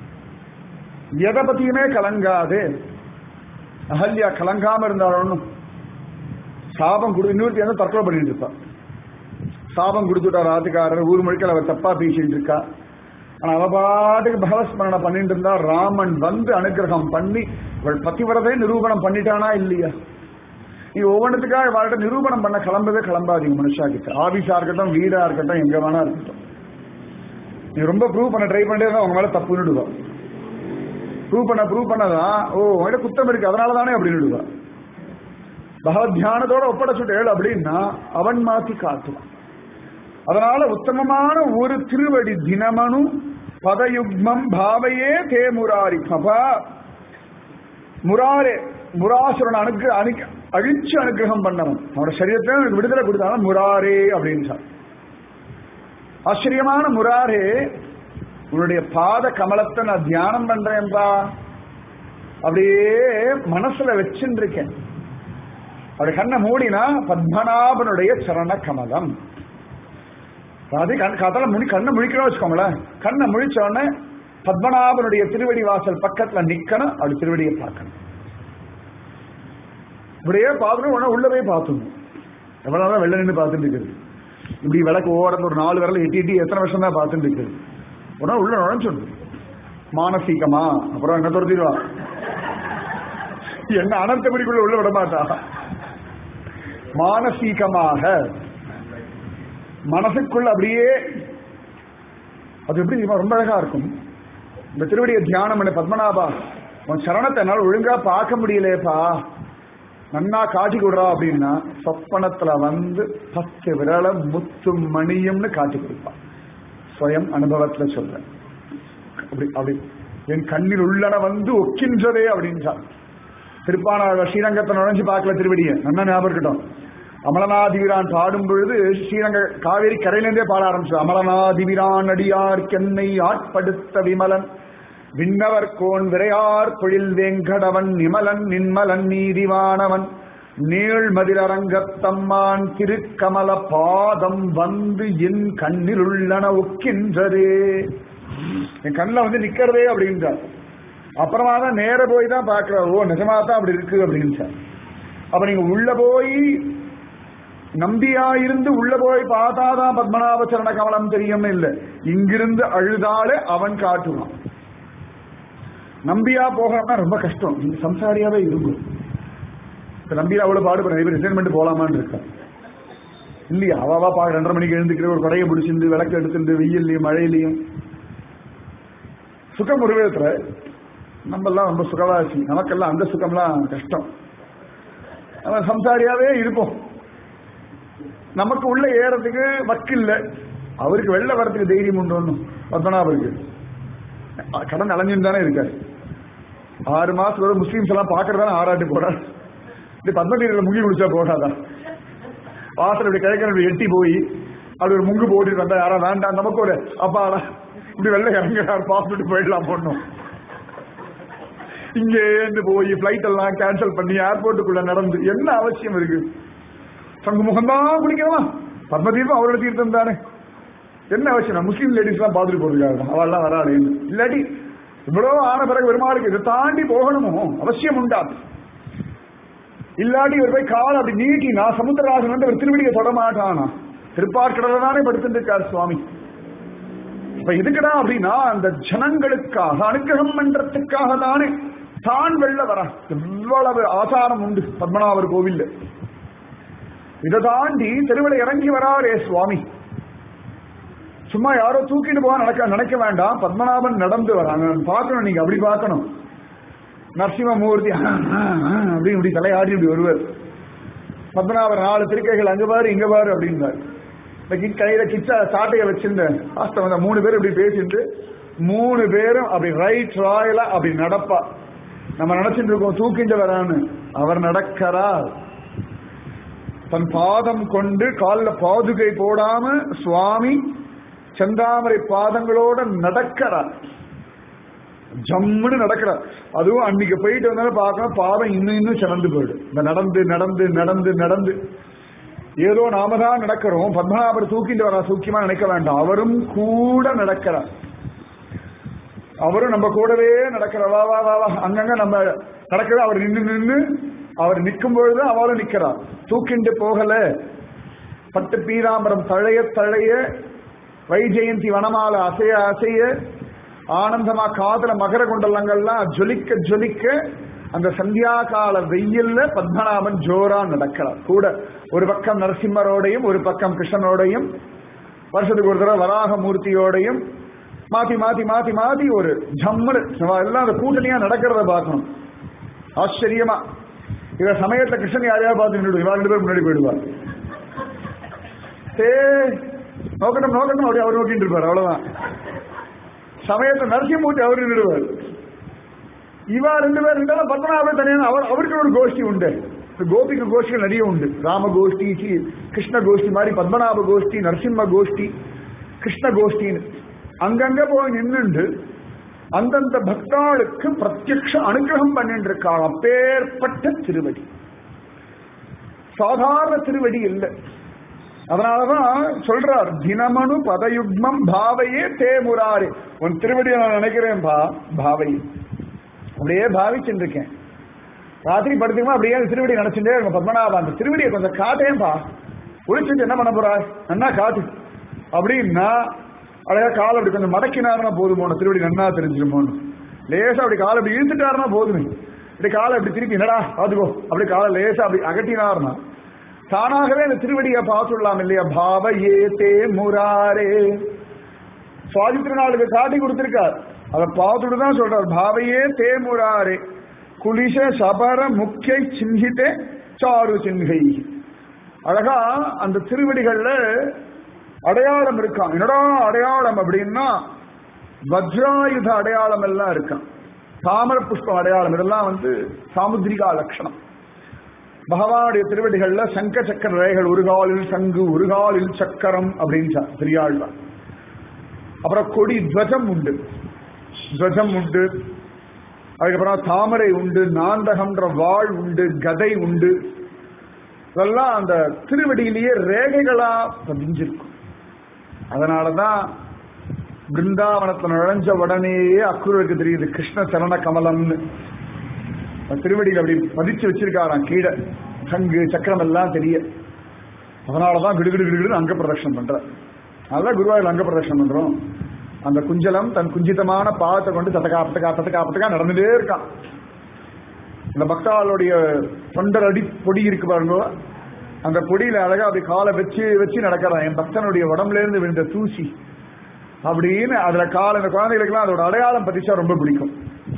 எதை பத்தியுமே கலங்காதே அகல்யா கலங்காம இருந்தாலும் சாபம் கொடு இன்னொருத்தி வந்து தற்கொலை பண்ணிட்டு இருப்பா சாபம் கொடுத்துட்டா ராத்துக்காரர் ஊர் முழுக்க அவ தப்பா பேசிட்டு இருக்கா ஆனா அவ பாட்டுக்கு பகவஸ்மரணை பண்ணிட்டு இருந்தா ராமன் வந்து அனுகிரகம் பண்ணி இவள் பத்திவரதை நிரூபணம் பண்ணிட்டானா இல்லையா நீ ஒவ்வொன்றுத்துக்காக வாழ்க்கை நிரூபணம் பண்ண கிளம்பவே கிளம்பாதீங்க மனுஷா கிட்ட ஆபீஸா இருக்கட்டும் வீடா இருக்கட்டும் எங்க வேணா இருக்கட்டும் நீ ரொம்ப ப்ரூவ் பண்ண ட்ரை பண்ணிட்டே இருந்தா உங்க மேல தப்பு நிடுவா ப்ரூவ் பண்ண ப்ரூவ் பண்ணதான் ஓ உங்ககிட்ட குத்தம் இருக்கு அதனால தானே அப்படின்னு விடுவா பகவத் தியானத்தோட ஒப்படைச்சுட்டேள் அப்படின்னா அவன் மாத்தி காட்டுவான் அதனால உத்தமமான ஒரு திருவடி தினமனு பதயுக்மம் பாவையே தே முராரி அப்பா முராரே முராசுரன் அனுக்கு அனுக்கு அழிச்சு அனுகிரகம் பண்ணவன் அவனோட சரீரத்தை எனக்கு விடுதலை கொடுத்தாலும் முராரே அப்படின்னு ஆச்சரியமான முராரே உன்னுடைய பாத கமலத்தை நான் தியானம் பண்றேன்பா அப்படியே மனசுல வச்சுட்டு இருக்கேன் அப்படி கண்ணை மூடினா பத்மநாபனுடைய சரண கமலம் அது கண் கதல முடி கண்ணை முழிக்கணும் வச்சுக்கோங்களேன் கண்ணை முழிச்ச உடனே பத்மநாபனுடைய திருவடி வாசல் பக்கத்துல நிக்கணும் அப்படி திருவடியை பார்க்கணும் இப்படியே பார்க்கணும் உடனே உள்ள போய் பார்த்துணும் எவ்வளவு தான் வெளில நின்று பார்த்துட்டு இருக்குது இப்படி விளக்கு ஓரத்துல ஒரு நாலு விரல எட்டி எட்டி எத்தனை வருஷம் தான் பார்த்துட்டு இருக்குது உடனே உள்ள நுழைஞ்சுடும் மானசீகமா அப்புறம் என்ன துரத்திடுவா என்ன அனர்த்தபடிக்குள்ள உள்ள விட மாட்டா மானசீகமாக மனசுக்குள்ள அப்படியே அது எப்படி தெரியுமா? ரொம்ப அழகா இருக்கும் இந்த திருவடியை தியானம் பண்ண பத்மநாபா உன் சரணத்தை என்னால் ஒழுங்கா பார்க்க முடியலையேப்பா நன்னா காட்டி கொடுறா அப்படின்னா சொப்பனத்துல வந்து பத்து விரல முத்தும் மணியும்னு காட்டி கொடுப்பான் ஸ்வயம் அனுபவத்துல சொல்றேன் அப்படி அப்படி என் கண்ணில் உள்ளன வந்து ஒக்கின்றதே அப்படின்றான் திருப்பான ஸ்ரீரங்கத்தை நுழைஞ்சு பார்க்கல திருவடியை நல்லா ஞாபகம் இருக்கட்டும் அமலநாதிவிரான் பாடும் பொழுது ஸ்ரீரங்க காவேரி கரையிலேருந்தே பாட ஆரம்பிச்சு அமலநாதிவிரான் அடியார் கென்னை ஆட்படுத்த விமலன் விண்ணவர் கோன் விரையார் பொழில் வேங்கடவன் நிமலன் நின்மலன் நீதிவானவன் நீழ்மதிலரங்கத்தம்மான் திருக்கமல பாதம் வந்து என் கண்ணில் உள்ளன ஒக்கின்றதே என் கண்ணில் வந்து நிக்கிறதே அப்படின்றார் அப்புறமா தான் நேர போய் தான் பார்க்கிறார் ஓ நிஜமா தான் அப்படி இருக்கு அப்படின்னு அப்ப நீங்க உள்ள போய் நம்பியாயிருந்து உள்ள போய் பார்த்தாதான் பத்மநாப சரண கமலம் தெரியும்னு இல்ல இங்கிருந்து அழுதாலே அவன் காட்டுவான் நம்பியா போகணும்னா ரொம்ப கஷ்டம் நீங்க சம்சாரியாவே இருக்கும் இப்ப நம்பியா அவ்வளவு பாடுபடுறேன் இவர் ரிசைன்மெண்ட் போலாமான்னு இருக்கா இல்லையா அவாவா பா ரெண்டரை மணிக்கு எழுந்துக்கிற ஒரு கடையை பிடிச்சிருந்து விளக்கு எடுத்துட்டு வெயில்லையும் மழையிலையும் சுகம் ஒரு விதத்துல நம்ம எல்லாம் ரொம்ப சுகவாசி நமக்கெல்லாம் அந்த சுகம்லாம் கஷ்டம் நம்ம சம்சாரியாவே இருப்போம் நமக்கு உள்ள ஏறதுக்கு வக்கு இல்ல அவருக்கு வெளில வரதுக்கு தைரியம் உண்டு ஒண்ணும் பத்மநாபருக்கு கடன் அலைஞ்சுன்னு தானே இருக்காரு ஆறு மாசத்தோட முஸ்லீம்ஸ் எல்லாம் பாக்குறதான ஆராட்டு போறாரு இந்த பத்மகிரியில முங்கி குடிச்சா போகாதா வாசல் இப்படி கிழக்கிற இப்படி எட்டி போய் அப்படி ஒரு முங்கு போட்டுட்டு வந்தா யாரா வேண்டாம் நமக்கு ஒரு அப்பாடா இப்படி வெள்ள இறங்குறாரு பாஸ்போர்ட் போயிடலாம் போடணும் இங்கே இருந்து போய் பிளைட் எல்லாம் கேன்சல் பண்ணி ஏர்போர்ட்டுக்குள்ள நடந்து என்ன அவசியம் இருக்கு சங்கு முகம்தான் குடிக்கலாம் பத்மதீபம் அவரோட தீர்த்தம் தானே என்ன அவசியம் முஸ்லீம் லேடிஸ் எல்லாம் பாத்துட்டு போறதுக்காக அவள்லாம் வராது இல்லாட்டி இவ்வளவு ஆன பிறகு பெருமாளுக்கு இதை தாண்டி போகணுமோ அவசியம் உண்டா இல்லாட்டி இவர் போய் கால் அப்படி நீட்டினா சமுத்திரராஜன் வந்து ஒரு திருவடியை தொட மாட்டானா திருப்பார்கடல தானே படுத்துட்டு இருக்கார் சுவாமி இப்ப எதுக்குடா அப்படின்னா அந்த ஜனங்களுக்காக அனுகிரகம் பண்றதுக்காக தானே தான் வெள்ள வர எவ்வளவு ஆச்சாரம் உண்டு பத்மநாபர் கோவில்ல இதை தாண்டி தெருவில் இறங்கி வராரே சுவாமி சும்மா யாரோ தூக்கிட்டு போக நடக்க நினைக்க வேண்டாம் பத்மநாபன் நடந்து வராங்க பார்க்கணும் நீங்க அப்படி பார்க்கணும் நரசிம்மமூர்த்தி அப்படி இப்படி தலையாடி இப்படி வருவார் பத்மநாபர் நாலு திருக்கைகள் அங்க பாரு இங்க பாரு அப்படின்னாரு இந்த கிட் கையில கிச்சா சாட்டைய வச்சிருந்த வாஸ்தவம் வந்த மூணு பேர் இப்படி பேசிட்டு மூணு பேரும் அப்படி ரைட் ராயலா அப்படி நடப்பா நம்ம நினைச்சிட்டு இருக்கோம் தூக்கிட்டு வரான்னு அவர் நடக்கிறார் தன் பாதம் கொண்டு காலில் பாதுகை போடாம சுவாமி செந்தாமரை பாதங்களோட நடக்கிறார் ஜம்முன்னு நடக்கிறார் அதுவும் அன்னைக்கு போயிட்டு வந்தாலும் பார்க்கணும் பாதம் இன்னும் இன்னும் சிறந்து போயிடும் இந்த நடந்து நடந்து நடந்து நடந்து ஏதோ நாம தான் நடக்கிறோம் பத்மநாபர் தூக்கிட்டு வர சூக்கியமா நினைக்க வேண்டாம் அவரும் கூட நடக்கிறார் அவரும் நம்ம கூடவே நடக்கிற வா வா வா வா அங்கங்க நம்ம நடக்கிற அவர் நின்று நின்று அவர் நிற்கும் பொழுது அவளும் நிக்கிறார் தூக்கிண்டு போகல பட்டு பீராம்பரம் தழைய தழைய வைஜெயந்தி வனமால அசைய அசைய ஆனந்தமா காதல மகர குண்டலங்கள்லாம் ஜொலிக்க ஜொலிக்க அந்த சந்தியா கால வெயில்ல பத்மநாபன் ஜோரா நடக்கிறார் கூட ஒரு பக்கம் நரசிம்மரோடையும் ஒரு பக்கம் கிருஷ்ணனோடையும் வருஷத்துக்கு ஒரு தடவை வராக மூர்த்தியோடையும் மாத்தி மாத்தி மாத்தி மாத்தி ஒரு ஜம்முன்னு எல்லாம் அந்த கூட்டணியா நடக்கிறத பார்க்கணும் ஆச்சரியமா இவ சமயத்துல கிருஷ்ணன் யாரையாவது பார்த்து நின்று இவா ரெண்டு பேர் முன்னாடி போயிடுவார் ஏ நோக்கட்டும் நோக்கட்டும் அப்படி அவர் நோக்கிட்டு இருப்பார் அவ்வளவுதான் சமயத்துல நரசிம்மூர்த்தி அவர் நின்றுடுவார் இவா ரெண்டு பேர் இருந்தாலும் பத்மநாபர் தனியான அவர் அவருக்கு ஒரு கோஷ்டி உண்டு கோபிக்கு கோஷ்டிகள் நிறைய உண்டு ராம கோஷ்டி சி- கிருஷ்ண கோஷ்டி மாதிரி பத்மநாப கோஷ்டி நரசிம்ம கோஷ்டி கிருஷ்ண கோஷ்டின்னு அங்கங்க போய் நின்னுண்டு அந்தந்த பக்தாளுக்கு பிரத்யக்ஷ அனுகிரகம் பண்ணிட்டு இருக்காங்க அப்பேற்பட்ட திருவடி சாதாரண திருவடி இல்லை அதனாலதான் சொல்றார் தினமனு பதயுக்மம் பாவையே தேமுராறு உன் திருவடியை நான் நினைக்கிறேன் பா பாவையே அப்படியே பாவிச்சுட்டு இருக்கேன் ராத்திரி படுத்துக்குமா அப்படியே அந்த திருவடி நினைச்சுட்டே இருக்கும் பத்மநாபா அந்த திருவடியை கொஞ்சம் காட்டேன்பா ஒழிச்சுட்டு என்ன பண்ண போறா நன்னா காட்டு அப்படின்னா அழகா காலை அப்படி கொஞ்சம் மடக்கினாருன்னா போதுமோ திருவடி நன்னா தெரிஞ்சிருமோன்னு லேசா அப்படி காலை அப்படி இழுத்துட்டாருன்னா போதுமே இப்படி காலை அப்படி திருப்பி என்னடா பாத்துக்கோ அப்படி காலை லேசா அப்படி அகட்டினாருன்னா தானாகவே அந்த திருவடியை பார்த்துடலாம் இல்லையா பாவ ஏ தே முராரே சுவாதி திருநாளுக்கு காட்டி கொடுத்திருக்கார் அதை பார்த்துட்டு தான் சொல்றார் பாவையே தேமுராரே குலிஷ சபர முக்கிய சின்ஹிதே சாரு சின்ஹை அழகா அந்த திருவடிகள்ல அடையாளம் இருக்கான் என்னடா அடையாளம் அப்படின்னா வஜ்ராயுத அடையாளம் எல்லாம் இருக்கான் தாமர புஷ்பம் அடையாளம் இதெல்லாம் வந்து சாமுத்ரிகா லட்சணம் பகவானுடைய திருவடிகள்ல சங்க சக்கர ரேகைகள் ஒரு காலில் சங்கு ஒரு காலில் சக்கரம் அப்படின்னு பெரியாழ்வார் அப்புறம் கொடி துவஜம் உண்டு துவஜம் உண்டு அதுக்கப்புறம் தாமரை உண்டு நாந்தகம்ன்ற வாழ் உண்டு கதை உண்டு இதெல்லாம் அந்த திருவடியிலேயே ரேகைகளா பதிஞ்சிருக்கும் அதனாலதான் பிருந்தாவனத்துல நுழைஞ்ச உடனேயே அக்குருக்கு தெரியுது கிருஷ்ண சரண கமலம்னு அந்த திருவடியில் அப்படி பதிச்சு வச்சிருக்காராம் கீழே சங்கு சக்கரம் எல்லாம் தெரிய அதனாலதான் கிடுகிடு கிடுகிடு அங்க பிரதட்சணம் பண்ற நல்லா குருவாயூர் அங்க பிரதட்சணம் பண்றோம் அந்த குஞ்சலம் தன் குஞ்சிதமான பாதத்தை கொண்டு தத்தக்கா தத்தக்கா தத்தக்கா தத்தக்கா நடந்துட்டே இருக்கான் இந்த பக்தாளுடைய தொண்டர் அடி பொடி இருக்கு பாருங்க அந்த பொடியில அழகா அப்படி காலை வச்சு வச்சு நடக்கிறான் என் பக்தனுடைய உடம்புல இருந்து விழுந்த தூசி அப்படின்னு அதுல கால் இந்த குழந்தைகளுக்கெல்லாம் அதோட அடையாளம் பதிச்சா ரொம்ப பிடிக்கும்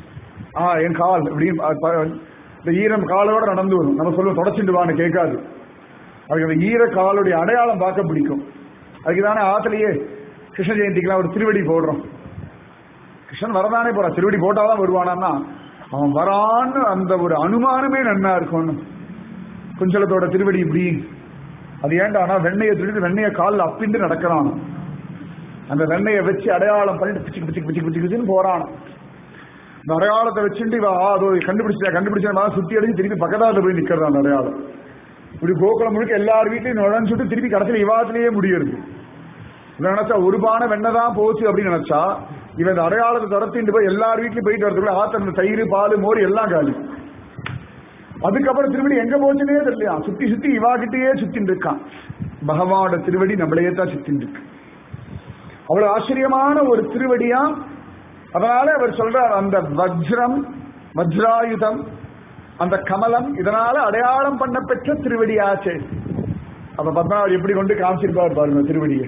ஆ என் கால் இப்படின்னு அது ப- இந்த ஈரம் காலோட நடந்து வரும் நம்ம சொல்லுவோம் தொடச்சிட்டு வான்னு கேட்காது அதுக்கு அந்த ஈர காலுடைய அடையாளம் பார்க்க பிடிக்கும் அதுக்கு தானே ஆத்திலேயே கிருஷ்ண ஜெயந்திக்கெல்லாம் ஒரு திருவடி போடுறோம் கிருஷ்ணன் வரதானே போறான் திருவடி போட்டாதான் வருவானான்னா அவன் வரான்னு அந்த ஒரு அனுமானமே நன்னா இருக்கும்னு குஞ்சலத்தோட திருவடி இப்படி அது ஏண்டானா வெண்ணையை திருடி வெண்ணையை காலில் அப்பிண்டு நடக்கிறான் அந்த வெண்ணையை வச்சு அடையாளம் பண்ணிட்டு பிச்சு பிச்சு பிச்சு பிச்சு பிச்சுன்னு போறான் இந்த அடையாளத்தை வச்சுட்டு இவ ஆ, அதோ கண்டுபிடிச்சா கண்டுபிடிச்சா சுத்தி அடிச்சு திருப்பி பக்கத்தால போய் நிக்கிறது அந்த அடையாளம் இப்படி கோகுலம் முழுக்க எல்லார் வீட்லயும் நுழைஞ்சுட்டு திருப்பி கடைசியில் இவாத்திலேயே முடியுது இவன் நினைச்சா ஒரு பானை வெண்ணெய் தான் போச்சு அப்படின்னு நினைச்சா இவன் இந்த அடையாளத்தை துரத்திட்டு போய் எல்லார் வீட்லயும் போயிட்டு வரதுக்குள்ள ஆத்திர தயிர் பால் மோர் எல்லாம் காலி அதுக்கப்புறம் திருவடி எங்க போச்சுன்னே தெரியலையா சுத்தி சுத்தி இவாகிட்டயே சுத்தின்னு இருக்கான் பகவானோட திருவடி நம்மளையே தான் சுத்தின்னு இருக்கு அவ்வளவு ஆச்சரியமான ஒரு திருவடியா அதனால அவர் சொல்றார் அந்த வஜ்ரம் வஜ்ராயுதம் அந்த கமலம் இதனால அடையாளம் பண்ணப்பெற்ற திருவடியாச்சே அப்ப பத்மநாபர் எப்படி கொண்டு காமிச்சிருப்பார் பாருங்க திருவடியை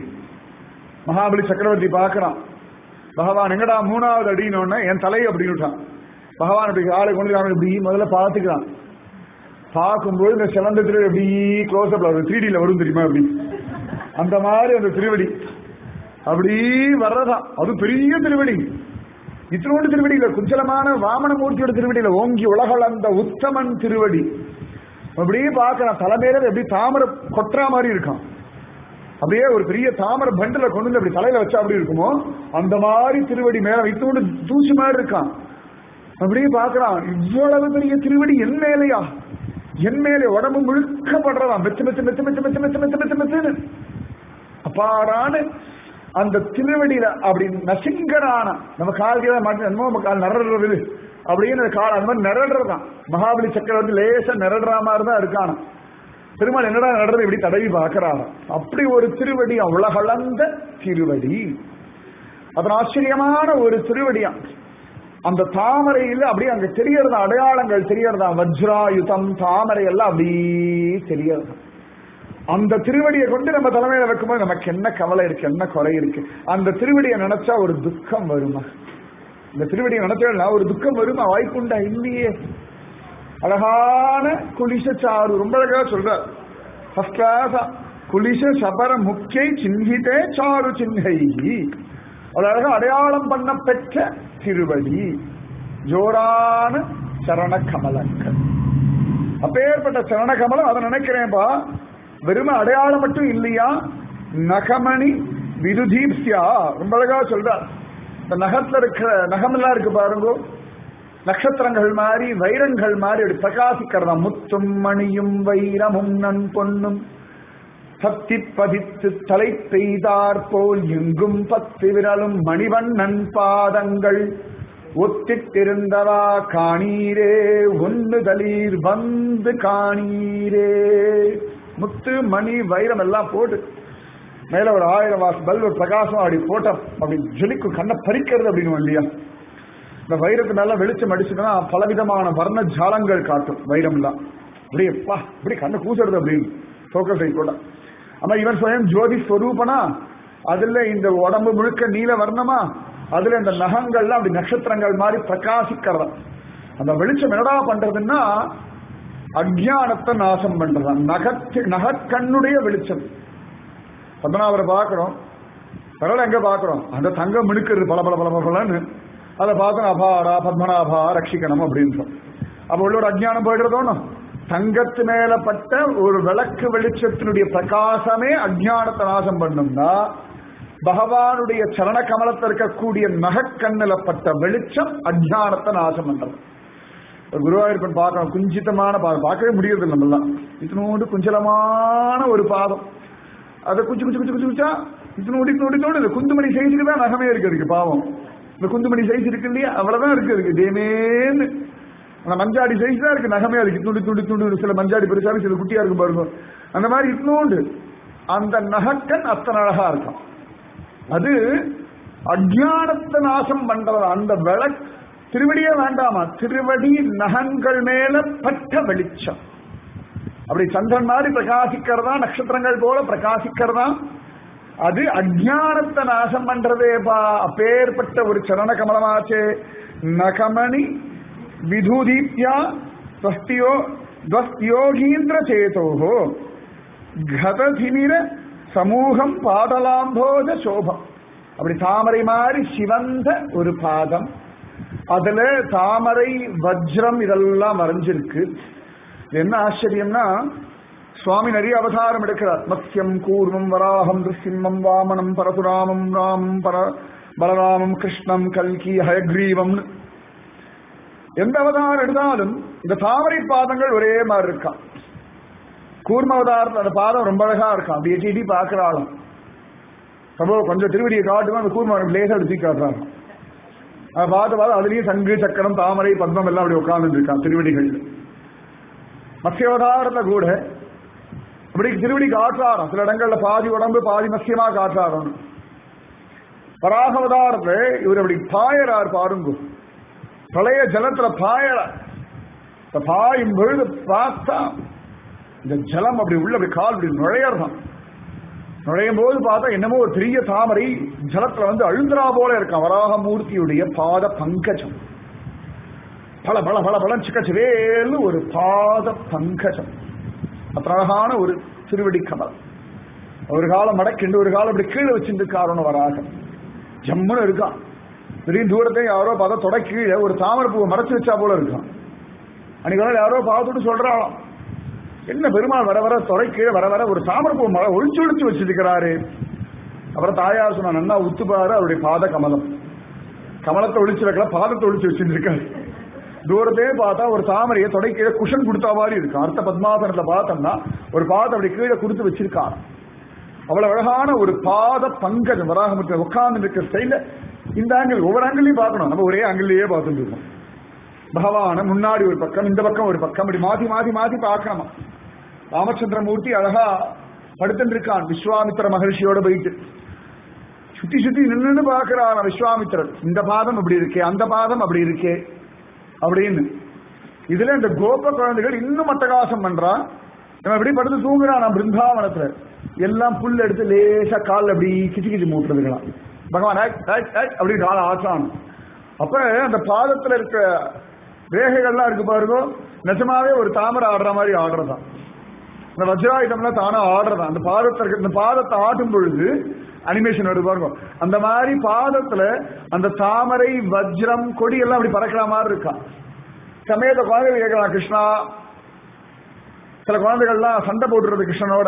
மகாபலி சக்கரவர்த்தி பார்க்கறான் பகவான் எங்கடா மூணாவது அடினோடனே என் தலை அப்படின்னுட்டான் பகவான் அப்படி ஆளை கொண்டு காமி இப்படி முதல்ல பார்த்துக்கிறான் பார்க்கும்போது இந்த சிலந்த திருவடி எப்படி க்ளோஸ் அப்ல த்ரீ டில வரும் தெரியுமா அப்படி அந்த மாதிரி அந்த திருவடி அப்படி வர்றதா அது பெரிய திருவடி இத்தனோடு திருவடி இல்ல குஞ்சலமான வாமனமூர்த்தியோட திருவடி இல்ல ஓங்கி உலகளந்த உத்தமன் திருவடி அப்படியே பார்க்கறான் தலைமையில எப்படி தாமரை கொட்டுற மாதிரி இருக்கான் அப்படியே ஒரு பெரிய தாமரை பண்டில கொண்டு வந்து அப்படி தலையில வச்சா அப்படி இருக்குமோ அந்த மாதிரி திருவடி மேல இத்தோடு தூசி மாதிரி இருக்கான் அப்படியே பார்க்கறான் இவ்வளவு பெரிய திருவடி என் மேலையா என் மேலே உடம்பு முழுக்க படுறதாம் மெத்து மெத்து மெத்து மெத்து மெத்து மெத்து மெத்து மெத்து மெத்துன்னு அப்பாடான அந்த திருவடியில அப்படி நசிங்கரான நம்ம கால்களை மாட்டி நம்ம கால் நிரடுறது அப்படின்னு கால் அந்த மாதிரி நிரடுறதுதான் மகாபலி சக்கரவர்த்தி லேசா நிரடுற மாதிரி தான் இருக்கான பெருமாள் என்னடா நடறது இப்படி தடவி பார்க்கறாரு அப்படி ஒரு திருவடி உலகளந்த திருவடி அதன் ஆச்சரியமான ஒரு திருவடியா அந்த தாமரையில அப்படியே அங்க தெரியறதா அடையாளங்கள் தெரியறதா வஜ்ராயுதம் தாமரை எல்லாம் அப்படி தெரியறதா அந்த திருவடியை கொண்டு நம்ம தலைமையில வைக்கும்போது நமக்கு என்ன கவலை இருக்கு என்ன குறை இருக்கு அந்த திருவடியை நினைச்சா ஒரு துக்கம் வருமா இந்த திருவடியை நினைச்சா ஒரு துக்கம் வருமா வாய்ப்புண்டா இல்லையே அழகான குலிச சாரு ரொம்ப அழகா சொல்றார் ஃபர்ஸ்ட் கிளாஸா குலிச சபர முக்கிய சின்ஹிதே சாரு சின்ஹை அது அழகா அடையாளம் பண்ண பெற்ற திருவடி ஜோரான சரண கமலங்கள் அப்பேற்பட்ட சரண கமலம் அதை நினைக்கிறேன்பா வெறும அடையாளம் மட்டும் இல்லையா நகமணி விருதீப்சியா ரொம்ப அழகா சொல்றார் இந்த நகத்துல இருக்கிற நகமெல்லாம் இருக்கு பாருங்க நட்சத்திரங்கள் மாதிரி வைரங்கள் மாதிரி அப்படி பிரகாசிக்கிறதா முத்தும் மணியும் வைரமும் நன் பொன்னும் சத்தி பதித்து தலை பெய்தார் போல் எங்கும் பத்து விரலும் மணிவண்ணன் பாதங்கள் ஒத்திட்டிருந்தவா காணீரே ஒன்னு தலீர் வந்து காணீரே முத்து மணி வைரம் எல்லாம் போட்டு மேல ஒரு ஆயிரம் வாசம் பல்பு பிரகாசம் அப்படி போட்ட அப்படி ஜொலிக்கும் கண்ணை பறிக்கிறது அப்படின்னு இல்லையா இந்த வைரத்து மேல வெளிச்சம் அடிச்சுன்னா பலவிதமான வர்ண ஜாலங்கள் காட்டும் வைரம்லாம் அப்படியே பா இப்படி கண்ணை கூசுறது அப்படின்னு ஃபோக்கஸ் ஆகி கூட ஆமா இவன் சுயம் ஜோதி ஸ்வரூபனா அதுல இந்த உடம்பு முழுக்க நீல வர்ணமா அதுல இந்த நகங்கள்லாம் அப்படி நட்சத்திரங்கள் மாதிரி பிரகாசிக்கிறதா அந்த வெளிச்சம் என்னடா பண்றதுன்னா அஜ்ஞானத்தை நாசம் பண்றதா நகத்து நகக்கண்ணுடைய வெளிச்சம் பத்மநாபரை பார்க்கிறோம் பரவாயில்ல எங்க பார்க்கிறோம் அந்த தங்கம் மினுக்கிறது பல பல பல பலன்னு அதை பார்த்தோம் அபாரா பத்மநாபா ரட்சிக்கணும் அப்படின்னு அப்ப உள்ள ஒரு அஜ்ஞானம் போயிடுறதோனும் தங்கத்து மேல பட்ட ஒரு விளக்கு வெளிச்சத்தினுடைய பிரகாசமே அஜ்ஞானத்தை நாசம் பண்ணும்னா பகவானுடைய சரண கமலத்தில் இருக்கக்கூடிய நகக்கண்ணில பட்ட வெளிச்சம் அஜ்ஞானத்தை நாசம் பண்றது ஒரு குருவாயூர்பன் பார்க்கணும் குஞ்சிதமான பாதம் பார்க்கவே முடியறது நம்மெல்லாம் இத்தினோடு குஞ்சலமான ஒரு பாதம் அதை குச்சி குச்சி குச்சி குச்சி குச்சா இத்தினோடு இத்தினோடு இத்தினோடு இந்த குந்துமணி சைஸுக்கு தான் நகமே இருக்கு அதுக்கு பாவம் இந்த குந்துமணி சைஸ் இருக்கு இல்லையா அவ்வளவுதான் இருக்கு அதுக்கு தேமேன்னு அந்த மஞ்சாடி சைஸ் தான் இருக்கு நகமே அதுக்கு துண்டு துண்டு துண்டு சில மஞ்சாடி பெருசாக சில குட்டியா இருக்கும் பாருங்க அந்த மாதிரி இத்தினோண்டு அந்த நகக்கன் அத்தனை அழகா இருக்கும் அது அஜானத்தை நாசம் பண்றது அந்த விளக் திருவடியே வேண்டாமா திருவடி நகங்கள் மேல பட்ட வெளிச்சம் அப்படி சந்திரன் மாதிரி பிரகாசிக்கிறதா நட்சத்திரங்கள் போல பிரகாசிக்கிறதா அது அஜானத்தை நாசம் பண்றதேபா அப்பேற்பட்ட ஒரு சரண கமலமாச்சே நகமணி விதுதீப்யா ஸ்வஸ்தியோ துவஸ்தியோகீந்திர சேதோஹோ கததிமிர சமூகம் பாதலாம்போஜ சோபம் அப்படி தாமரை மாதிரி சிவந்த ஒரு பாதம் அதுல தாமரை வஜ்ரம் இதெல்லாம் வரைஞ்சிருக்கு என்ன ஆச்சரியம்னா சுவாமி நிறைய அவதாரம் எடுக்கிறார் மத்யம் கூர்மம் வராகம் நிருசிம்மம் வாமனம் பரசுராமம் ராமம் பர பலராமம் கிருஷ்ணம் கல்கி ஹயக்ரீவம் எந்த அவதாரம் எடுத்தாலும் இந்த தாமரை பாதங்கள் ஒரே மாதிரி இருக்கான் கூர்ம அவதாரத்தில் அந்த பாதம் ரொம்ப அழகா இருக்கான் அப்படி எட்டி எட்டி பார்க்கிறாளும் சம்பவ கொஞ்சம் திருவடியை காட்டுவோம் அந்த கூர்ம லேசா எடுத்து காட்டுறாங்க அதை பார்த்து பார்த்து அதுலயும் சங்கு சக்கரம் தாமரை பத்மம் எல்லாம் அப்படி உட்கார்ந்து இருக்கான் திருவடிகள் மத்ஸ்யாவதாரத்துல கூட அப்படி திருவடி காற்றாரம் சில இடங்கள்ல பாதி உடம்பு பாதி மத்தியமா காற்றாரம் வராகவதாரத்துல இவர் அப்படி பாயறார் பாருங்க பழைய ஜலத்துல பாயறார் இந்த பாயும் பொழுது பார்த்தா இந்த ஜலம் அப்படி உள்ள அப்படி கால் அப்படி நுழையறான் நுழையும் போது பார்த்தா என்னமோ ஒரு பெரிய தாமரை ஜலத்துல வந்து அழுந்தரா போல இருக்கான் வராகமூர்த்தியுடைய பாத பங்கஜம் பல பல பல பலம் சிக்கச்சிவேன்னு ஒரு பாத பங்கஜம் அப்புறம் அழகான ஒரு திருவடி கமலம் ஒரு காலம் மடக்கிண்டு ஒரு காலம் அப்படி கீழே வச்சிருந்துக்காரன்னு வராக ஜம்முன்னு இருக்கான் திடீர்னு தூரத்தை யாரோ பார்த்தா தொட கீழே ஒரு தாமரை பூவை மறைச்சு வச்சா போல இருக்கான் அன்னைக்கு ஒரு நாள் யாரோ பார்த்துட்டு சொல்றாளாம் என்ன பெருமாள் வர வர தொலை கீழே வர வர ஒரு தாமரை பூ மழை ஒழிச்சு ஒழிச்சு வச்சிருக்கிறாரு அப்புறம் தாயார் சொன்னா நன்னா உத்துப்பாரு அவருடைய பாத கமலம் கமலத்தை ஒழிச்சு வைக்கல பாதத்தை ஒழிச்சு வச்சிருக்காரு தூரத்தே பார்த்தா ஒரு தாமரையை தொடை கீழே குஷன் கொடுத்தா மாதிரி இருக்கு அர்த்த பத்மாசனத்துல பார்த்தோம்னா ஒரு பாதம் அப்படி கீழே கொடுத்து வச்சிருக்கான் அவ்வளவு அழகான ஒரு பாத பங்கஜம் வராகமுற்ற உட்கார்ந்து இருக்கிற ஸ்டைல இந்த ஆங்கிள் ஒவ்வொரு ஆங்கிளையும் பார்க்கணும் நம்ம ஒரே ஆங்கிள்லயே பார்த்துட்டு இருக்கோம் பகவான முன்னாடி ஒரு பக்கம் இந்த பக்கம் ஒரு பக்கம் இப்படி மாத்தி மாத்தி மாத்தி பார்க்கணுமா ராமச்சந்திரமூர்த்தி அழகா படுத்துட்டு இருக்கான் விஸ்வாமித்திர மகர்ஷியோட போயிட்டு சுத்தி சுத்தி நின்று பார்க்கிறான் விஸ்வாமித்திரர் இந்த பாதம் அப்படி இருக்கே அந்த பாதம் அப்படி இருக்கே அப்படின்னு இதுல இந்த கோப குழந்தைகள் இன்னும் அட்டகாசம் பண்றா நம்ம எப்படி படுத்து தூங்குறான் நான் பிருந்தாவனத்துல எல்லாம் புல் எடுத்து லேசா கால் அப்படி கிச்சு கிச்சு மூட்டுறதுக்கலாம் பகவான் ஆக், ஆக், ஆக் அப்படி கால ஆற்றான் அப்ப அந்த பாதத்துல இருக்க ரேகைகள்லாம் இருக்கு பாருங்க நிஜமாவே ஒரு தாமரை ஆடுற மாதிரி ஆடுறதான் இந்த வஜ்ராயுதம்லாம் தானா ஆடுறதான் அந்த பாதத்தை இருக்க இந்த பாதத்தை ஆட்டும் பொழுது அனிமேஷன் வருது பாருங்க அந்த மாதிரி பாதத்துல அந்த தாமரை வஜ்ரம் கொடி எல்லாம் அப்படி பறக்கிற மாதிரி இருக்கா சமயத்த குழந்தைகள் கேட்கலாம் கிருஷ்ணா சில குழந்தைகள்லாம் சண்டை போட்டுறது கிருஷ்ணனோட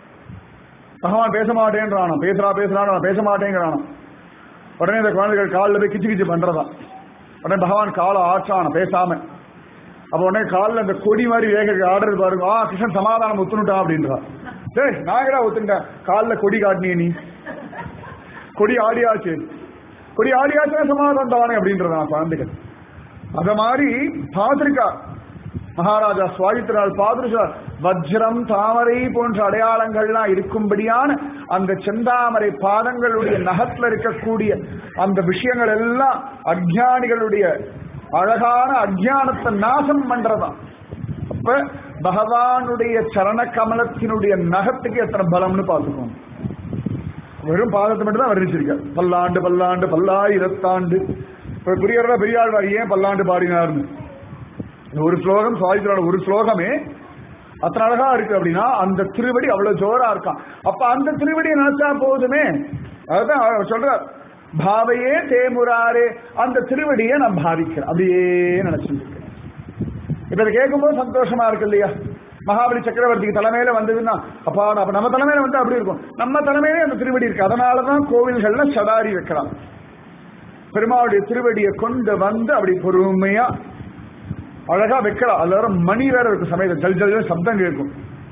பகவான் பேச மாட்டேன்றானோ பேசுறா பேசுறானோ நான் பேச மாட்டேங்கிறானோ உடனே இந்த குழந்தைகள் காலில் போய் கிச்சு கிச்சு பண்றதா உடனே பகவான் காலை ஆற்றான பேசாம அப்ப உடனே காலில் அந்த கொடி மாதிரி வேக ஆடுறது பாருங்க ஆ கிருஷ்ணன் சமாதானம் ஒத்துனுட்டான் அப்படின்றா டேய் நாங்கடா ஒத்துட்டேன் காலில் கொடி காட்டினிய நீ கொடி ஆடியாச்சு கொடி ஆடியாச்சுன்னா சமாதானம் தானே அப்படின்றதா குழந்தைகள் அத மாதிரி பாத்திருக்கா மகாராஜா சுவாதித்தரால் பாதிருஷார் வஜ்ரம் தாமரை போன்ற அடையாளங்கள்லாம் இருக்கும்படியான அந்த செந்தாமரை பாதங்களுடைய நகத்துல இருக்கக்கூடிய அந்த விஷயங்கள் எல்லாம் அஜ்ஞானிகளுடைய அழகான அஜ்ஞானத்தை நாசம் பண்றதாம் அப்ப பகவானுடைய சரண கமலத்தினுடைய நகத்துக்கு எத்தனை பலம்னு பார்த்துக்கோங்க வெறும் பாதத்தை மட்டும் தான் வர்ணிச்சிருக்க பல்லாண்டு பல்லாண்டு பல்லாயிரத்தாண்டு இப்ப பெரியவர்கள பெரியாழ்வார் ஏன் பல்லாண்டு பாடினார்னு இந்த ஒரு ஸ்லோகம் சுவாதித்தரோட ஒரு ஸ்லோகமே அத்தனை அழகா இருக்கு அப்படின்னா அந்த திருவடி அவ்வளவு ஜோரா இருக்கான் அப்ப அந்த திருவடியை நினைச்சா போதுமே அதுதான் அவர் சொல்றார் பாவையே தேமுறாரே அந்த திருவடியை நான் பாவிக்கிறேன் அப்படியே நினைச்சிட்டு இருக்கேன் இப்ப இதை கேட்கும்போது சந்தோஷமா இருக்கு இல்லையா மகாபலி சக்கரவர்த்திக்கு தலைமையில வந்ததுன்னா அப்பா அப்ப நம்ம தலைமையில வந்து அப்படி இருக்கும் நம்ம தலைமையிலே அந்த திருவடி இருக்கு அதனாலதான் கோவில்கள்ல சடாரி வைக்கலாம் பெருமாளுடைய திருவடியை கொண்டு வந்து அப்படி பொறுமையா அழகா வைக்கலாம் அதுல வேற மணி வேற இருக்கும் சமயத்தில் ஜல் ஜல் ஜல் சப்தம் கேட்கும்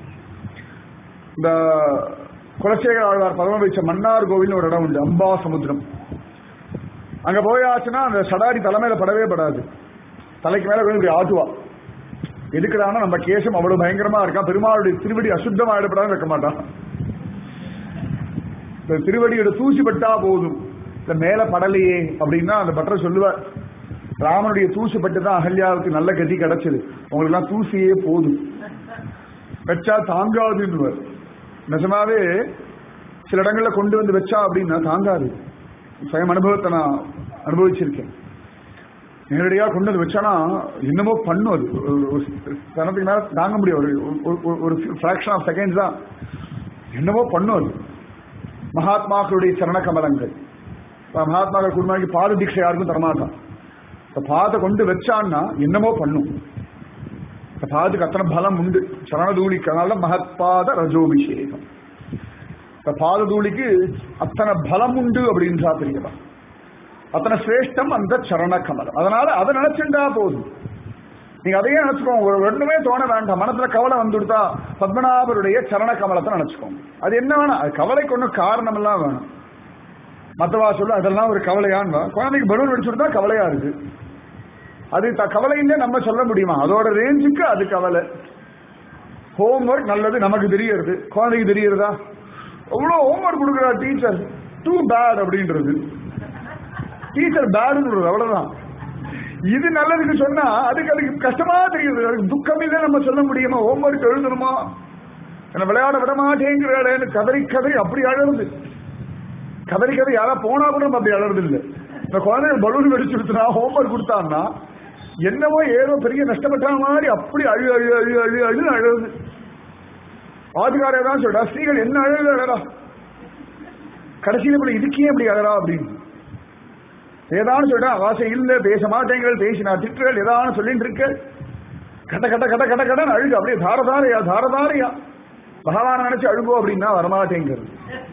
இந்த குலசேகர ஆழ்வார் பதம வச்ச மன்னார் கோவில்னு ஒரு இடம் உண்டு அம்பா சமுத்திரம் அங்க போயாச்சுன்னா அந்த சடாரி தலைமையில படவே படாது தலைக்கு மேல கொஞ்சம் இப்படி ஆட்டுவா எதுக்குடானா நம்ம கேசம் அவ்வளவு பயங்கரமா இருக்கா பெருமாளுடைய திருவடி அசுத்தமா ஆயிடப்படாது வைக்க மாட்டான் இந்த திருவடியோட தூசி பட்டா போதும் இந்த மேல படலையே அப்படின்னா அந்த பட்டர் சொல்லுவார் ராமனுடைய தூசி பட்டு தான் அகல்யாவுக்கு நல்ல கதி கிடைச்சது உங்களுக்கு எல்லாம் தூசியே போதும் வச்சா தாங்காதுன்னுவார் நிஜமாவே சில இடங்கள்ல கொண்டு வந்து வச்சா அப்படின்னா தாங்காது சுயம் அனுபவத்தை நான் அனுபவிச்சிருக்கேன் நேரடியாக கொண்டு வந்து வச்சானா என்னமோ பண்ணும் அது ஒரு- ஒரு தனத்துக்கு மேல தாங்க முடியும் ஒரு ஒரு- ஒரு- ஒரு ஃபிராக்ஷன் ஆஃப் செகண்ட்ஸ் தான் என்னமோ பண்ணும் அது மகாத்மாக்களுடைய சரண கமலங்கள் இப்ப மகாத்மாக்கள் குருமாக்கு பாத தீட்சை யாருக்கும் தரமாட்டான் இந்த பாதை கொண்டு வச்சான்னா என்னமோ பண்ணும் இந்த பாதுக்கு அத்தனை பலம் உண்டு சரணதூளிக்கனால மகத்பாத ரஜோபிஷேகம் இந்த பாததூளிக்கு அத்தனை பலம் உண்டு அப்படின்றா பெரியவா அத்தனை சிரேஷ்டம் அந்த சரண கமலம் அதனால அதை நினைச்சுட்டா போதும் நீங்க அதையே நினைச்சுக்கோங்க ஒரு ஒண்ணுமே தோண வேண்டாம் மனசுல கவலை வந்துடுதா பத்மநாபருடைய சரண கமலத்தை நினைச்சுக்கோங்க அது என்ன வேணாம் அது கவலைக்கு ஒன்றும் காரணம் எல்லாம் வேணும் மத்தவா சொல்ல அதெல்லாம் ஒரு கவலையான்னு வா. குழந்தைக்கு பலூன் வெடிச்சுட்டா கவலையா இருக்கு அது த கவலைன்னே நம்ம சொல்ல முடியுமா அதோட ரேஞ்சுக்கு அது கவலை ஹோம்ஒர்க் நல்லது நமக்கு தெரியறது குழந்தைக்கு தெரியறதா அவ்வளோ ஹோம்ஒர்க் கொடுக்குறா டீச்சர் டூ பேட் அப்படின்றது டீச்சர் பேடுன்றது அவ்வளவுதான் இது நல்லதுன்னு சொன்னா அதுக்கு அதுக்கு கஷ்டமா தெரியுது அதுக்கு துக்கம் இல்லை நம்ம சொல்ல முடியுமா ஹோம்ஒர்க் எழுதணுமா என்ன விளையாட விட மாட்டேங்கிறாளேன்னு கதறி கதறி அப்படி அழகுது கதறி கதறி யாரா போனா கூட நம்ம அப்படி அழறது இல்லை இந்த குழந்தைகள் பலூன் வெடிச்சு கொடுத்தா ஹோம்ஒர்க் கொடுத்தான்னா என்னவோ ஏதோ பெரிய நஷ்டப்பட்ட மாதிரி அப்படி அழு அழு அழு அழு அழு அழுது ஆதிகாரே தான் சொல்றா ஸ்ரீகள் என்ன அழுது அழறா கடைசியில கூட இதுக்கே அப்படி அழறா அப்படின்னு ஏதானு சொல்றா வாசை இல்ல பேச மாட்டேங்கள் பேசினா திட்டுகள் ஏதானு சொல்லிட்டு இருக்க கட்ட கட்ட கட்ட கட்ட கடன் அழுகு அப்படியே தாரதாரையா தாரதாரையா பகவான் நினைச்சு அழுகோ அப்படின்னா வரமாட்டேங்கிறது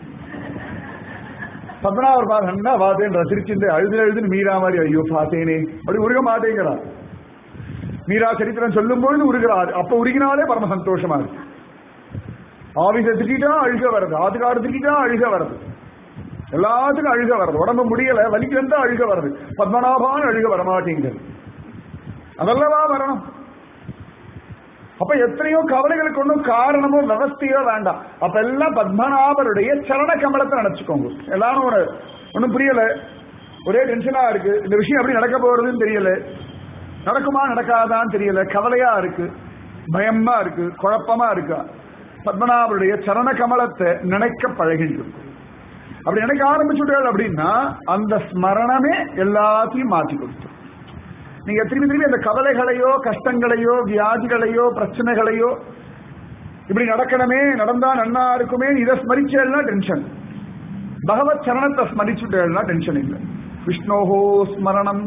பத்மநாபர் பாருன்னா பார்த்தேன் சிரிச்சிருந்து அழுது அழுதுன்னு மீரா மாதிரி ஐயோ பார்த்தேனே அப்படி உருக மாட்டேங்கிறா மீரா சரித்திரம் சொல்லும் பொழுது உருகிறார் அப்ப உருகினாலே பரம சந்தோஷமா இருக்கு ஆபீஸை திட்டா அழுக வருது ஆத்துக்காடு திட்டா அழுக வருது எல்லாத்துக்கும் அழுக வருது உடம்பு முடியல வலிக்கிறதா அழுக வருது பத்மநாபான் அழுக வரமாட்டேங்கிறது அதல்லவா வரணும் அப்ப எத்தனையோ கவலைகளுக்கு ஒன்றும் காரணமோ விவஸ்தையோ வேண்டாம் அப்ப எல்லாம் பத்மநாபருடைய சரண கமலத்தை நினைச்சுக்கோங்க எல்லாரும் ஒரு ஒன்றும் புரியல ஒரே டென்ஷனா இருக்கு இந்த விஷயம் எப்படி நடக்க போறதுன்னு தெரியல நடக்குமா நடக்காதான்னு தெரியல கவலையா இருக்கு பயமா இருக்கு குழப்பமா இருக்கு பத்மநாபருடைய சரண கமலத்தை நினைக்க பழகிட்டு அப்படி நினைக்க ஆரம்பிச்சுட்டாள் அப்படின்னா அந்த ஸ்மரணமே எல்லாத்தையும் மாற்றி கொடுத்துரும் நீங்க திரும்பி திரும்பி அந்த கவலைகளையோ கஷ்டங்களையோ வியாதிகளையோ பிரச்சனைகளையோ இப்படி நடக்கணுமே நடந்தா நன்னா இருக்குமே இதை ஸ்மரிச்சேன்னா டென்ஷன் பகவத் சரணத்தை ஸ்மரிச்சுட்டேன்னா டென்ஷன் இல்லை விஷ்ணோஹோ ஸ்மரணம்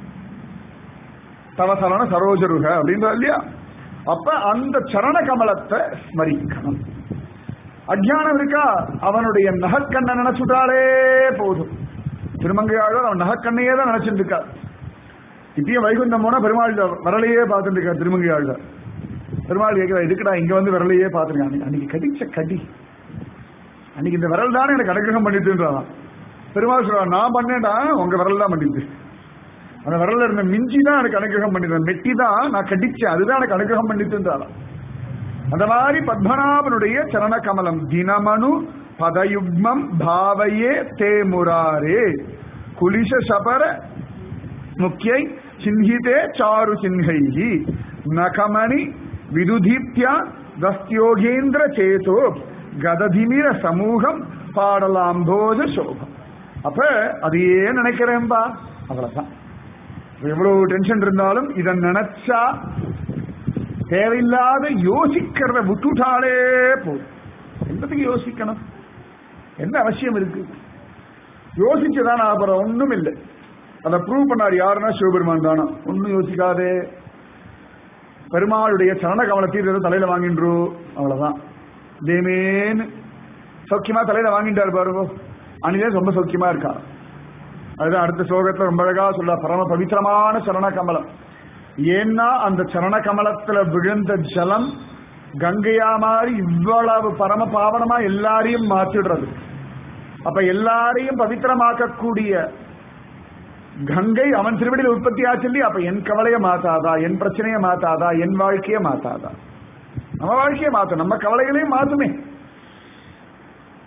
தவசரண சரோஜருக அப்படின்ற இல்லையா அப்ப அந்த சரண கமலத்தை ஸ்மரிக்கணும் அஜ்ஞானம் இருக்கா அவனுடைய நகக்கண்ணை நினைச்சுட்டாலே போதும் திருமங்கையாளர் அவன் நகக்கண்ணையே தான் நினைச்சிட்டு இருக்கா இப்பயும் வைகுண்டம் போனா பெருமாள் வரலையே பார்த்துட்டு இருக்கா திருமங்கையாள் பெருமாள் கேட்கிறா இதுக்குடா இங்க வந்து விரலையே பார்த்துருக்கான் அன்னைக்கு கடிச்ச கடி அன்னைக்கு இந்த விரல் தானே எனக்கு அனுகிரகம் பண்ணிட்டுன்றான் பெருமாள் சொல்றா நான் பண்ணேன்டா உங்க விரல் தான் பண்ணிட்டு அந்த விரல்ல இருந்த மிஞ்சி தான் எனக்கு அனுகிரகம் பண்ணிட்டு மெட்டி தான் நான் கடிச்சேன் அதுதான் எனக்கு அனுகிரகம் பண்ணிட்டுன்றான் அந்த மாதிரி பத்மநாபனுடைய சரண கமலம் தினமனு பதயுக்மம் பாவையே தே முராரே குலிஷ சபர முக்கியை சின்ஹிதே சாரு சின்ஹைஹி நகமணி விதுதீப்தியா தஸ்தியோகேந்திர சேதோ கததிமிர சமூகம் பாடலாம்போது சோகம் அப்ப அதையே நினைக்கிறேன்பா அவ்வளவுதான் எவ்வளவு டென்ஷன் இருந்தாலும் இதை நினைச்சா தேவையில்லாத யோசிக்கிறத விட்டுட்டாலே போதும் என்னத்துக்கு யோசிக்கணும் என்ன அவசியம் இருக்கு யோசிச்சுதான் அப்புறம் ஒண்ணும் இல்லை அதை ப்ரூவ் பண்ணார் யாருன்னா சிவபெருமான் தானா ஒன்னும் யோசிக்காதே பெருமாளுடைய சரண கமல தீர்த்தத்தை தலையில வாங்கின்றோ அவ்வளவுதான் தேமேன்னு சௌக்கியமா தலையில வாங்கிட்டாரு பாருங்க அன்னிலே ரொம்ப சௌக்கியமா இருக்கா அதுதான் அடுத்த ஸ்லோகத்துல ரொம்ப அழகா சொல்ல பரம பவித்திரமான சரண கமலம் ஏன்னா அந்த சரண கமலத்துல விழுந்த ஜலம் கங்கையா மாதிரி இவ்வளவு பரம பாவனமா எல்லாரையும் மாற்றிடுறது அப்ப எல்லாரையும் பவித்திரமாக்கக்கூடிய கங்கை அவன் திருவடியில் உற்பத்தி ஆச்சல்லி அப்ப என் கவலையை மாத்தாதா என் பிரச்சனையை மாத்தாதா என் வாழ்க்கையை மாத்தாதா நம்ம வாழ்க்கையை மாத்தும் நம்ம கவலைகளையும் மாத்துமே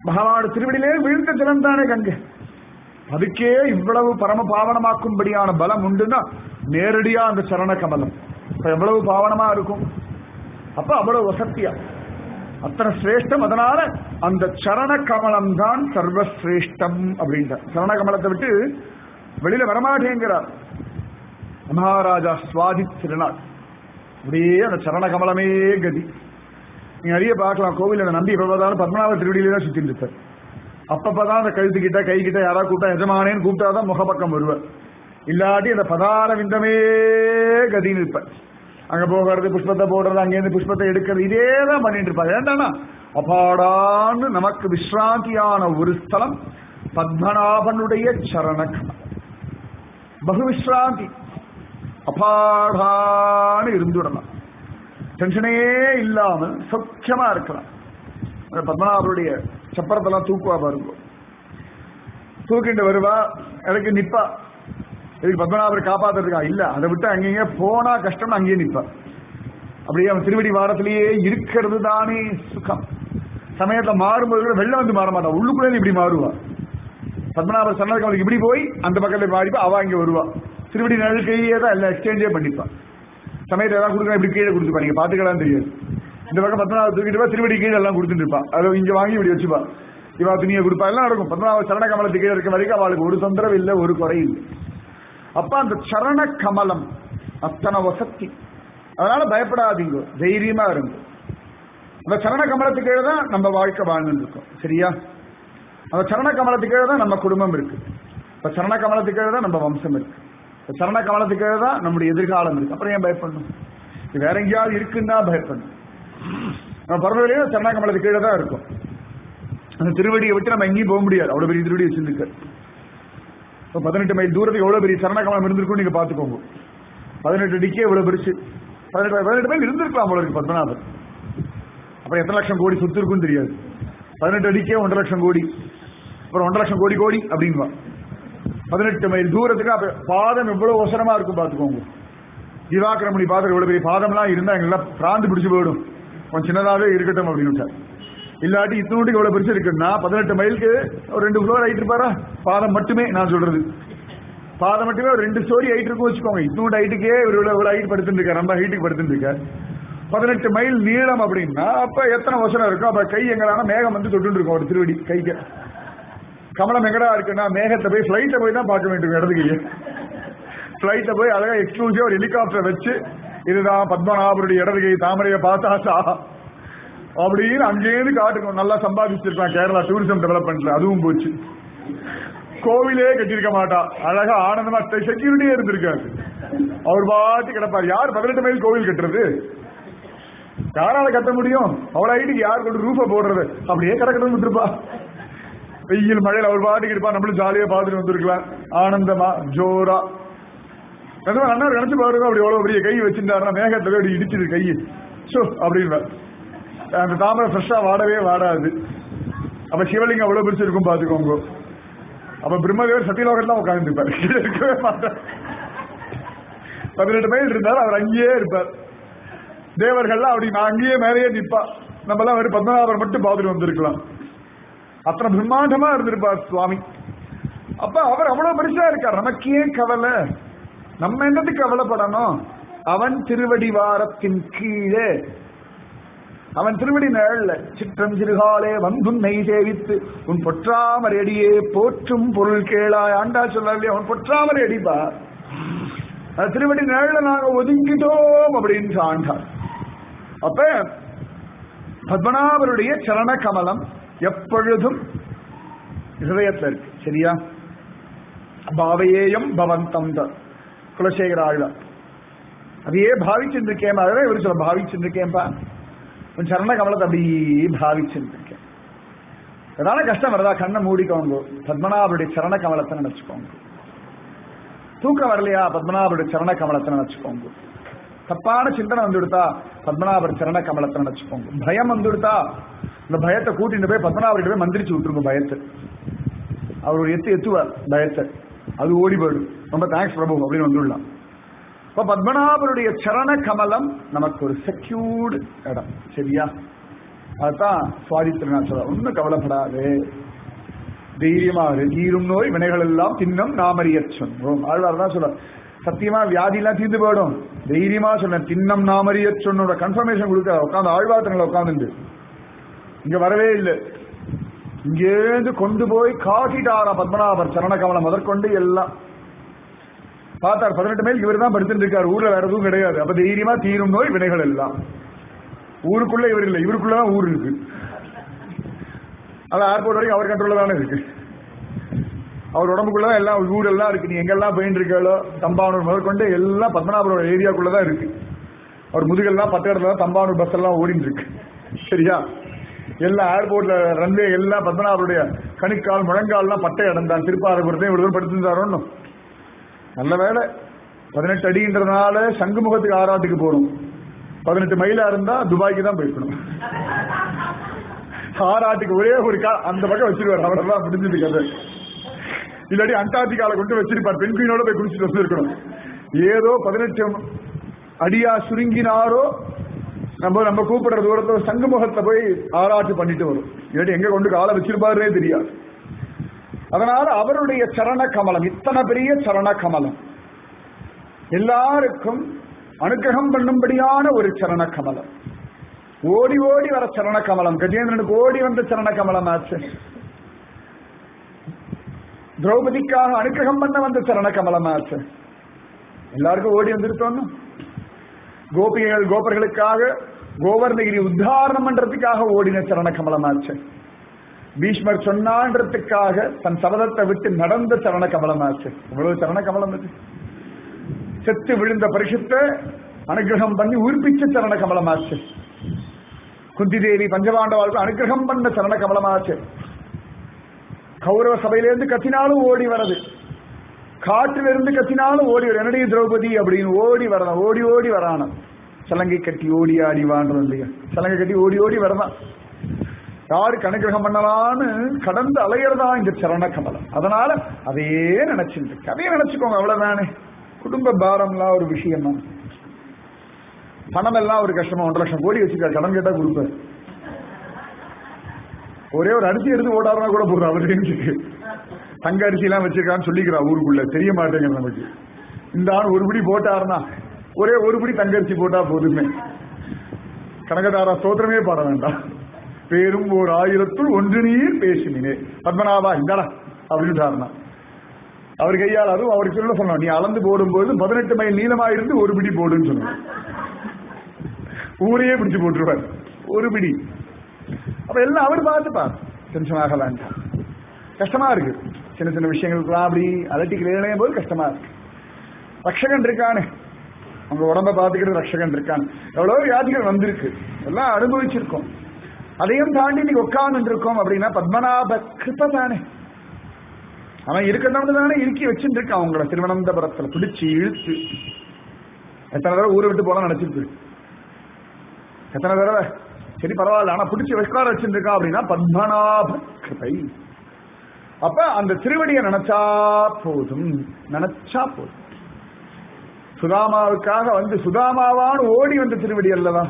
பகவான் திருவடியிலே விழுந்த ஜலம் தானே கங்கை அதுக்கே இவ்வளவு பரம பாவனமாக்கும்படியான பலம் உண்டுன்னா நேரடியா அந்த சரண கமலம் இப்ப எவ்வளவு பாவனமா இருக்கும் அப்ப அவ்வளவு வசத்தியா அத்தனை சிரேஷ்டம் அதனால அந்த சரண கமலம் தான் சர்வசிரேஷ்டம் அப்படின்ற சரண கமலத்தை விட்டு வெளியில வரமாட்டேங்கிறார் மகாராஜா சுவாதி திருநாள் அப்படியே அந்த சரண கமலமே கதி நீங்க நிறைய பார்க்கலாம் கோவில் நம்பி எப்ப பார்த்தாலும் பத்மநாப திருவடியிலே தான் சுத்திட்டு இருப்பார் அப்பப்பதான் அந்த கழுத்துக்கிட்ட கை கிட்ட யாராவது கூப்பிட்டா எஜமானேன்னு கூப்பிட்டாதான் முகப்பக்கம் வருவார் இல்லாட்டி அந்த பதார விந்தமே கதின்னு இருப்பார் அங்க போகிறது புஷ்பத்தை போடுறது அங்கேருந்து புஷ்பத்தை எடுக்கிறது இதே தான் பண்ணிட்டு இருப்பாங்க ஏன்டானா அப்பாடான்னு நமக்கு விஸ்ராந்தியான ஒரு ஸ்தலம் பத்மநாபனுடைய சரணக்கணம் பகு விஸ்ராந்தி அப்பாடான்னு இருந்துடலாம் டென்ஷனே இல்லாம சௌக்கியமா இருக்கலாம் அந்த பத்மநாபருடைய சப்பரத்தெல்லாம் தூக்குவா பாருங்க தூக்கிட்டு வருவா எனக்கு நிப்பா இதுக்கு பத்மநாபர் காப்பாத்துறதுக்கா இல்ல அதை விட்டு அங்கேயே போனா கஷ்டம்னு அங்கேயே நிப்பா அப்படியே அவன் திருவடி வாரத்திலேயே இருக்கிறது தானே சுகம் சமயத்துல மாறும்போது கூட வெளில வந்து மாற மாட்டான் உள்ளுக்குள்ளே இப்படி மாறுவா பத்மநாபர் சொன்னதுக்கு அவனுக்கு இப்படி போய் அந்த பக்கத்துல மாறிப்பா அவ இங்க வருவா திருவடி நிழல் கையே தான் எல்லாம் எக்ஸ்சேஞ்சே பண்ணிப்பான் சமயத்தை ஏதாவது கொடுக்க இப்படி கீழே கொடுத்துப்பா நீங்க பாத்துக்கலாம் தெரியாது இந்த பக்கம் பத்மநாபர் தூக்கிட்டு போய் திருவடி கீழே எல்லாம் கொடுத்துட்டு இருப்பா அதை இங்க வாங்கி இப்படி வச்சுப்பா இவா துணியை கொடுப்பா எல்லாம் நடக்கும் பத்மநாப சரண கமலத்துக்கு கீழே இருக்க வரைக்கும் அவளுக்கு ஒரு தொந்தரவு இல்லை ஒரு குறை இல்லை அப்ப அந்த சரண கமலம் அத்தனை வசத்தி அதனால பயப்படாதீங்க தைரியமா இருங்க அந்த சரண கமலத்துக்கு கீழே தான் நம்ம வாழ்க்கை வாழ்ந்துட்டு இருக்கோம் சரியா அந்த சரண கமலத்துக்கு கீழே தான் நம்ம குடும்பம் இருக்கு இப்ப சரண கமலத்துக்கு கீழே தான் நம்ம வம்சம் இருக்கு இப்ப சரண கமலத்துக்கு கீழே தான் நம்முடைய எதிர்காலம் இருக்கு அப்புறம் ஏன் பயப்படணும் இது வேற எங்கேயாவது இருக்குன்னா பயப்படணும் நம்ம பிறந்ததுலேயே சரண கமலத்துக்கு கீழே தான் இருக்கும் அந்த திருவடியை விட்டு நம்ம எங்கேயும் போக முடியாது அவ்வளவு பெரிய திருவடி வச்சிருக்காரு இப்போ பதினெட்டு மைல் தூரத்துக்கு எவ்வளவு பெரிய சரண கமலம் இருந்திருக்கும் நீங்க பாத்துக்கோங்க பதினெட்டு அடிக்கே இவ்வளவு பெருசு பதினெட்டு பதினெட்டு மைல் இருந்திருக்கலாம் போல இருக்கு பத்மநாபர் அப்புறம் எத்தனை லட்சம் கோடி சொத்து இருக்குன்னு தெரியாது பதினெட்டு அடிக்கே ஒன்றரை லட்சம் கோடி அப்புறம் ஒன்றரை லட்சம் கோடி கோடி அப்படின்வா பதினெட்டு மைல் தூரத்துக்கு அப்ப பாதம் எவ்வளவு ஒசரமா இருக்கும் பாத்துக்கோங்க திவாகரமணி பாதம் இவ்வளவு பெரிய பாதம்லாம் இருந்தா எங்கெல்லாம் பிராந்து பிடிச்சு போயிடும் கொஞ்சம் சின்னதாவே இருக்கட்டும் அப்படின்னு விட்டார். இல்லாட்டி இத்தனோட்டுக்கு எவ்வளவு பெருசு இருக்குன்னா பதினெட்டு மைலுக்கு ஒரு ரெண்டு ஃப்ளோர் ஹைட் இருப்பாரா பாதம் மட்டுமே நான் சொல்றது பாதம் மட்டுமே ஒரு ரெண்டு ஸ்டோரி ஹைட் இருக்கும் வச்சுக்கோங்க இத்தனோட ஹைட்டுக்கே ஒரு இவ்வளவு ஹைட் படுத்துட்டு இருக்காரு ரொம்ப ஹைட்டுக்கு படுத்துட்டு இருக்காரு பதினெட்டு மைல் நீளம் அப்படின்னா அப்ப எத்தனை வசனம் இருக்கும் அப்ப கை எங்கடானா மேகம் வந்து தொட்டு இருக்கும் ஒரு திருவடி கைக்கு கமலம் எங்கடா இருக்குன்னா மேகத்தை போய் ஃபிளைட்டை போய் தான் பார்க்க வேண்டும் இடது கையை ஃபிளைட்டை போய் அழகா எக்ஸ்க்ளூசிவா ஒரு ஹெலிகாப்டர் வச்சு இதுதான் பத்மநாபருடைய இடது கை தாமரையை பார்த்தாச்சா அப்படின்னு அங்கேயிருந்து காட்டுக்கும் நல்லா சம்பாதிச்சிருக்கான் கேரளா டூரிசம் டெவலப்மெண்ட்ல அதுவும் போச்சு கோவிலே கட்டியிருக்க மாட்டா அழகா ஆனந்தமா செக்யூரிட்டியே இருந்திருக்காரு அவர் பாட்டு கிடப்பார் யார் பதினெட்டு மைல் கோவில் கட்டுறது யாரால கட்ட முடியும் அவ்வளவு ஹைட்டுக்கு யார் கொண்டு ரூஃப போடுறது அப்படியே கிடக்கணும் விட்டுருப்பா வெயில் மழையில அவர் பாட்டுக்கு இருப்பா நம்மளும் ஜாலியா பார்த்துட்டு வந்திருக்கலாம் ஆனந்தமா ஜோரா அண்ணா நினைச்சு பாருங்க அப்படி எவ்வளவு பெரிய கை வச்சிருந்தாருன்னா மேகத்துல அப்படி இடிச்சிது கை ஷோ அப்படின்னு அந்த தாமரை ஃப்ரெஷ்ஷா வாடவே வாடாது அப்ப சிவலிங்கம் அவ்வளவு பெருசு இருக்கும் பாத்துக்கோங்க அப்ப பிரம்மதேவர் சத்தியலோகத்துல உட்கார்ந்து இருப்பார் கீழே இருக்கவே மாட்டார் பதினெட்டு மைல் இருந்தார் அவர் அங்கேயே இருப்பார் தேவர்கள்லாம் அப்படி நான் அங்கேயே மேலேயே நிப்பா நம்ம எல்லாம் வெறும் பத்மநாபர் மட்டும் பார்த்துட்டு வந்திருக்கலாம் அத்தனை பிரம்மாண்டமா இருந்திருப்பார் சுவாமி அப்ப அவர் அவ்வளவு பெருசா இருக்கார் நமக்கு ஏன் கவலை நம்ம என்னத்துக்கு கவலைப்படணும் அவன் திருவடி வாரத்தின் கீழே அவன் திருவடி நிழல்ல சிற்றம் சிறுகாலே வந்துன்னை சேவித்து உன் பொற்றாமரை அடியே போற்றும் பொருள் கேளாய் ஆண்டா சொல்லலையே அவன் பொற்றாமரை அடிப்பா அந்த திருவடி நிழல்ல நாங்க ஒதுங்கிட்டோம் அப்படின்னு ஆண்டார் அப்ப பத்மநாபருடைய சரண கமலம் எப்பொழுதும் ஹிருதயத்தில் இருக்கு சரியா பாவையேயம் பவந்தம் தான் குலசேகர ஆழ்வார் அதையே பாவிச்சுருக்கேன் அதே இவர் சொல்ல பாவிச்சுருக்கேன்பா உன் சரண கமலத்தை அப்படி பாவிச்சுருக்கேன் ஏதாவது கஷ்டம் வருதா கண்ணை மூடிக்கோங்க பத்மநாபருடைய சரண கமலத்தை நினைச்சுக்கோங்க தூக்கம் வரலையா பத்மநாபருடைய சரண கமலத்தை நினைச்சுக்கோங்க தப்பான சிந்தனை வந்துடுத்தா பத்மநாபர் சரண கமலத்தை நினைச்சுக்கோங்க பயம் வந்துடுத்தா இந்த பயத்தை கூட்டிட்டு போய் பத்மநாபர்கிட்ட போய் மந்திரிச்சு விட்டுருங்க பயத்தை அவர் ஒரு எத்து எத்துவார் பயத்தை அது ஓடி போயிடும் ரொம்ப தேங்க்ஸ் பிரபு அப்படின்னு வந்துடலாம் இப்ப பத்மநாபருடைய சரண கமலம் நமக்கு ஒரு செக்யூர்டு இடம் சரியா அதுதான் சுவாதித்திரனா சொல்ற ஒன்னும் கவலைப்படாது தைரியமா இரு. தீரும் நோய் வினைகள் எல்லாம் தின்னம் நாமறியச் சொன்னோம் ஆழ்வார் தான் சொல்ற சத்தியமா வியாதி எல்லாம் தீர்ந்து போயிடும் தைரியமா சொன்ன தின்னம் நாமறியச் சொன்னோட கன்ஃபர்மேஷன் கொடுக்க உட்காந்து ஆழ்வார்த்தங்களை உட்காந்துட்டு இங்க வரவே இல்லை இங்கேருந்து கொண்டு போய் காட்டிட்டாரா பத்மநாபர் சரண கமலம் முதற்கொண்டு எல்லாம் பார்த்தார் பதினெட்டு மைல் இவர் தான் படுத்துட்டு இருக்காரு ஊர்ல வேற எதுவும் கிடையாது அப்ப தைரியமா தீரும் நோய் வினைகள் எல்லாம் ஊருக்குள்ள இவர் இல்லை இவருக்குள்ளதான் ஊர் இருக்கு அது ஏர்போர்ட் வரைக்கும் அவர் கண்ட்ரோல்ல தானே இருக்கு அவர் உடம்புக்குள்ள எல்லாம் ஊரெல்லாம் இருக்கு நீ எங்கெல்லாம் போயிட்டு இருக்கோ தம்பானூர் முதற்கொண்டு எல்லாம் பத்மநாபரோட ஏரியாக்குள்ளதான் இருக்கு அவர் முதுகெல்லாம் பத்து இடத்துல தான் தம்பானூர் பஸ் எல்லாம் ஓடிட்டு இருக்கு சரியா எல்லாம் ஏர்போர்ட்ல ரன்வே எல்லாம் பத்மநாபருடைய கணுக்கால் முழங்கால்லாம் பட்டை இடம் தான் திருப்பாரபுரத்தை இவ்வளவு படுத்திருந்தாரோன்னு நல்ல வேலை பதினெட்டு அடின்றதுனால சங்குமுகத்துக்கு ஆறாட்டுக்கு போறோம் பதினெட்டு மைலா இருந்தா துபாய்க்கு தான் போயிருக்கணும் ஆறாட்டுக்கு ஒரே ஒரு கா அந்த பக்கம் வச்சிருவார் அவ்வளவுதான் முடிஞ்சது கதை இல்லாட்டி அண்டார்டிகால கொண்டு வச்சிருப்பார் பெண்குயினோட போய் குடிச்சிட்டு வந்திருக்கணும் ஏதோ பதினெட்டு அடியா சுருங்கினாரோ நம்ம நம்ம கூப்பிடுற தூரத்துல சங்குமுகத்தை போய் ஆராய்ச்சி பண்ணிட்டு வரும் இல்லாட்டி எங்க கொண்டு காலை வச்சிருப்பாருனே தெரியாது அதனால அவருடைய சரண கமலம் இத்தனை பெரிய சரண கமலம் எல்லாருக்கும் அனுகிரகம் பண்ணும்படியான ஒரு சரண கமலம் ஓடி ஓடி வர சரண கமலம் கஜேந்திரனுக்கு ஓடி வந்த சரண கமலம் ஆச்சு திரௌபதிக்காக அனுகிரகம் பண்ண வந்த சரண கமலம் ஆச்சு எல்லாருக்கும் ஓடி வந்துருத்தோன்னு கோபிகள் கோபர்களுக்காக கோவர்ணகிரி உத்தாரணம் பண்றதுக்காக ஓடின சரண கமலமாச்சு பீஷ்மர் சொன்னான்றதுக்காக தன் சபதத்தை விட்டு நடந்த சரண கமலமாச்சு இவ்வளவு சரண கமலம் இது செத்து விழுந்த பரிசுத்தை அனுகிரகம் பண்ணி உயிர்ப்பிச்ச சரண கமலமாச்சு குந்தி தேவி பஞ்சபாண்டவாளுக்கு அனுகிரகம் பண்ண சரண கமலமாச்சு கௌரவ சபையிலிருந்து கத்தினாலும் ஓடி வரது காட்டிலிருந்து கத்தினாலும் ஓடி வர என்னுடைய திரௌபதி அப்படின்னு ஓடி வரதான் ஓடி ஓடி வரான சலங்கை கட்டி ஓடி ஆடி வாழ்றது இல்லையா சலங்கை கட்டி ஓடி ஓடி வரதான் யாருக்கு அனுகிரகம் பண்ணலான்னு கடந்து அலையறதா இந்த சரண கமலம் அதனால அதையே நினைச்சுட்டு இருக்கு. அதையே நினைச்சுக்கோங்க அவ்வளவுதானே குடும்ப பாரம்லாம் ஒரு விஷயம் தான் பணம் எல்லாம் ஒரு கஷ்டமா ஒன்றரை லட்சம் கோடி வச்சுக்காரு கடன் கேட்டா கொடுப்பாரு ஒரே ஒரு அரிசி எடுத்து ஓடாருனா கூட போதும் அவர் ரேஞ்சுக்கு தங்க அரிசி எல்லாம் வச்சிருக்கான்னு சொல்லிக்கிறா ஊருக்குள்ள தெரிய மாட்டேங்குது நமக்கு இந்த ஆள் ஒரு பிடி போட்டாருன்னா ஒரே ஒரு பிடி தங்க அரிசி போட்டா போதுமே கனகதாரா ஸ்தோத்திரமே பாட வேண்டாம் பேரும் ஓர் ஆயிரத்துள் ஒன்று நீர் பேசினே பத்மநாபா இந்தாடா அப்படின்ட்டாருனா அவர் கையால் அதுவும் அவருக்கு சொல்ல சொன்னோம் நீ அளந்து போடும்போது பதினெட்டு மைல் நீளமா இருந்து ஒரு பிடி போடுன்னு சொன்னார் ஊரையே பிடிச்சு போட்டுருவார் ஒரு பிடி அப்ப எல்லாம் அவர் பார்த்துப்பார் டென்ஷன் ஆக வேண்டாம் கஷ்டமா இருக்கு சின்ன சின்ன விஷயங்களுக்குலாம் அப்படி அலட்டிக்கிறேன் போது கஷ்டமா இருக்கு ரக்ஷகன் இருக்கானே உங்க உடம்ப பார்த்துக்கிட்டு ரக்ஷகன் இருக்கான் எவ்வளவு வியாதிகள் வந்திருக்கு எல்லாம் அனுபவிச்சிருக்கோம் அதையும் தாண்டி நீங்க உட்கார்ந்து இருக்கோம் அப்படின்னா பத்மநாப கிருப்ப தானே அவன் இருக்கணும் தானே இறுக்கி வச்சுட்டு இருக்கான் அவங்கள திருவனந்தபுரத்துல பிடிச்சு இழுத்து எத்தனை தடவை ஊரை விட்டு போலாம் நினைச்சிருக்கு எத்தனை தடவை சரி பரவாயில்ல ஆனா பிடிச்சி உட்கார வச்சுருக்கா அப்படின்னா பத்மநாப கிருபை அப்ப அந்த திருவடியை நினைச்சா போதும் நினைச்சா போதும் சுதாமாவுக்காக வந்து சுதாமாவான்னு ஓடி வந்த திருவடி அல்லவா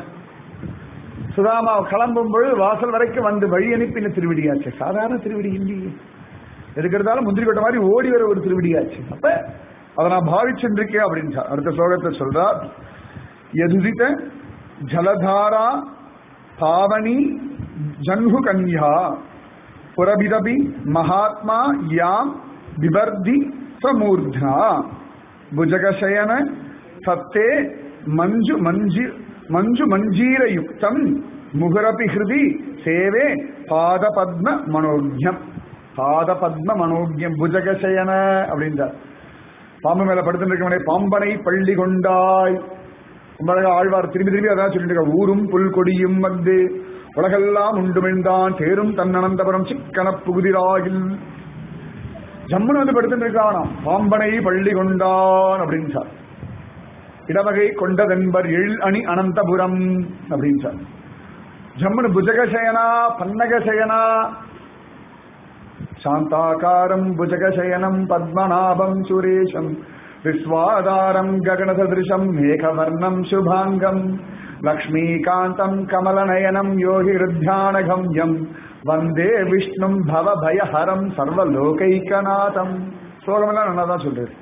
சுதாமா கிளம்பும் பொழுது வாசல் வரைக்கும் வந்து வழி அனுப்பின திருவடியாச்சு சாதாரண திருவடி இல்லையே எதுக்கு இருந்தாலும் முந்திரி கொட்ட மாதிரி ஓடி வர ஒரு திருவடியாச்சு அப்ப அதை நான் பாவிச்சுருக்கேன் அப்படின்னு அடுத்த ஸ்லோகத்தை சொல்றார் எதுதித்த ஜலதாரா பாவனி ஜன்ஹு கன்யா புரபிதபி மகாத்மா யாம் விவர்தி பிரமூர்தா புஜகசயன சத்தே மஞ்சு மஞ்சு மஞ்சு மஞ்சீரயுக்தம் முகரபி ஹிருதி சேவே பாத பத்ம மனோஜம் பாத பத்ம மனோஜம் புஜகசயன அப்படின்றார் பாம்பு மேல படுத்துருக்கவனே பாம்பனை பள்ளி கொண்டாய் ரொம்ப அழகா ஆழ்வார் திரும்பி திரும்பி அதான் சொல்லிட்டு இருக்கார். ஊரும் புல் கொடியும் வந்து உலகெல்லாம் உண்டுமிழ்ந்தான் தேரும் தன்னனந்தபுரம் சிக்கன புகுதிராகில் ஜம்முன்னு வந்து படுத்துட்டு இருக்கானாம் பாம்பனை பள்ளி கொண்டான் அப்படின்னு சார் இடவகை கொண்டதென்பர் எழில் அணி அனந்தபுரம் அப்படின்னு சார் ஜம்முனு புஜகசயனா பன்னகசயனா சாந்தாகாரம் புஜகசயனம் பத்மநாபம் சுரேஷம் விஸ்வாதாரம் ககனசதிருஷம் மேகவர்ணம் சுபாங்கம் லக்ஷ்மீகாந்தம் கமலநயனம் யோகி ருத்தியானகம்யம் வந்தே விஷ்ணும் பவ பயஹரம் சர்வலோகைக்கநாதம் ஸ்லோகமெல்லாம் நல்லா தான் சொல்றாரு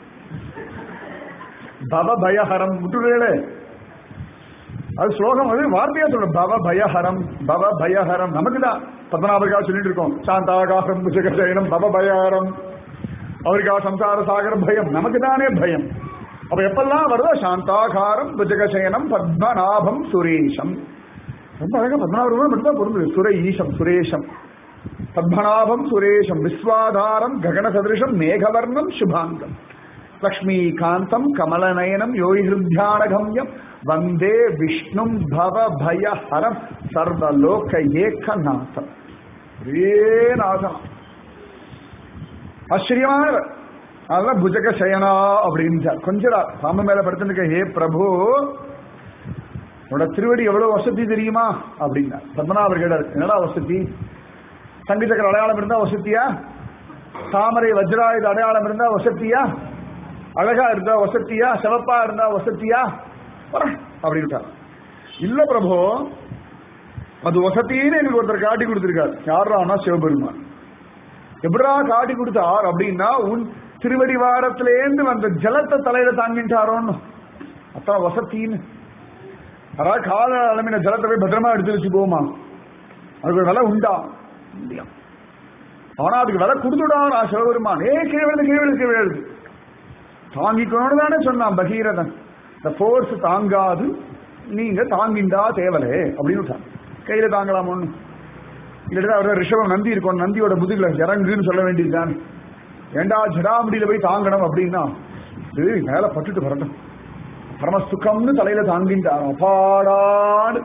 பவ பயஹரம் விட்டுறே அது ஸ்லோகம் அது வார்த்தையா சொல்ற பவ பயஹரம் பவ பயஹரம் நமக்கு தான் பத்மநாபருக்காக சொல்லிட்டு இருக்கோம் சாந்தாகாரம் புஜகசயனம் பவ பயஹரம் அவருக்காக சம்சார சாகர பயம் நமக்கு தானே பயம் அப்ப எப்பெல்லாம் வருதோ சாந்தாகாரம் புஜகசயனம் பத்மநாபம் சுரேஷம் ரொம்ப அழகா பத்மநாபம் மட்டும் தான் பொருந்தது சுர ஈஷம் சுரேஷம் பத்மநாபம் சுரேஷம் விஸ்வாதாரம் ககன சதிருஷம் மேகவர்ணம் சுபாங்கம் லக்ஷ்மீகாந்தம் கமலநயனம் யோகி ஹிருத்தியானகம்யம் வந்தே விஷ்ணும் பவ பயஹரம் சர்வலோக ஏகநாதம் ஒரே நாசனம் ஆச்சரியமானவர் அதெல்லாம் புஜக சயனா அப்படின்னு கொஞ்சம் பாம்பு மேல படுத்துருக்க ஹே பிரபு உன்னோட திருவடி எவ்வளவு வசதி தெரியுமா அப்படின்னா பத்மநாபர் கேட்டார் என்னடா வசதி சங்கீதக்கர் அடையாளம் இருந்தா வசதியா தாமரை வஜ்ராயுத அடையாளம் இருந்தா வசதியா அழகா இருந்தா வசதியா சிவப்பா இருந்தா வசதியா அப்படின்ட்டார் இல்ல பிரபு அது வசத்தின்னு எனக்கு ஒருத்தர் காட்டி கொடுத்திருக்காரு யாரானா சிவபெருமான் எப்படா காட்டி கொடுத்தார் அப்படின்னா உன் திருவடி வாரத்திலேருந்து வந்த ஜலத்தை தலையில தாங்கிட்டாரோன்னு அத்தனை வசத்தின்னு அதாவது கால அளமின ஜலத்தை போய் பத்திரமா எடுத்து வச்சு போமா அதுக்கு விலை உண்டா முடியும் ஆனா அதுக்கு விலை கொடுத்துடான் சிவபெருமான் ஏ கீழே விழுது கீழே விழுது கீழே விழுது தாங்கிக்கணும்னு தானே சொன்னான் பகீரதன் இந்த போர்ஸ் தாங்காது நீங்க தாங்கிண்டா தேவலே அப்படின்னு கையில தாங்கலாம் ஒண்ணு இல்லைன்னா அவரோட ரிஷபம் நந்தி இருக்கும் நந்தியோட முதுகுல இறங்குன்னு சொல்ல வேண்டியதுதான் ஏண்டா ஜடாமுடியில போய் தாங்கணும் அப்படின்னா இது மேல பட்டுட்டு வரட்டும் பரம சுகம்னு தலையில தாங்கின்றார் அப்பாடாடு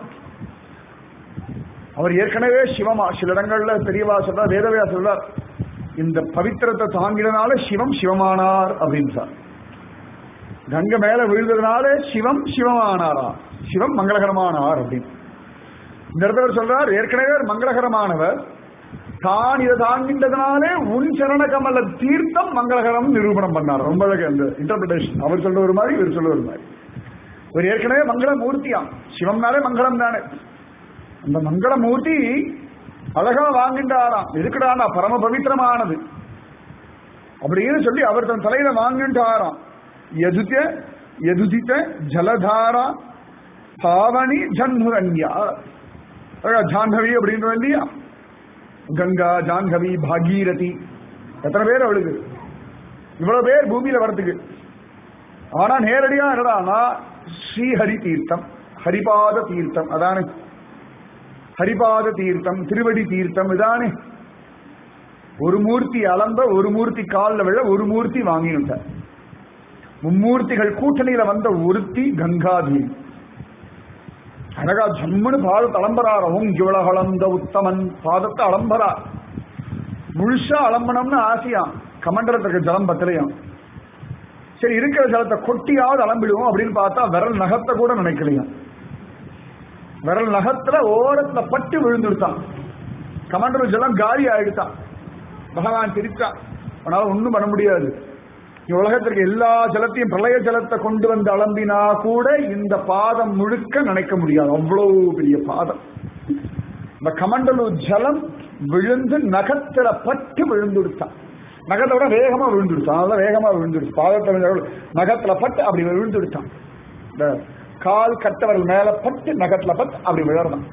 அவர் ஏற்கனவே சிவமா சில இடங்கள்ல பெரியவா சொல்றார் வேதவையா சொல்றார் இந்த பவித்திரத்தை தாங்கினதுனால சிவம் சிவமானார் அப்படின்னு சார் கங்கை மேல விழுந்ததுனால சிவம் சிவமானாரா சிவம் மங்களகரமானார் அப்படின்னு இந்த இடத்துல சொல்றார் ஏற்கனவே மங்களகரமானவர் தான் இதை தாங்கின்றதுனாலே உன் சரண கமல தீர்த்தம் மங்களகரம் நிரூபணம் பண்ணார் ரொம்ப அழகு அந்த இன்டர்பிரேஷன் அவர் சொல்ற ஒரு மாதிரி இவர் சொல்ற ஒரு மாதிரி ஒரு ஏற்கனவே மங்கள மூர்த்தியாம் சிவம்னாலே மங்களம் தானே அந்த மங்கள மூர்த்தி அழகா வாங்கின்றாராம் எதுக்குடானா பரம பவித்திரமானது அப்படின்னு சொல்லி அவர் தன் தலையில வாங்கின்றாராம் எதுத்த எதுதித்த ஜலதாரா பாவனி ஜன்முரண்யா ஜான்ஹவி அப்படின்ற இல்லையா கங்கா ஜான்ஹவி பாகீரதி எத்தனை பேர் அவளுக்கு இவ்வளவு பேர் பூமியில வரத்துக்கு ஆனா நேரடியா என்னடானா ஸ்ரீஹரி தீர்த்தம் ஹரிபாத தீர்த்தம் அதானே ஹரிபாத தீர்த்தம் திருவடி தீர்த்தம் இதானே ஒரு மூர்த்தி அலம்ப ஒரு மூர்த்தி காலில் விழ ஒரு மூர்த்தி வாங்கினுட்ட மும்மூர்த்திகள் கூட்டணியில வந்த ஒருத்தி கங்காதேவி அழகா ஜம்முன்னு பாதத்தை அலம்பரார் ஓம் இவ்வளகலந்த உத்தமன் பாதத்தை அலம்பரார் முழுசா அலம்பணும்னு ஆசையாம் கமண்டலத்துக்கு ஜலம் பத்திரையாம் சரி இருக்கிற ஜலத்தை கொட்டியாவது அலம்பிடுவோம் அப்படின்னு பார்த்தா விரல் நகத்தை கூட நினைக்கலையாம் விரல் நகத்துல ஓரத்துல பட்டு விழுந்துடுத்தான் கமண்டல ஜலம் காலி ஆயிடுத்தான் பகவான் பிரிச்சான் அவனால ஒண்ணும் பண்ண முடியாது உலகத்திற்கு எல்லா ஜலத்தையும் பிரளய ஜலத்தை கொண்டு வந்து அலம்பினா கூட இந்த பாதம் முழுக்க நினைக்க முடியாது அவ்வளவு பெரிய பாதம் இந்த கமண்டலு ஜலம் விழுந்து நகத்துல பட்டு விழுந்துடுத்தான் நகத்தை விட வேகமா விழுந்துடுத்தான் அதெல்லாம் வேகமா விழுந்துடுச்சு பாதத்தை நகத்துல பட்டு அப்படி விழுந்துடுத்தான் இந்த கால் கட்டவர்கள் மேல பட்டு நகத்துல பட்டு அப்படி விழறான்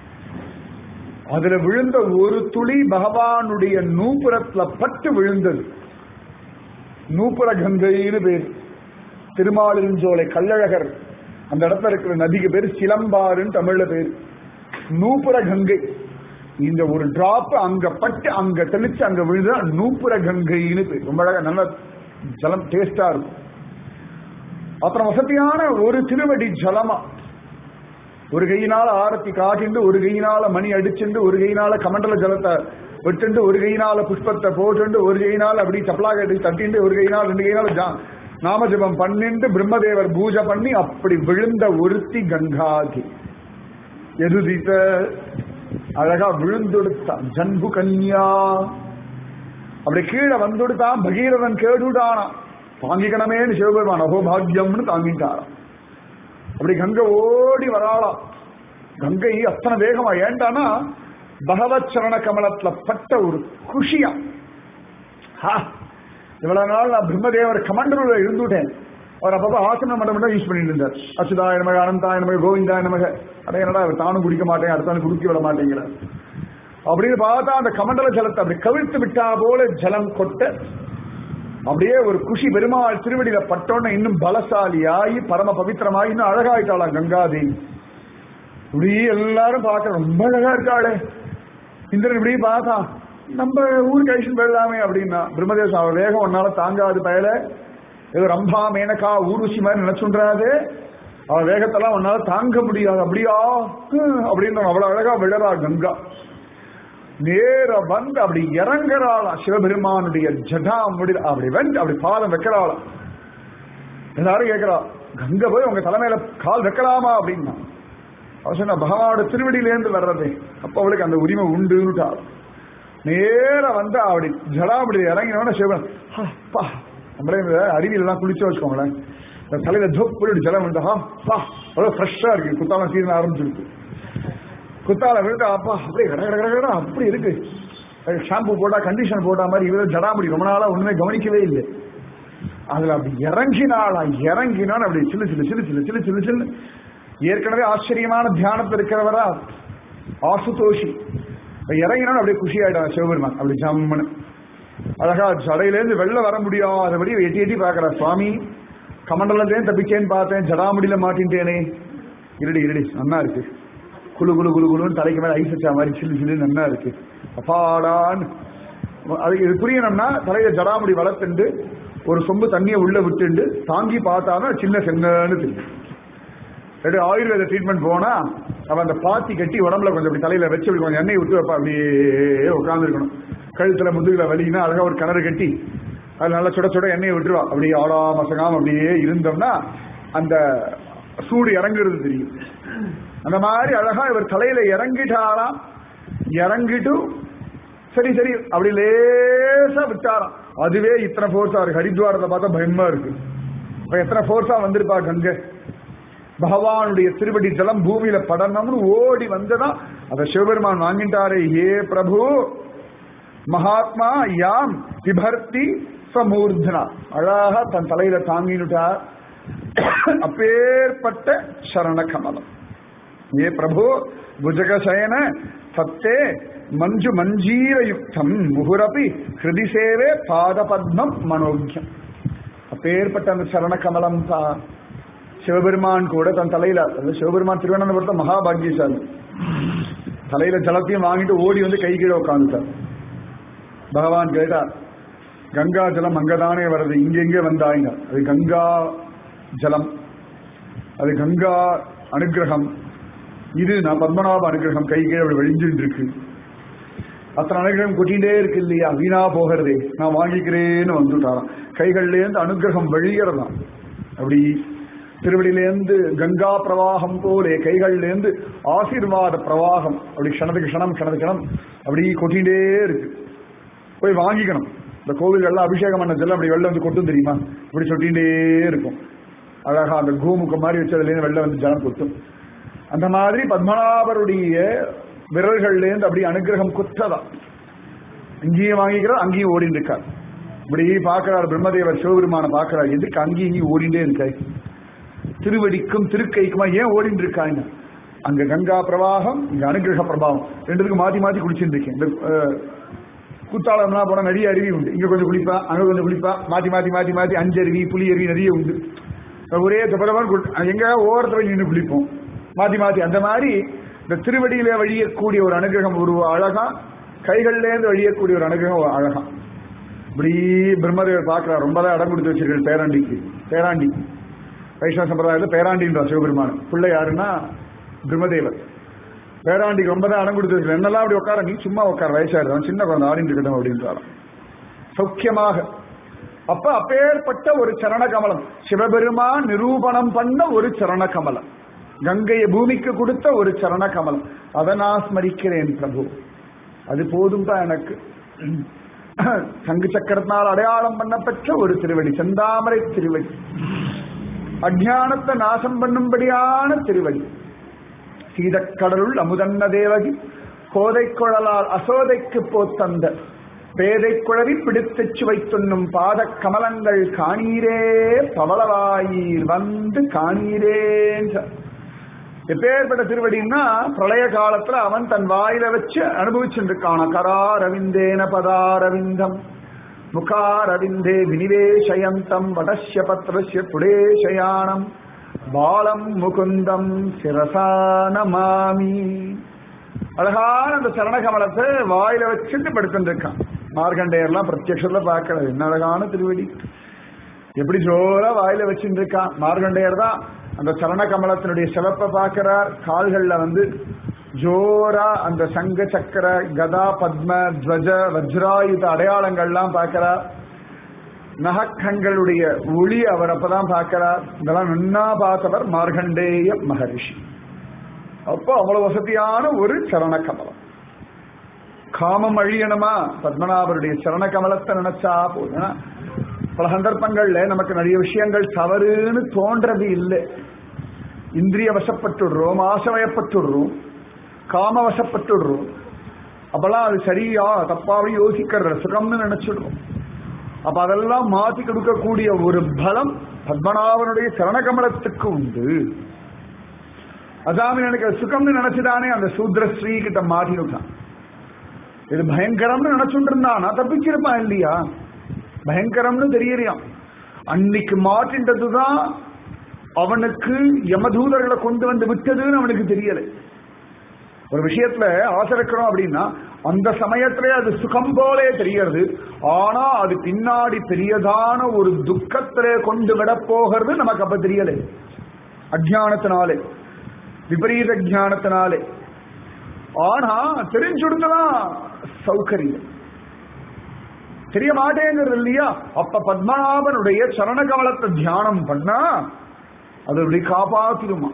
அதுல விழுந்த ஒரு துளி பகவானுடைய நூபுரத்துல பட்டு விழுந்தது நூப்புர கங்கைன்னு பேர் திருமாலிருஞ்சோலை கள்ளழகர் அந்த இடத்துல இருக்கிற நதிக்கு பேர் சிலம்பாறுன்னு தமிழ்ல பேர் நூப்புர கங்கை இந்த ஒரு டிராப் அங்க பட்டு அங்க தெளிச்சு அங்க விழுதா நூப்புர கங்கைன்னு பேர் ரொம்ப அழகா நல்ல ஜலம் டேஸ்டா இருக்கும் அப்புறம் வசதியான ஒரு திருவடி ஜலமா ஒரு கையினால ஆரத்தி காட்டிண்டு ஒரு கையினால மணி அடிச்சுண்டு ஒரு கையினால கமண்டல ஜலத்தை விட்டுண்டு ஒரு கையினால புஷ்பத்தை போட்டுண்டு ஒரு கையினால அப்படி சப்பலா கட்டி தட்டிண்டு ஒரு கையினால ரெண்டு கையினால ஜா நாமஜபம் பண்ணிண்டு பிரம்மதேவர் பூஜை பண்ணி அப்படி விழுந்த ஒருத்தி கங்காதி எதுதித்த அழகா விழுந்தொடுத்தான் ஜன்பு கன்யா அப்படி கீழே வந்துடுத்தான் பகீரதன் கேடுடானா தாங்கிக்கணமேன்னு சிவபெருமான் அகோபாகியம்னு தாங்கிட்டாராம் அப்படி கங்கை ஓடி வராளாம் கங்கை அத்தனை வேகமா ஏண்டானா பகவத் சரண கமலத்துல பட்ட ஒரு குஷியா ஹா, இவ்வளவு நாள் நான் பிரம்மதேவர் கமாண்டரோட இருந்துட்டேன் அவர் அப்பப்ப ஆசன மண்டம் மட்டும் யூஸ் பண்ணிட்டு இருந்தார் அச்சுதாய நமக அனந்தாய நமக கோவிந்தாய நமக அட என்னடா இவர் தானும் குடிக்க மாட்டேன் அடுத்தாலும் குடிக்க விட மாட்டேங்கிறார் அப்படின்னு பார்த்தா அந்த கமண்டல ஜலத்தை அப்படி கவிழ்த்து விட்டா போல ஜலம் கொட்ட அப்படியே ஒரு குஷி பெருமாள் திருவடியில பட்டோன்னு இன்னும் பலசாலியாகி பரம பவித்திரமாகி இன்னும் அழகாயிட்டாளாம் கங்காதேவி இப்படி எல்லாரும் பார்க்க ரொம்ப அழகா இருக்காளே இந்திரன் இப்படி பார்த்தா நம்ம ஊருக்கு ஐஷன் போயிடலாமே அப்படின்னா பிரம்மதேசம் அவ வேகம் உன்னால தாங்காது பயல ஏதோ ரம்பா மேனகா ஊர்வசி மாதிரி நினைச்சுன்றாது அவ வேகத்தெல்லாம் உன்னால தாங்க முடியாது அப்படியா ஹம், அப்படின்னு அவ்வளவு அழகா விழறா கங்கா நேர வந்து அப்படி இறங்குறாளாம் சிவபெருமானுடைய ஜடா முடி அப்படி வந்து அப்படி பாதம் வைக்கிறாளாம் எல்லாரும் கேட்கிறா கங்கை போய் உங்க தலைமையில கால் வைக்கலாமா அப்படின்னா அவ சொன்னா பகவானோட திருவடியிலேருந்து வர்றதே அப்ப அவளுக்கு அந்த உரிமை உண்டுட்டாள் நேர வந்து அப்படி ஜடா அப்படி இறங்கினோட சிவன் பா நம்மளே இந்த அருவியிலாம் குளிச்சு வச்சுக்கோங்களேன் இந்த தலையில தொப்பு ஜலம் விழுந்தா பா அவ்வளவு ஃப்ரெஷ்ஷா இருக்கு குத்தாலம் சீசன் ஆரம்பிச்சிருக்கு குத்தால விழுந்து அப்பா அப்படியே கட கட கட கட அப்படி இருக்கு ஷாம்பு போட்டா கண்டிஷன் போட்டா மாதிரி இவர ஜடாமுடி ரொம்ப நாளா ஒண்ணுமே கவனிக்கவே இல்லை அதுல அப்படி இறங்கினாளா இறங்கினான்னு அப்படி சிலு சிலு சிலு சிலு சிலு சிலு சிலு ஏற்கனவே ஆச்சரியமான தியானத்தில் இருக்கிறவரா ஆசுதோஷி இப்ப இறங்கினாலும் அப்படியே குஷி ஆயிடும் சிவபெருமான் அப்படி ஜம்முன்னு அழகா ஜடையிலேருந்து வெளில வர முடியாதபடி எட்டி எட்டி பாக்குறா சுவாமி கமண்டலத்தையும் தப்பிச்சேன்னு பார்த்தேன் ஜடாமுடியில மாட்டின்ட்டேனே இருடி இருடி நன்னா இருக்கு குளு குளு குளு குளுன்னு தலைக்கு மேல ஐஸ் வச்சா மாதிரி சில்லு சில்லு நன்னா இருக்கு அப்பாடான்னு அதுக்கு இது புரியணும்னா தலையில ஜடாமுடி வளர்த்துண்டு ஒரு சொம்பு தண்ணியை உள்ள விட்டுண்டு தாங்கி பார்த்தாலும் சின்ன செங்கன்னு தெரியும் ரெண்டு ஆயுர்வேத ட்ரீட்மெண்ட் போனா அவன் அந்த பாத்தி கட்டி உடம்புல கொஞ்சம் அப்படி தலையில வச்சு அப்படி கொஞ்சம் எண்ணெய் விட்டு வைப்பா அப்படியே உட்காந்துருக்கணும் கழுத்துல முதுகுல வலினா அழகா ஒரு கிணறு கட்டி அது நல்லா சுட சுட எண்ணெயை விட்டுருவா அப்படியே ஆடா மசங்காம அப்படியே இருந்தோம்னா அந்த சூடு இறங்குறது தெரியும் அந்த மாதிரி அழகா இவர் தலையில இறங்கிட்டாராம் இறங்கிட்டு சரி சரி அப்படி லேசா விட்டாராம் அதுவே இத்தனை ஃபோர்ஸா இருக்கு ஹரித்வாரத்தை பார்த்தா பயமா இருக்கு இப்ப எத்தனை ஃபோர்ஸா வந்திருப்பா கங்கை பகவானுடைய திருவடி ஜலம் பூமியில படணும்னு ஓடி வந்ததா அத சிவபெருமான் வாங்கிட்டாரே ஏ பிரபு மகாத்மா யாம் விபர்த்தி சமூர்தனா அழகா தன் தலையில தாங்கினுட்டார் அப்பேற்பட்ட சரண கமலம் ஏ பிரபு புஜகசயன சத்தே மஞ்சு மஞ்சீர யுக்தம் முகுரபி ஹிருதி சேவே பாதபத்மம் மனோக்கியம் அப்பேற்பட்ட அந்த சரண கமலம் தான் சிவபெருமான் கூட தன் தலையில அதாவது சிவபெருமான் திருவனந்தபுரத்தை மகாபாகியசாலி தலையில ஜலத்தையும் வாங்கிட்டு ஓடி வந்து கை கீழே உட்காந்துட்டார் பகவான் கேட்டார் கங்கா ஜலம் அங்கதானே வருது இங்க எங்கே வந்தாங்க அது கங்கா ஜலம் அது கங்கா அனுகிரகம் இது நான் பத்மநாப அனுகிரகம் கை கீழே அப்படி வெளிஞ்சுட்டு இருக்கு அத்தனை அனுகிரகம் கொட்டிகிட்டே இருக்கு இல்லையா வீணா போகிறதே நான் வாங்கிக்கிறேன்னு வந்துட்டாராம் கைகள்லேருந்து அனுகிரகம் வழிகிறதாம் அப்படி திருவடியிலேருந்து கங்கா பிரவாகம் போலே கைகள்லேருந்து ஆசீர்வாத பிரவாகம் அப்படி க்ஷணத்துக்கு க்ஷணம் க்ஷணத்துக்கு க்ஷணம் அப்படி கொட்டிகிட்டே இருக்கு போய் வாங்கிக்கணும் இந்த கோவில்கள்லாம் அபிஷேகம் பண்ண ஜலம் அப்படி வெளில வந்து கொட்டும் தெரியுமா இப்படி சொட்டிகிட்டே இருக்கும் அழகா அந்த கோமுகம் மாதிரி வச்சதுலேருந்து வெளில வந்து ஜலம் கொட்டும் அந்த மாதிரி பத்மநாபருடைய விரல்கள்லேருந்து அப்படி அனுகிரகம் குற்றதா இங்கேயும் வாங்கிக்கிறார் அங்கேயும் ஓடிட்டு இருக்கார் இப்படி பார்க்கிறார் பிரம்மதேவர் சிவபெருமான பார்க்கிறார் எதுக்கு அங்கேயும் இங்கேயும் ஓடிண்டே இருக்காய் திருவடிக்கும் திருக்கைக்குமா ஏன் ஓடிட்டு இருக்காங்க அங்க கங்கா பிரவாகம் இங்க அனுகிரக பிரபாவம் ரெண்டுத்துக்கும் மாத்தி மாத்தி குளிச்சுட்டு இருக்கேன் இந்த அஹ், குத்தாலம்லாம் போனா நிறைய அருவி உண்டு இங்க கொஞ்சம் குளிப்பா அங்க கொஞ்சம் குளிப்பா மாத்தி மாத்தி மாத்தி மாத்தி அஞ்சு அருவி புலி அருவி நிறைய உண்டு ஒரே தப்பதமான எங்க ஓரத்துல நின்று குளிப்போம் மாத்தி மாத்தி அந்த மாதிரி இந்த திருவடியில வழியக்கூடிய ஒரு அனுகிரகம் ஒரு அழகா கைகள்ல இருந்து வழியக்கூடிய ஒரு அனுகிரகம் ஒரு அழகா இப்படி பிரம்மதேவர் பார்க்கிறார் ரொம்ப தான் இடம் கொடுத்து வச்சிருக்காரு பேராண்டிக்கு பேராண்டி வைஷ்ணவ சம்பிரதாயத்தில் பேராண்டின்றார் சிவபெருமான் பிள்ளை யாருன்னா பிரம்மதேவர் பேராண்டிக்கு ரொம்ப தான் இடம் கொடுத்து வச்சிருக்காரு என்னெல்லாம் அப்படி உட்கார நீ சும்மா உட்கார வயசாரு அவன் சின்ன குழந்தை ஆடிட்டு இருக்கட்டும் அப்படின்றாராம் சௌக்கியமாக அப்ப அப்பேற்பட்ட ஒரு சரண கமலம் சிவபெருமான் நிரூபணம் பண்ண ஒரு சரண கமலம் கங்கையை பூமிக்கு கொடுத்த ஒரு சரண கமலம் அதை நான் ஸ்மரிக்கிறேன் பிரபு அது போதும் தான் எனக்கு சங்கு சக்கரத்தினால் அடையாளம் பண்ணப்பெற்ற ஒரு திருவடி செந்தாமரை திருவடி அஜானத்தை நாசம் பண்ணும்படியான திருவடி சீதக்கடலுள் அமுதன்ன தேவகி கோதை குழலால் அசோதைக்கு போத்தந்த பேதை குழவி பிடித்துச் சுவைத்துண்ணும் பாத கமலங்கள் காணீரே பவளவாயீர் வந்து காணீரேன்ற எப்பேற்பட்ட திருவடின்னா பிரளய காலத்துல அவன் தன் வாயில வச்சு அனுபவிச்சுருக்கான கராரவிந்தேன பதாரவிந்தம் முகாரவிந்தே வினிவேஷயந்தம் வடஸ்ய பத்ரஸ்ய புடேஷயானம் பாலம் முகுந்தம் சிரசா நமாமி அழகான அந்த சரணகமலத்தை வாயில வச்சுட்டு படுத்துட்டு இருக்கான் மார்கண்டேயர்லாம் பிரத்யக்ஷத்துல பார்க்கறது என்ன அழகான திருவடி எப்படி ஜோரா வாயில வச்சுட்டு இருக்கான் மார்கண்டேயர் தான் அந்த சரண கமலத்தினுடைய சிவப்பை பார்க்கிறார் கால்கள்ல வந்து ஜோரா அந்த சங்க சக்கர கதா பத்ம துவஜ வஜ்ராயுத அடையாளங்கள்லாம் பார்க்கிறார் நகக்கண்களுடைய ஒளி அவர் அப்பதான் பார்க்கிறார் இதெல்லாம் நன்னா பார்த்தவர் மார்கண்டேய மகரிஷி அப்போ அவ்வளவு வசதியான ஒரு சரண கமலம் காமம் அழியணுமா பத்மநாபருடைய சரண கமலத்தை நினைச்சா போதும் பல சந்தர்ப்பங்கள்ல நமக்கு நிறைய விஷயங்கள் தவறுன்னு தோன்றது இல்லை இந்திரிய வசப்பட்டுடுறோம் ஆசவயப்பட்டுடுறோம் காம வசப்பட்டுடுறோம் அப்பெல்லாம் அது சரியா தப்பாவே யோசிக்கிற சுகம்னு நினைச்சிடுறோம் அப்ப அதெல்லாம் மாத்தி கொடுக்கக்கூடிய ஒரு பலம் பத்மநாபனுடைய சரணகமலத்துக்கு உண்டு அதாமி எனக்கு சுகம்னு நினைச்சுதானே அந்த சூத்ர ஸ்ரீ கிட்ட மாட்டினுட்டான் இது பயங்கரம்னு நினைச்சுட்டு இருந்தானா தப்பிச்சிருப்பான் இல்லையா பயங்கரம்னு தெரியறியான் அன்னைக்கு மாட்டின்றதுதான் அவனுக்கு யமதூதர்களை கொண்டு வந்து விட்டதுன்னு அவனுக்கு தெரியல ஒரு விஷயத்துல ஆசை வைக்கிறோம் அப்படின்னா அந்த சமயத்திலே அது சுகம் போலே தெரியறது ஆனா அது பின்னாடி பெரியதான ஒரு துக்கத்திலே கொண்டு விட போகிறது நமக்கு அப்ப தெரியல அஜானத்தினாலே விபரீத ஜானத்தினாலே ஆனா தெரிஞ்சுடுங்கதான் சௌகரியம் தெரிய மாட்டேங்கிறது இல்லையா அப்ப பத்மநாபனுடைய சரணகமலத்தை தியானம் பண்ணா அது அப்படி காப்பாத்திடுமா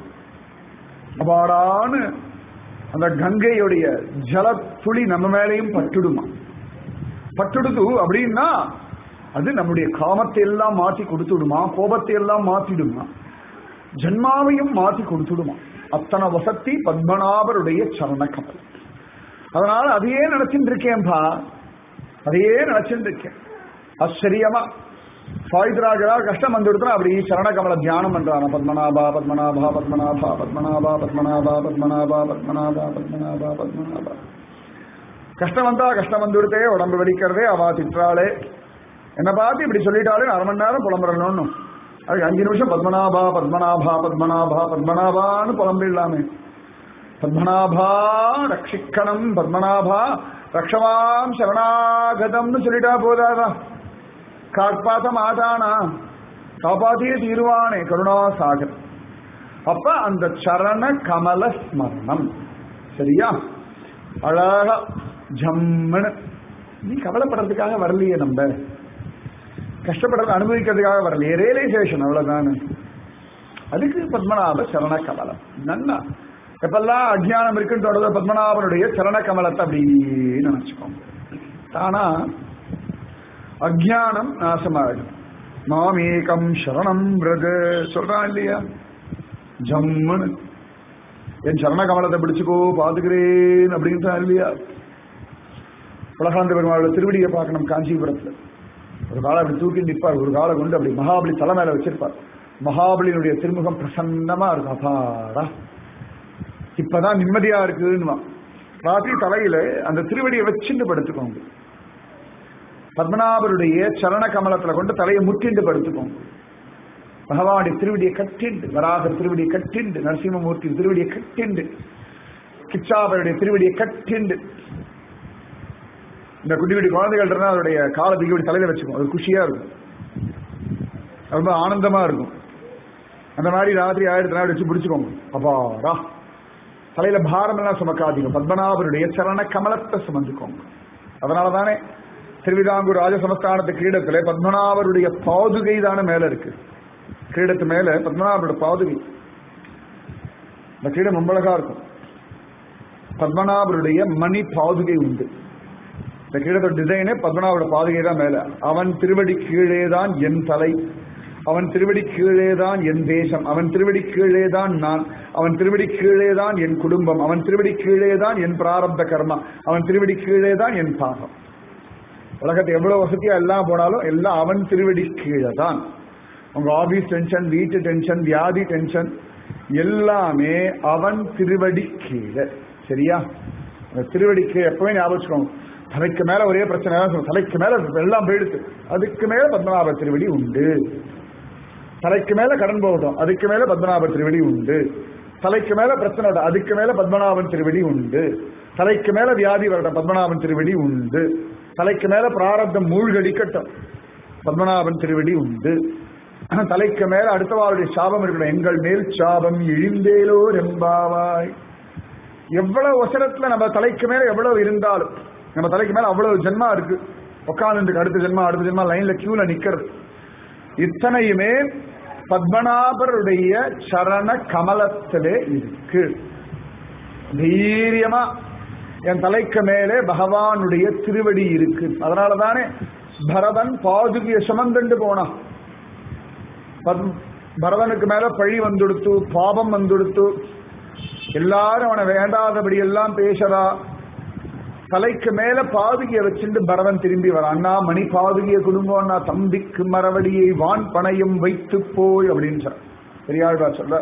அபாடான்னு அந்த கங்கையுடைய ஜல துளி நம்ம மேலையும் பட்டுடுமா பட்டுடுது அப்படின்னா அது நம்முடைய காமத்தை எல்லாம் மாற்றி கொடுத்துடுமா கோபத்தை எல்லாம் மாத்திடுமா ஜன்மாவையும் மாற்றி கொடுத்துடுமா அத்தனை வசத்தி பத்மநாபருடைய சரண கமல் அதனால அதையே நினைச்சுட்டு இருக்கேன்பா அதையே நினைச்சுட்டு இருக்கேன் ஆச்சரியமா சாயுதராஜரா கஷ்டம் வந்துடுத்தா அப்படி சரணகமல தியானம் பண்றான பத்மநாபா பத்மநாபா பத்மநாபா பத்மநாபா பத்மநாபா பத்மநாபா பத்மநாபா பத்மநாபா பத்மநாபா கஷ்டம் வந்தா கஷ்டம் வந்துடுத்தே உடம்பு வெடிக்கிறதே அவா திட்டாளே என்ன பார்த்து இப்படி சொல்லிட்டாலே அரை மணி நேரம் புலம்புறணும்னு அதுக்கு அஞ்சு நிமிஷம் பத்மநாபா பத்மநாபா பத்மநாபா பத்மநாபான்னு புலம்பிடலாமே பத்மநாபா ரட்சிக்கணும் பத்மநாபா ரக்ஷவாம் சரணாகதம்னு சொல்லிட்டா போதாதா காப்பாத்த மாதானா காப்பாத்தியே தீருவானே கருணா சாகர் அப்ப அந்த சரண கமல ஸ்மரணம் சரியா அழகா ஜம்முன்னு நீ கவலைப்படுறதுக்காக வரலையே நம்ம கஷ்டப்படுறது அனுபவிக்கிறதுக்காக வரலையே ரியலைசேஷன் அவ்வளவுதானே அதுக்கு பத்மநாப சரண கமலம் நன்னா எப்பெல்லாம் அஜ்ஞானம் இருக்குன்னு தொடர்ந்து பத்மநாபனுடைய சரண கமலத்தை அப்படி நினைச்சுக்கோங்க தானா அஜ்ஞானம் நாசமாயிடும் மாமேகம் சரணம் பிரக சொல்றான் இல்லையா ஜம்முன்னு என் சரண கமலத்தை பிடிச்சுக்கோ பாத்துக்கிறேன் அப்படின்றான் இல்லையா உலகாந்த பெருமாளோட திருவடியை பார்க்கணும் காஞ்சிபுரத்துல ஒரு காலை அப்படி தூக்கி நிற்பார் ஒரு காலை கொண்டு அப்படி மகாபலி தலை மேல வச்சிருப்பார் மகாபலியினுடைய திருமுகம் பிரசன்னமா இருக்கும் அப்பாடா இப்பதான் நிம்மதியா இருக்குன்னு ராத்திரி தலையில அந்த திருவடியை வச்சுட்டு படுத்துக்கோங்க பத்மநாபருடைய சரண கமலத்துல கொண்டு தலையை முற்றிண்டு படுத்துக்கோங்க பகவானுடைய திருவடியை கட்டிண்டு வராகர் திருவடியை கட்டிண்டு நரசிம்மமூர்த்தி திருவடியை கட்டிண்டு கிச்சாபருடைய திருவடியை கட்டிண்டு இந்த குட்டி குட்டி குழந்தைகள் இருந்தா அதோடைய காலை தூக்கி இப்படி தலையில வச்சுக்கும் அது குஷியா இருக்கும் ரொம்ப ஆனந்தமா இருக்கும் அந்த மாதிரி ராத்திரி ஆயிரத்தி நாள் வச்சு பிடிச்சுக்கோங்க அப்பாடா தலையில பாரம் எல்லாம் சுமக்காதீங்க பத்மநாபருடைய சரண கமலத்தை சுமந்துக்கோங்க அதனாலதானே திருவிதாங்கூர் ராஜசமஸ்தானத்து கிரீடத்துல பத்மநாபருடைய பாதுகை தானே மேல இருக்கு கிரீடத்து மேல பத்மநாபருடைய பாதுகை இந்த கிரீடம் ரொம்ப அழகா இருக்கும் பத்மநாபருடைய மணி பாதுகை உண்டு இந்த கிரீடத்தோட டிசைனே பத்மநாபோட பாதுகை தான் மேல அவன் திருவடி கீழே தான் என் தலை அவன் திருவடி கீழேதான் என் தேசம் அவன் திருவடி கீழேதான் நான் அவன் திருவடி கீழேதான் என் குடும்பம் அவன் திருவடி கீழேதான் என் பிராரப்த கர்மா அவன் திருவடி கீழேதான் என் பாகம் உலகத்தை எவ்வளவு வசதியா எல்லாம் போனாலும் எல்லாம் அவன் திருவடி கீழே தான் உங்க ஆபீஸ் டென்ஷன் வீட்டு டென்ஷன் வியாதி டென்ஷன் எல்லாமே அவன் திருவடி கீழே சரியா அந்த திருவடி கீழே எப்பவுமே ஞாபகம் வச்சுக்கோங்க தலைக்கு மேல ஒரே பிரச்சனை தான் சொல்லும். தலைக்கு மேல எல்லாம் போயிடுது அதுக்கு மேல பத்மநாப திருவடி உண்டு தலைக்கு மேல கடன் போகட்டும் அதுக்கு மேல பத்மநாப திருவடி உண்டு தலைக்கு மேல பிரச்சனை வரட்டும் அதுக்கு மேல பத்மநாபன் திருவடி உண்டு தலைக்கு மேல வியாதி வரட்டும் பத்மநாபன் திருவடி உண்டு தலைக்கு மேல பிராரப்தம் மூழ்கடிக்கட்டும் பத்மநாபன் திருவடி உண்டு தலைக்கு மேல அடுத்தவாருடைய சாபம் இருக்கணும் எங்கள் மேல் சாபம் இழிந்தேலோ ரெம்பாவாய் எவ்வளவு அவசரத்துல நம்ம தலைக்கு மேல எவ்வளவு இருந்தாலும் நம்ம தலைக்கு மேல அவ்வளவு ஜென்மா இருக்கு உட்காந்துருக்கு அடுத்த ஜென்மா அடுத்த ஜென்மா லைன்ல கியூல நிக்கிறது இத்தனையுமே பத்மநாபருடைய சரண கமலத்திலே இருக்கு தைரியமா என் தலைக்கு மேலே பகவானுடைய திருவடி இருக்கு அதனால தானே பரதன் பாதுகிய சுமந்துண்டு போனான் பத்ம- பரதனுக்கு மேல பழி வந்துடுத்து பாபம் வந்துடுத்து எல்லாரும் அவனை வேண்டாதபடி எல்லாம் பேசுறா தலைக்கு மேல பாதுகிய வச்சுட்டு பரதன் திரும்பி வர அண்ணா மணி பாதுகிய குடும்பம் அண்ணா தம்பிக்கு மரவடியை வான் பணையும் வைத்து போய் அப்படின்னு சொல்ற பெரியாழ்வா சொல்ற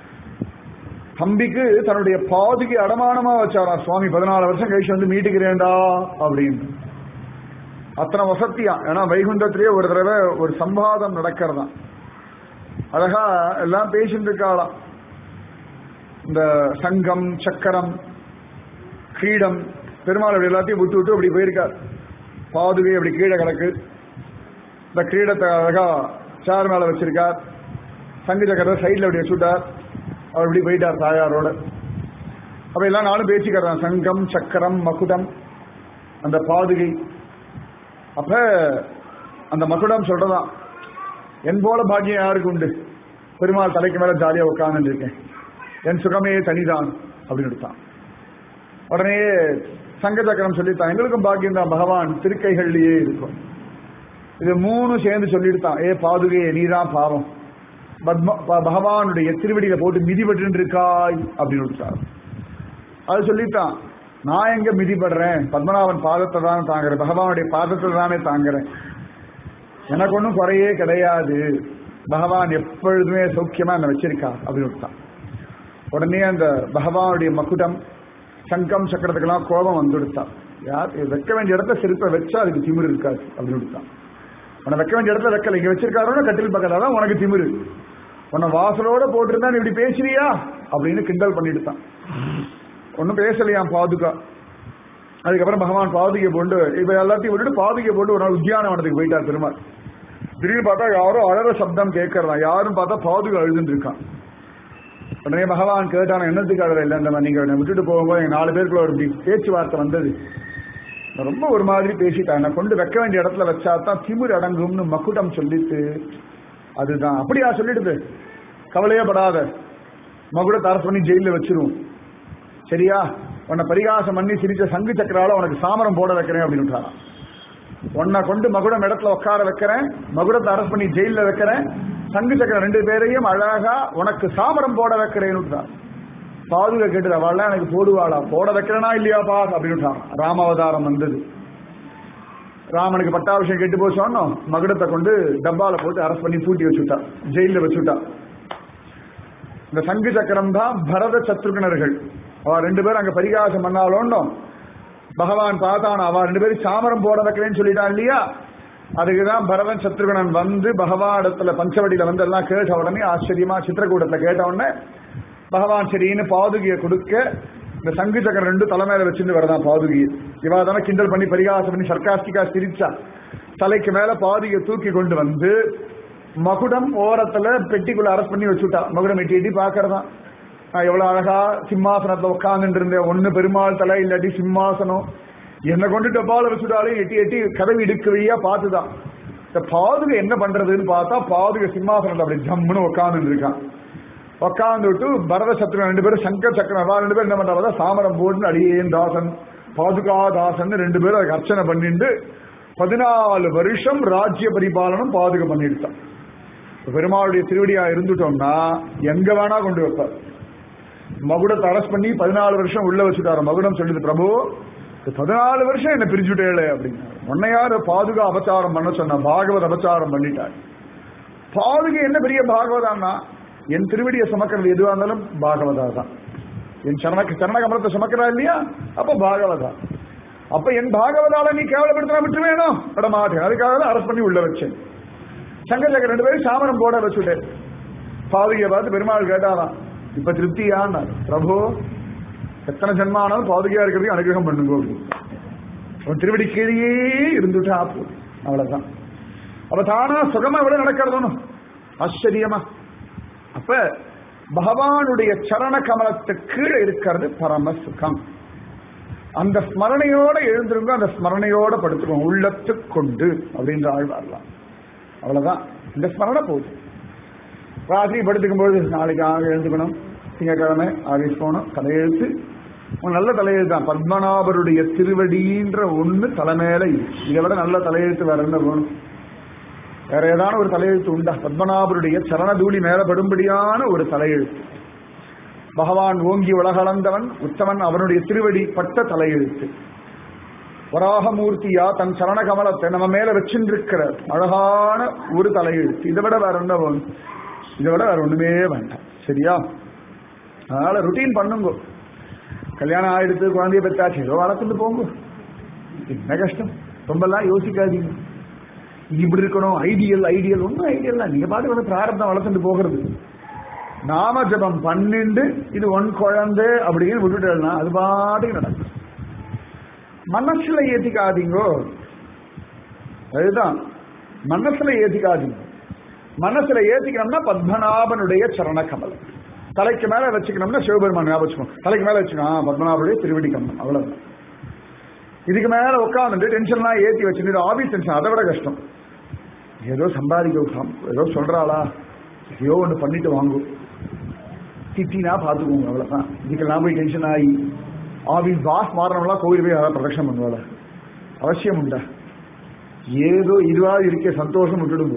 தம்பிக்கு தன்னுடைய பாதுகை அடமானமா வச்சாரா சுவாமி பதினாலு வருஷம் கழிச்சு வந்து மீட்டுக்கிறேன்டா அப்படின்னு அத்தனை வசதியா ஏன்னா வைகுண்டத்திலேயே ஒரு தடவை ஒரு சம்பாதம் நடக்கிறதாம் அழகா எல்லாம் பேசிட்டு இருக்காளாம் இந்த சங்கம் சக்கரம் கிரீடம் பெருமாள் அப்படி எல்லாத்தையும் விட்டு விட்டு அப்படி போயிருக்கார் பாதுகை அப்படி கீழே கிடக்கு இந்த கிரீடத்தை அழகா சேர் மேல வச்சிருக்கார் சங்கு சக்கரத்தை சைட்ல அப்படி வச்சுட்டார் அவர் இப்படி போயிட்டார் தாயாரோட அப்ப எல்லாம் நானும் பேசிக்கிறேன் சங்கம் சக்கரம் மகுடம் அந்த பாதுகை அப்ப அந்த மகுடம் சொல்றதாம் என் போல பாக்கியம் யாருக்கு உண்டு பெருமாள் தலைக்கு மேல ஜாலியா உட்கார்ந்து இருக்கேன் என் சுகமே தனிதான் அப்படின்னு எடுத்தான் உடனே சங்க சக்கரம் சொல்லித்தான் எங்களுக்கும் பாக்கியம் தான் பகவான் திருக்கைகள்லயே இருக்கும் இது மூணு சேர்ந்து சொல்லிடுத்தான் ஏ பாதுகே நீதான் பாவம் பத்ம ப- பகவானுடைய திருவடியில போட்டு மிதிபட்டு இருக்காய் அப்படின்னு விட்டார் அது சொல்லித்தான் நான் எங்க மிதிப்படுறேன் பத்மநாபன் பாதத்தை தான் தாங்குறேன் பகவானுடைய பாதத்தை தானே தாங்குறேன் எனக்கு ஒன்றும் குறையே கிடையாது பகவான் எப்பொழுதுமே சௌக்கியமா என்ன வச்சிருக்கா அப்படின்னு விட்டான் உடனே அந்த பகவானுடைய மகுடம் சங்கம் சக்கரத்துக்கெல்லாம் கோபம் வந்துடுத்தான் யார் இது வைக்க வேண்டிய இடத்துல செருப்பை வச்சா அதுக்கு திமிரு இருக்காது அப்படின்னு விட்டான் உன்னை வைக்க வேண்டிய இடத்துல வைக்கல இங்க வச்சிருக்காரோன்னு கட்டில் பக்கத்துல தான் உனக்கு திமிரு உன்னை வாசலோட போட்டிருந்தா நீ இப்படி பேசுறியா அப்படின்னு கிண்டல் பண்ணிடுத்தான் ஒன்றும் பேசலையாம் பாதுகா அதுக்கப்புறம் பகவான் பாதுகை போட்டு இப்ப எல்லாத்தையும் விட்டுட்டு பாதுகை போட்டு ஒரு நாள் உத்தியானவனத்துக்கு போயிட்டார் பெருமாள் திடீர்னு பார்த்தா யாரோ அழற சப்தம் கேட்கறதா யாரும் பார்த்தா பாதுகா அழுதுன்னு இருக்கான் உடனே பகவான் கேட்டான என்னத்துக்கு அழற இல்லை இந்த மாதிரி நீங்க என்னை விட்டுட்டு போகும்போது எங்க நாலு பேருக்குள்ள ஒரு இப்படி பேச்சுவார்த்தை வந்தது நான் ரொம்ப ஒரு மாதிரி பேசிட்டான் நான் கொண்டு வைக்க வேண்டிய இடத்துல வச்சா தான் திமிர் அடங்கும்னு மக்குடம் சொல்லிட்டு அதுதான் அப்படியா சொல்லிடுது கவலையே படாத மகுடத்தை அரசு பண்ணி ஜெயில வச்சிருவோம் சரியா உன்னை பரிகாசம் பண்ணி சிரிச்ச சங்கு சக்கரால உனக்கு சாமரம் போட வைக்கிறேன் அப்படின்னு உன்னை கொண்டு மகுடம் இடத்துல உட்கார வைக்கிறேன் மகுடத்தை அரசு பண்ணி ஜெயில வைக்கிறேன் சங்கு சக்கரம் ரெண்டு பேரையும் அழகா உனக்கு சாமரம் போட வைக்கிறேன்னு பாதுகா கேட்டு அவள்லாம் எனக்கு போடுவாளா போட வைக்கிறனா இல்லையாப்பா அப்படின்னு ராமாவதாரம் வந்தது ராமனுக்கு பட்டாபிஷேகம் கெட்டு போய் சொன்னோம் மகுடத்தை கொண்டு டப்பால போட்டு அரசு பண்ணி பூட்டி வச்சுட்டா ஜெயில வச்சுட்டா இந்த சங்கு சக்கரம் தான் பரத சத்ருகனர்கள் அவ ரெண்டு பேரும் அங்க பரிகாசம் பண்ணாலும் பகவான் பார்த்தான் அவ ரெண்டு பேரும் சாமரம் போட வைக்கிறேன்னு சொல்லிட்டான் இல்லையா அதுக்குதான் பரதன் சத்ருகனன் வந்து பகவான் இடத்துல பஞ்சவடியில வந்து எல்லாம் கேட்ட உடனே ஆச்சரியமா சித்திரக்கூடத்துல கேட்ட உடனே பகவான் சரின்னு பாதுகையை கொடுக்க இந்த சங்கு சக்கரம் ரெண்டு தலைமையில வச்சுட்டு வரதான் பாதுகையை இவா தானே கிண்டல் பண்ணி பரிகாசம் பண்ணி சர்க்காஸ்டிக்கா சிரிச்சா தலைக்கு மேல பாதுகையை தூக்கி கொண்டு வந்து மகுடம் ஓரத்துல பெட்டிக்குள்ள அரஸ்ட் பண்ணி வச்சுட்டா மகுடம் எட்டி எட்டி பாக்குறதான் நான் எவ்வளவு அழகா சிம்மாசனத்துல உட்கார்ந்துட்டு இருந்தேன் ஒண்ணு பெருமாள் தலை இல்லாட்டி சிம்மாசனம் என்ன கொண்டு டப்பால வச்சுட்டாலே எட்டி எட்டி கதவு இடுக்கு வழியா பார்த்துதான் இந்த பாதுகை என்ன பண்றதுன்னு பார்த்தா பாதுகை சிம்மாசனத்துல அப்படி ஜம்முன்னு உட்கார்ந்து இருக்கான் உட்கார்ந்து விட்டு பரத சத்ரு ரெண்டு பேரும் சங்கர் சக்கரம் அவா ரெண்டு பேரும் என்ன பண்றாங்க சாமரம் போட்டு அடியேன் தாசன் பாதுகா தாசன் ரெண்டு பேரும் அதுக்கு அர்ச்சனை பண்ணிட்டு பதினாலு வருஷம் ராஜ்ய பரிபாலனம் பாதுகா பண்ணிடுட்டான் பெருமாளுடைய திருவடியா இருந்துட்டோம்னா எங்க வேணா கொண்டு வைப்பார் மகுடத்தை அரெஸ்ட் பண்ணி பதினாலு வருஷம் உள்ள வச்சுட்டாரு மகுடம் சொல்லுது பிரபு இந்த பதினாலு வருஷம் என்ன பிரிச்சுட்டேளே அப்படின்னு உன்னையாரு பாதுகா அபச்சாரம் பண்ண சொன்ன பாகவத அபச்சாரம் பண்ணிட்டார் பாதுகை என்ன பெரிய பாகவதான்னா என் திருவடியை சுமக்கிறது எதுவா இருந்தாலும் பாகவதா தான் என் சரண சரண கமலத்தை சுமக்கிறா இல்லையா அப்ப பாகவதா அப்ப என் பாகவதால நீ கேவலப்படுத்தினா விட்டு வேணும் விட மாட்டேன் அதுக்காக தான் அரசு பண்ணி உள்ள வச்சேன் சங்கர் சங்கர் ரெண்டு பேரும் சாமரம் போட வச்சுட்டேன் பாதுகையை பார்த்து பெருமாள் கேட்டாராம் இப்ப திருப்தியான்னார் பிரபு எத்தனை ஜென்மானாலும் பாதுகையா இருக்கிறதுக்கு அனுகிரகம் பண்ணுங்க அப்படின்னு. அவன் திருவடி கீழே இருந்துட்டா போதும் அவ்வளவுதான் அப்ப தானா சுகமா விட நடக்கிறதும் ஆச்சரியமா அப்ப பகவானுடைய சரண கமலத்து கீழே இருக்கிறது பரம சுகம் அந்த ஸ்மரணையோட எழுந்திருங்க அந்த ஸ்மரணையோட படுத்துக்கோங்க உள்ளத்து கொண்டு அப்படின்ற ஆழ்வார்லாம் அவ்வளவுதான் இந்த ஸ்மரணை போகுது ராத்திரி படுத்துக்கும் பொழுது நாளைக்கு ஆக எழுந்துக்கணும் திங்கக்கிழமை ஆஃபீஸ் போகணும் தலையெழுத்து உன் நல்ல தலையெழுத்து தான் பத்மநாபருடைய திருவடின்ற ஒண்ணு தலைமையில இருக்கு. இதை விட நல்ல தலையெழுத்து வேற என்ன வேணும் வேற ஏதான ஒரு தலையெழுத்து உண்டா பத்மநாபருடைய சரணதூளி மேல படும்படியான ஒரு தலையெழுத்து பகவான் ஓங்கி உலகளந்தவன் உத்தமன் அவனுடைய திருவடி பட்ட தலையெழுத்து வராகமூர்த்தியா தன் சரண கமலத்தை நம்ம மேல வச்சிருக்கிற அழகான ஒரு தலையெழுத்து இதை விட வேற என்ன வேணும் இதை விட வேற ஒண்ணுமே வேண்டாம் சரியா அதனால ருட்டீன் பண்ணுங்க கல்யாணம் ஆயிடுத்து குழந்தைய பெற்றாச்சு ஏதோ வளர்த்துட்டு போங்க என்ன கஷ்டம் ரொம்பலாம் யோசிக்காதீங்க இப்படி இருக்கணும் ஐடியல் ஐடியல் ஒன்றும் ஐடியல் தான் நீங்க பாட்டு வந்து பிராரப்தம் வளர்த்துட்டு போகிறது நாம ஜபம் பன்னெண்டு இது ஒன் குழந்தை அப்படின்னு விட்டுட்டா அது பாட்டுக்கு நடக்கும் மனசுல ஏத்திக்காதீங்கோ அதுதான் மனசுல ஏத்திக்காதீங்க மனசுல ஏத்திக்கணும்னா பத்மநாபனுடைய சரண கமலம் தலைக்கு மேல வச்சுக்கணும்னா சிவபெருமான் ஞாபகம் வச்சுக்கணும் தலைக்கு மேல வச்சுக்கணும் பத்மநாபனுடைய திருவடி கமலம் அவ்வளவுதான் இதுக்கு மேல உட்காந்துட்டு டென்ஷன்லாம் ஏத்தி வச்சுட்டு ஆபீஸ் டென்ஷன் அதை விட கஷ்டம் ஏதோ சம்பாதிக்க ஏதோ சொல்றாளா ஏதோ ஒன்று பண்ணிட்டு வாங்கும் திட்டினா பார்த்துக்கோங்க அவ்வளோதான் இதுக்கெல்லாம் போய் டென்ஷன் ஆகி ஆபீஸ் பாஸ் மாறினவங்களாம் கோவில் போய் யாராவது பிரதட்சணம் பண்ணுவாள அவசியம் உண்டா ஏதோ இதுவாக இருக்க சந்தோஷம் விட்டுடுங்க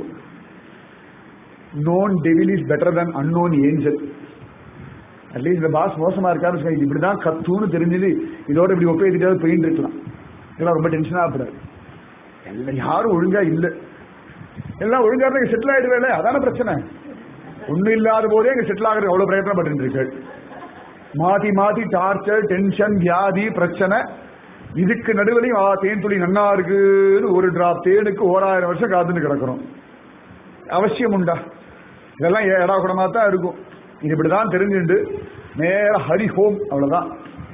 known devil is better than unknown angel at least இந்த பாஸ் மோசமா இருக்காருன்னு சொல்லி இது இப்படிதான் கத்துன்னு தெரிஞ்சது இதோட இப்படி ஒப்பே எதிர்க்காவது பெயிண்ட் இருக்கலாம் இதெல்லாம் ரொம்ப டென்ஷனா ஆகக்கூடாது எல்லாம் யாரும் ஒழுங்கா இல்லை எல்லாம் ஒழுங்கா இருந்தா செட்டில் ஆயிடுவேல அதான பிரச்சனை ஒண்ணும் இல்லாத போதே இங்க செட்டில் ஆகிறது அவ்வளவு பிரயத்தனப்பட்டு இருக்கு மாத்தி மாத்தி டார்ச்சர் டென்ஷன் வியாதி பிரச்சனை இதுக்கு நடுவுலையும் ஆ தேன் துளி நன்னா இருக்குன்னு ஒரு டிராப் தேனுக்கு ஓராயிரம் வருஷம் காத்துன்னு கிடக்கிறோம் அவசியம் உண்டா இதெல்லாம் ஏடா கூடமா தான் இருக்கும் இது இப்படிதான் தெரிஞ்சுண்டு நேர ஹரி ஹோம் அவ்வளவுதான்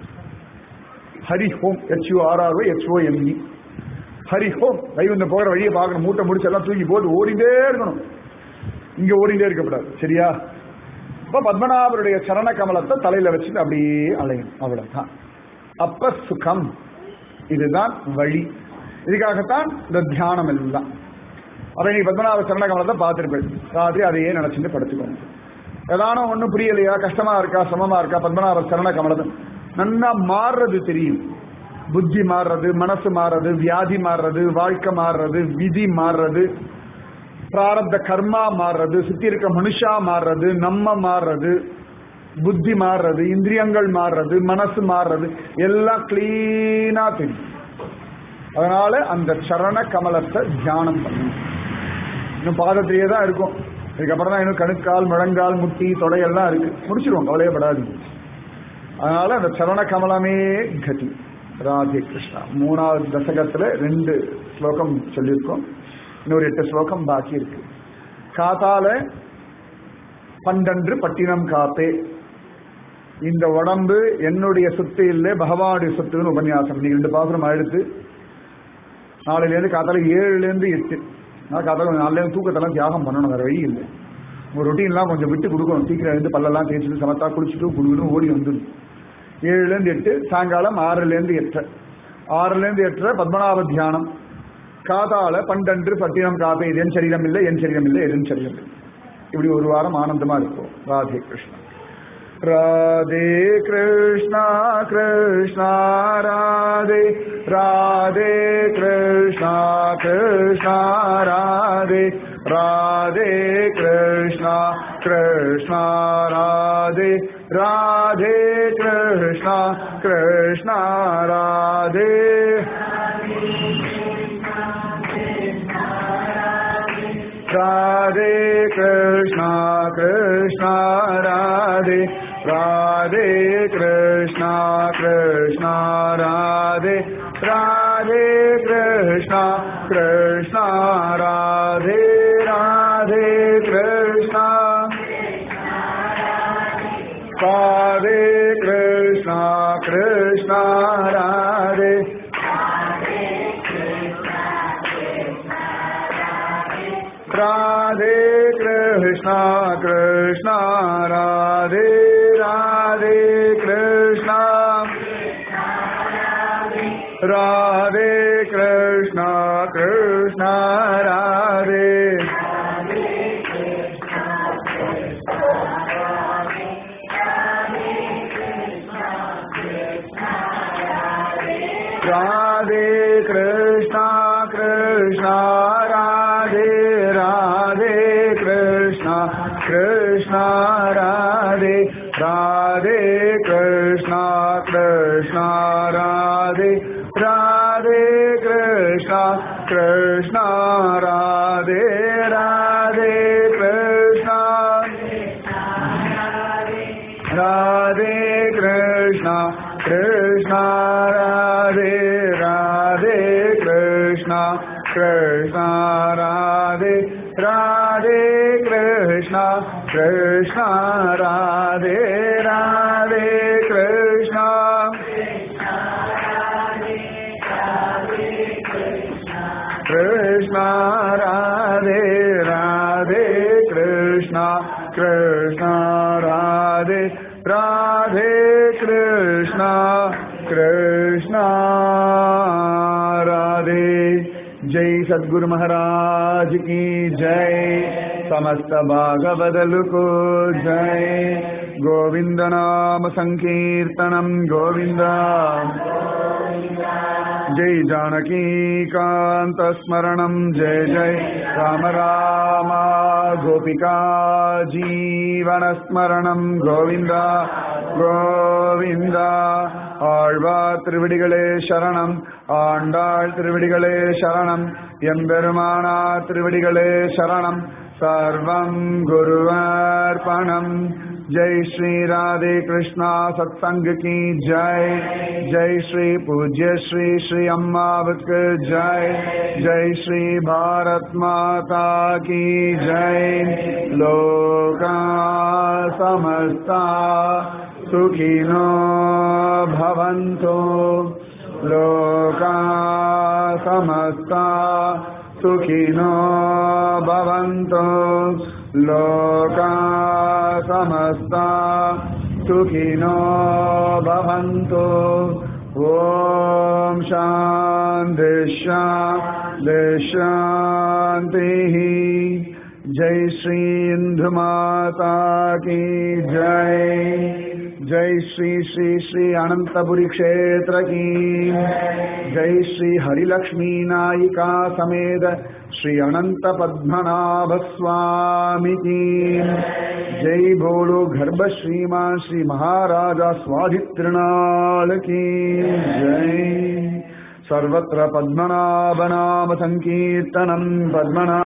hurry home H U R R O H O M E hurry home வைகுந்த போகிற வழியை பார்க்கணும் மூட்டை முடிச்சு எல்லாம் தூக்கி போட்டு ஓடிண்டே இருக்கணும் இங்க ஓடிண்டே இருக்கக்கூடாது சரியா இப்ப பத்மநாபருடைய சரண கமலத்தை தலையில வச்சுட்டு அப்படியே அலையும் அவ்வளவுதான் அப்ப சுகம் இதுதான் வழி இதுக்காகத்தான் இந்த தியானம் எல்லாம் அப்ப நீ பத்மநாப சரண கமலத்தை பார்த்திருப்பேன் ராத்திரி அதையே நினைச்சுட்டு படுத்துக்கோங்க ஏதானோ ஒன்றும் புரியலையா கஷ்டமா இருக்கா சிரமமா இருக்கா பத்மநாப சரண கமலத்தை நன்னா மாறுறது தெரியும் புத்தி மாறுறது மனசு மாறுறது வியாதி மாறுறது வாழ்க்கை மாறுறது விதி மாறுறது பிராரப்த கர்மா மாறுறது சுத்தி இருக்க மனுஷா மாறுறது நம்ம மாறுறது புத்தி மாறுறது இந்திரியங்கள் மாறுறது மனசு மாறுறது எல்லாம் கிளீனா தெரியும் அதனால அந்த சரண கமலத்தை தியானம் பண்ணணும் இன்னும் பாதத்திலேயே தான் இருக்கும் இதுக்கப்புறம் தான் இன்னும் கணுக்கால் முழங்கால் முட்டி தொடை எல்லாம் இருக்கு முடிச்சிருவோம் கவலையப்படாதீங்க அதனால அந்த சரண கமலமே கதி ராதே கிருஷ்ணா மூணாவது தசகத்துல ரெண்டு ஸ்லோகம் சொல்லியிருக்கோம் இன்னொரு எட்டு ஸ்லோகம் பாக்கி இருக்கு காத்தால பண்டன்று பட்டினம் காப்பே இந்த உடம்பு என்னுடைய சொத்து இல்லை பகவானுடைய சொத்துன்னு உபன்யாசம் இன்னைக்கு ரெண்டு பாசுரம் ஆயிடுத்து நாளையிலேருந்து காத்தால ஏழுலேருந்து எட்டு நான் காத்தால நாலுலேருந்து தூக்கத்தெல்லாம் தியாகம் பண்ணணும் வேற வழி இல்லை உங்க ரொட்டீன்லாம் கொஞ்சம் விட்டு கொடுக்கணும் சீக்கிரம் எழுந்து பல்லெல்லாம் தேய்ச்சிட்டு சமத்தா குளிச்சுட்டு குடுக்கணும் ஓடி வந்துடும் ஏழுலேருந்து எட்டு சாயங்காலம் ஆறுலேருந்து எட்டு ஆறுலேருந்து எட்டரை பத்மநாப தியானம் காதால பண்டன்று பட்டினம் காப்பே இது என் சரீரம் இல்லை என் சரீரம் இல்லை என் சரீரம் இல்லை இப்படி ஒரு வாரம் ஆனந்தமா இருக்கும் ராதே கிருஷ்ணா ராதே கிருஷ்ணா கிருஷ்ணா ராதே ராதே கிருஷ்ணா கிருஷ்ணா ராதே राधे कृष्णा कृष्णा राधे राधे कृष्णा कृष्णा राधे राधे कृष्णा कृष्णा राधे राधे कृष्णा कृष्णा राधे राधे कृष्णा कृष्णा राधे राधे कृष्णा राधे कृष्णा कृष्णा राधे राधे कृष्णा कृष्णा राधे राधे कृष्णा राधे कृष्णा कृष्णा राधे राधे कृष्णा कृष्णा राधे राधे कृष्णा कृष्णा राधे राधे कृष्णा कृष्णा राधे राधे कृष्णा कृष्णा राधे राधे कृष्णा राधे कृष्णा कृष्णा राधे राधे कृष्णा कृष्णा राधे राधे कृष्णा कृष्णा राधे राधे कृष्णा कृष्णा राधे राधे कृष्णा कृष्णा राधे राधे कृष्णा कृष्णा राधे जय सद्गुरु महाराज की जय समस्त भागवदलु को जय गोविंद नाम संकीर्तनम गोविंदा जय जानकी कांत स्मरणम जय जय राम राम गोपिका जीवन स्मरणम गोविंद கோவிந்த ஆழ்வார் திருவடிகளே சரணம் ஆண்டாள் திருவடிகளே சரணம் எம்பெருமானார் திருவடிகளே சரணம் சர்வம் குருவர்ப்பணம் जय श्री राधे कृष्णा सत्संग की जय जय श्री पूज्य श्री श्री अम्मावक जय जय श्री भारत माता की जय लोका समस्ता सुखिनो भवन्तु लोका समस्ता सुखिनो भवन्तु लोका समस्ता सुखिनो भवन्तु ॐ शान्ति शान्ति शान्तिः जय श्री इंदु माता की जय जय श्री श्री श्री अनंतपुरी क्षेत्र की जय श्री हरिलक्ष्मी नायिका समेत श्री अनंत पद्मनाभ स्वामी की जय बोलो गर्भ श्रीमान श्री महाराजा स्वाधित्रिनाल की जय सर्वत्र पद्मनाभ नाम संकीर्तनम पद्मनाभ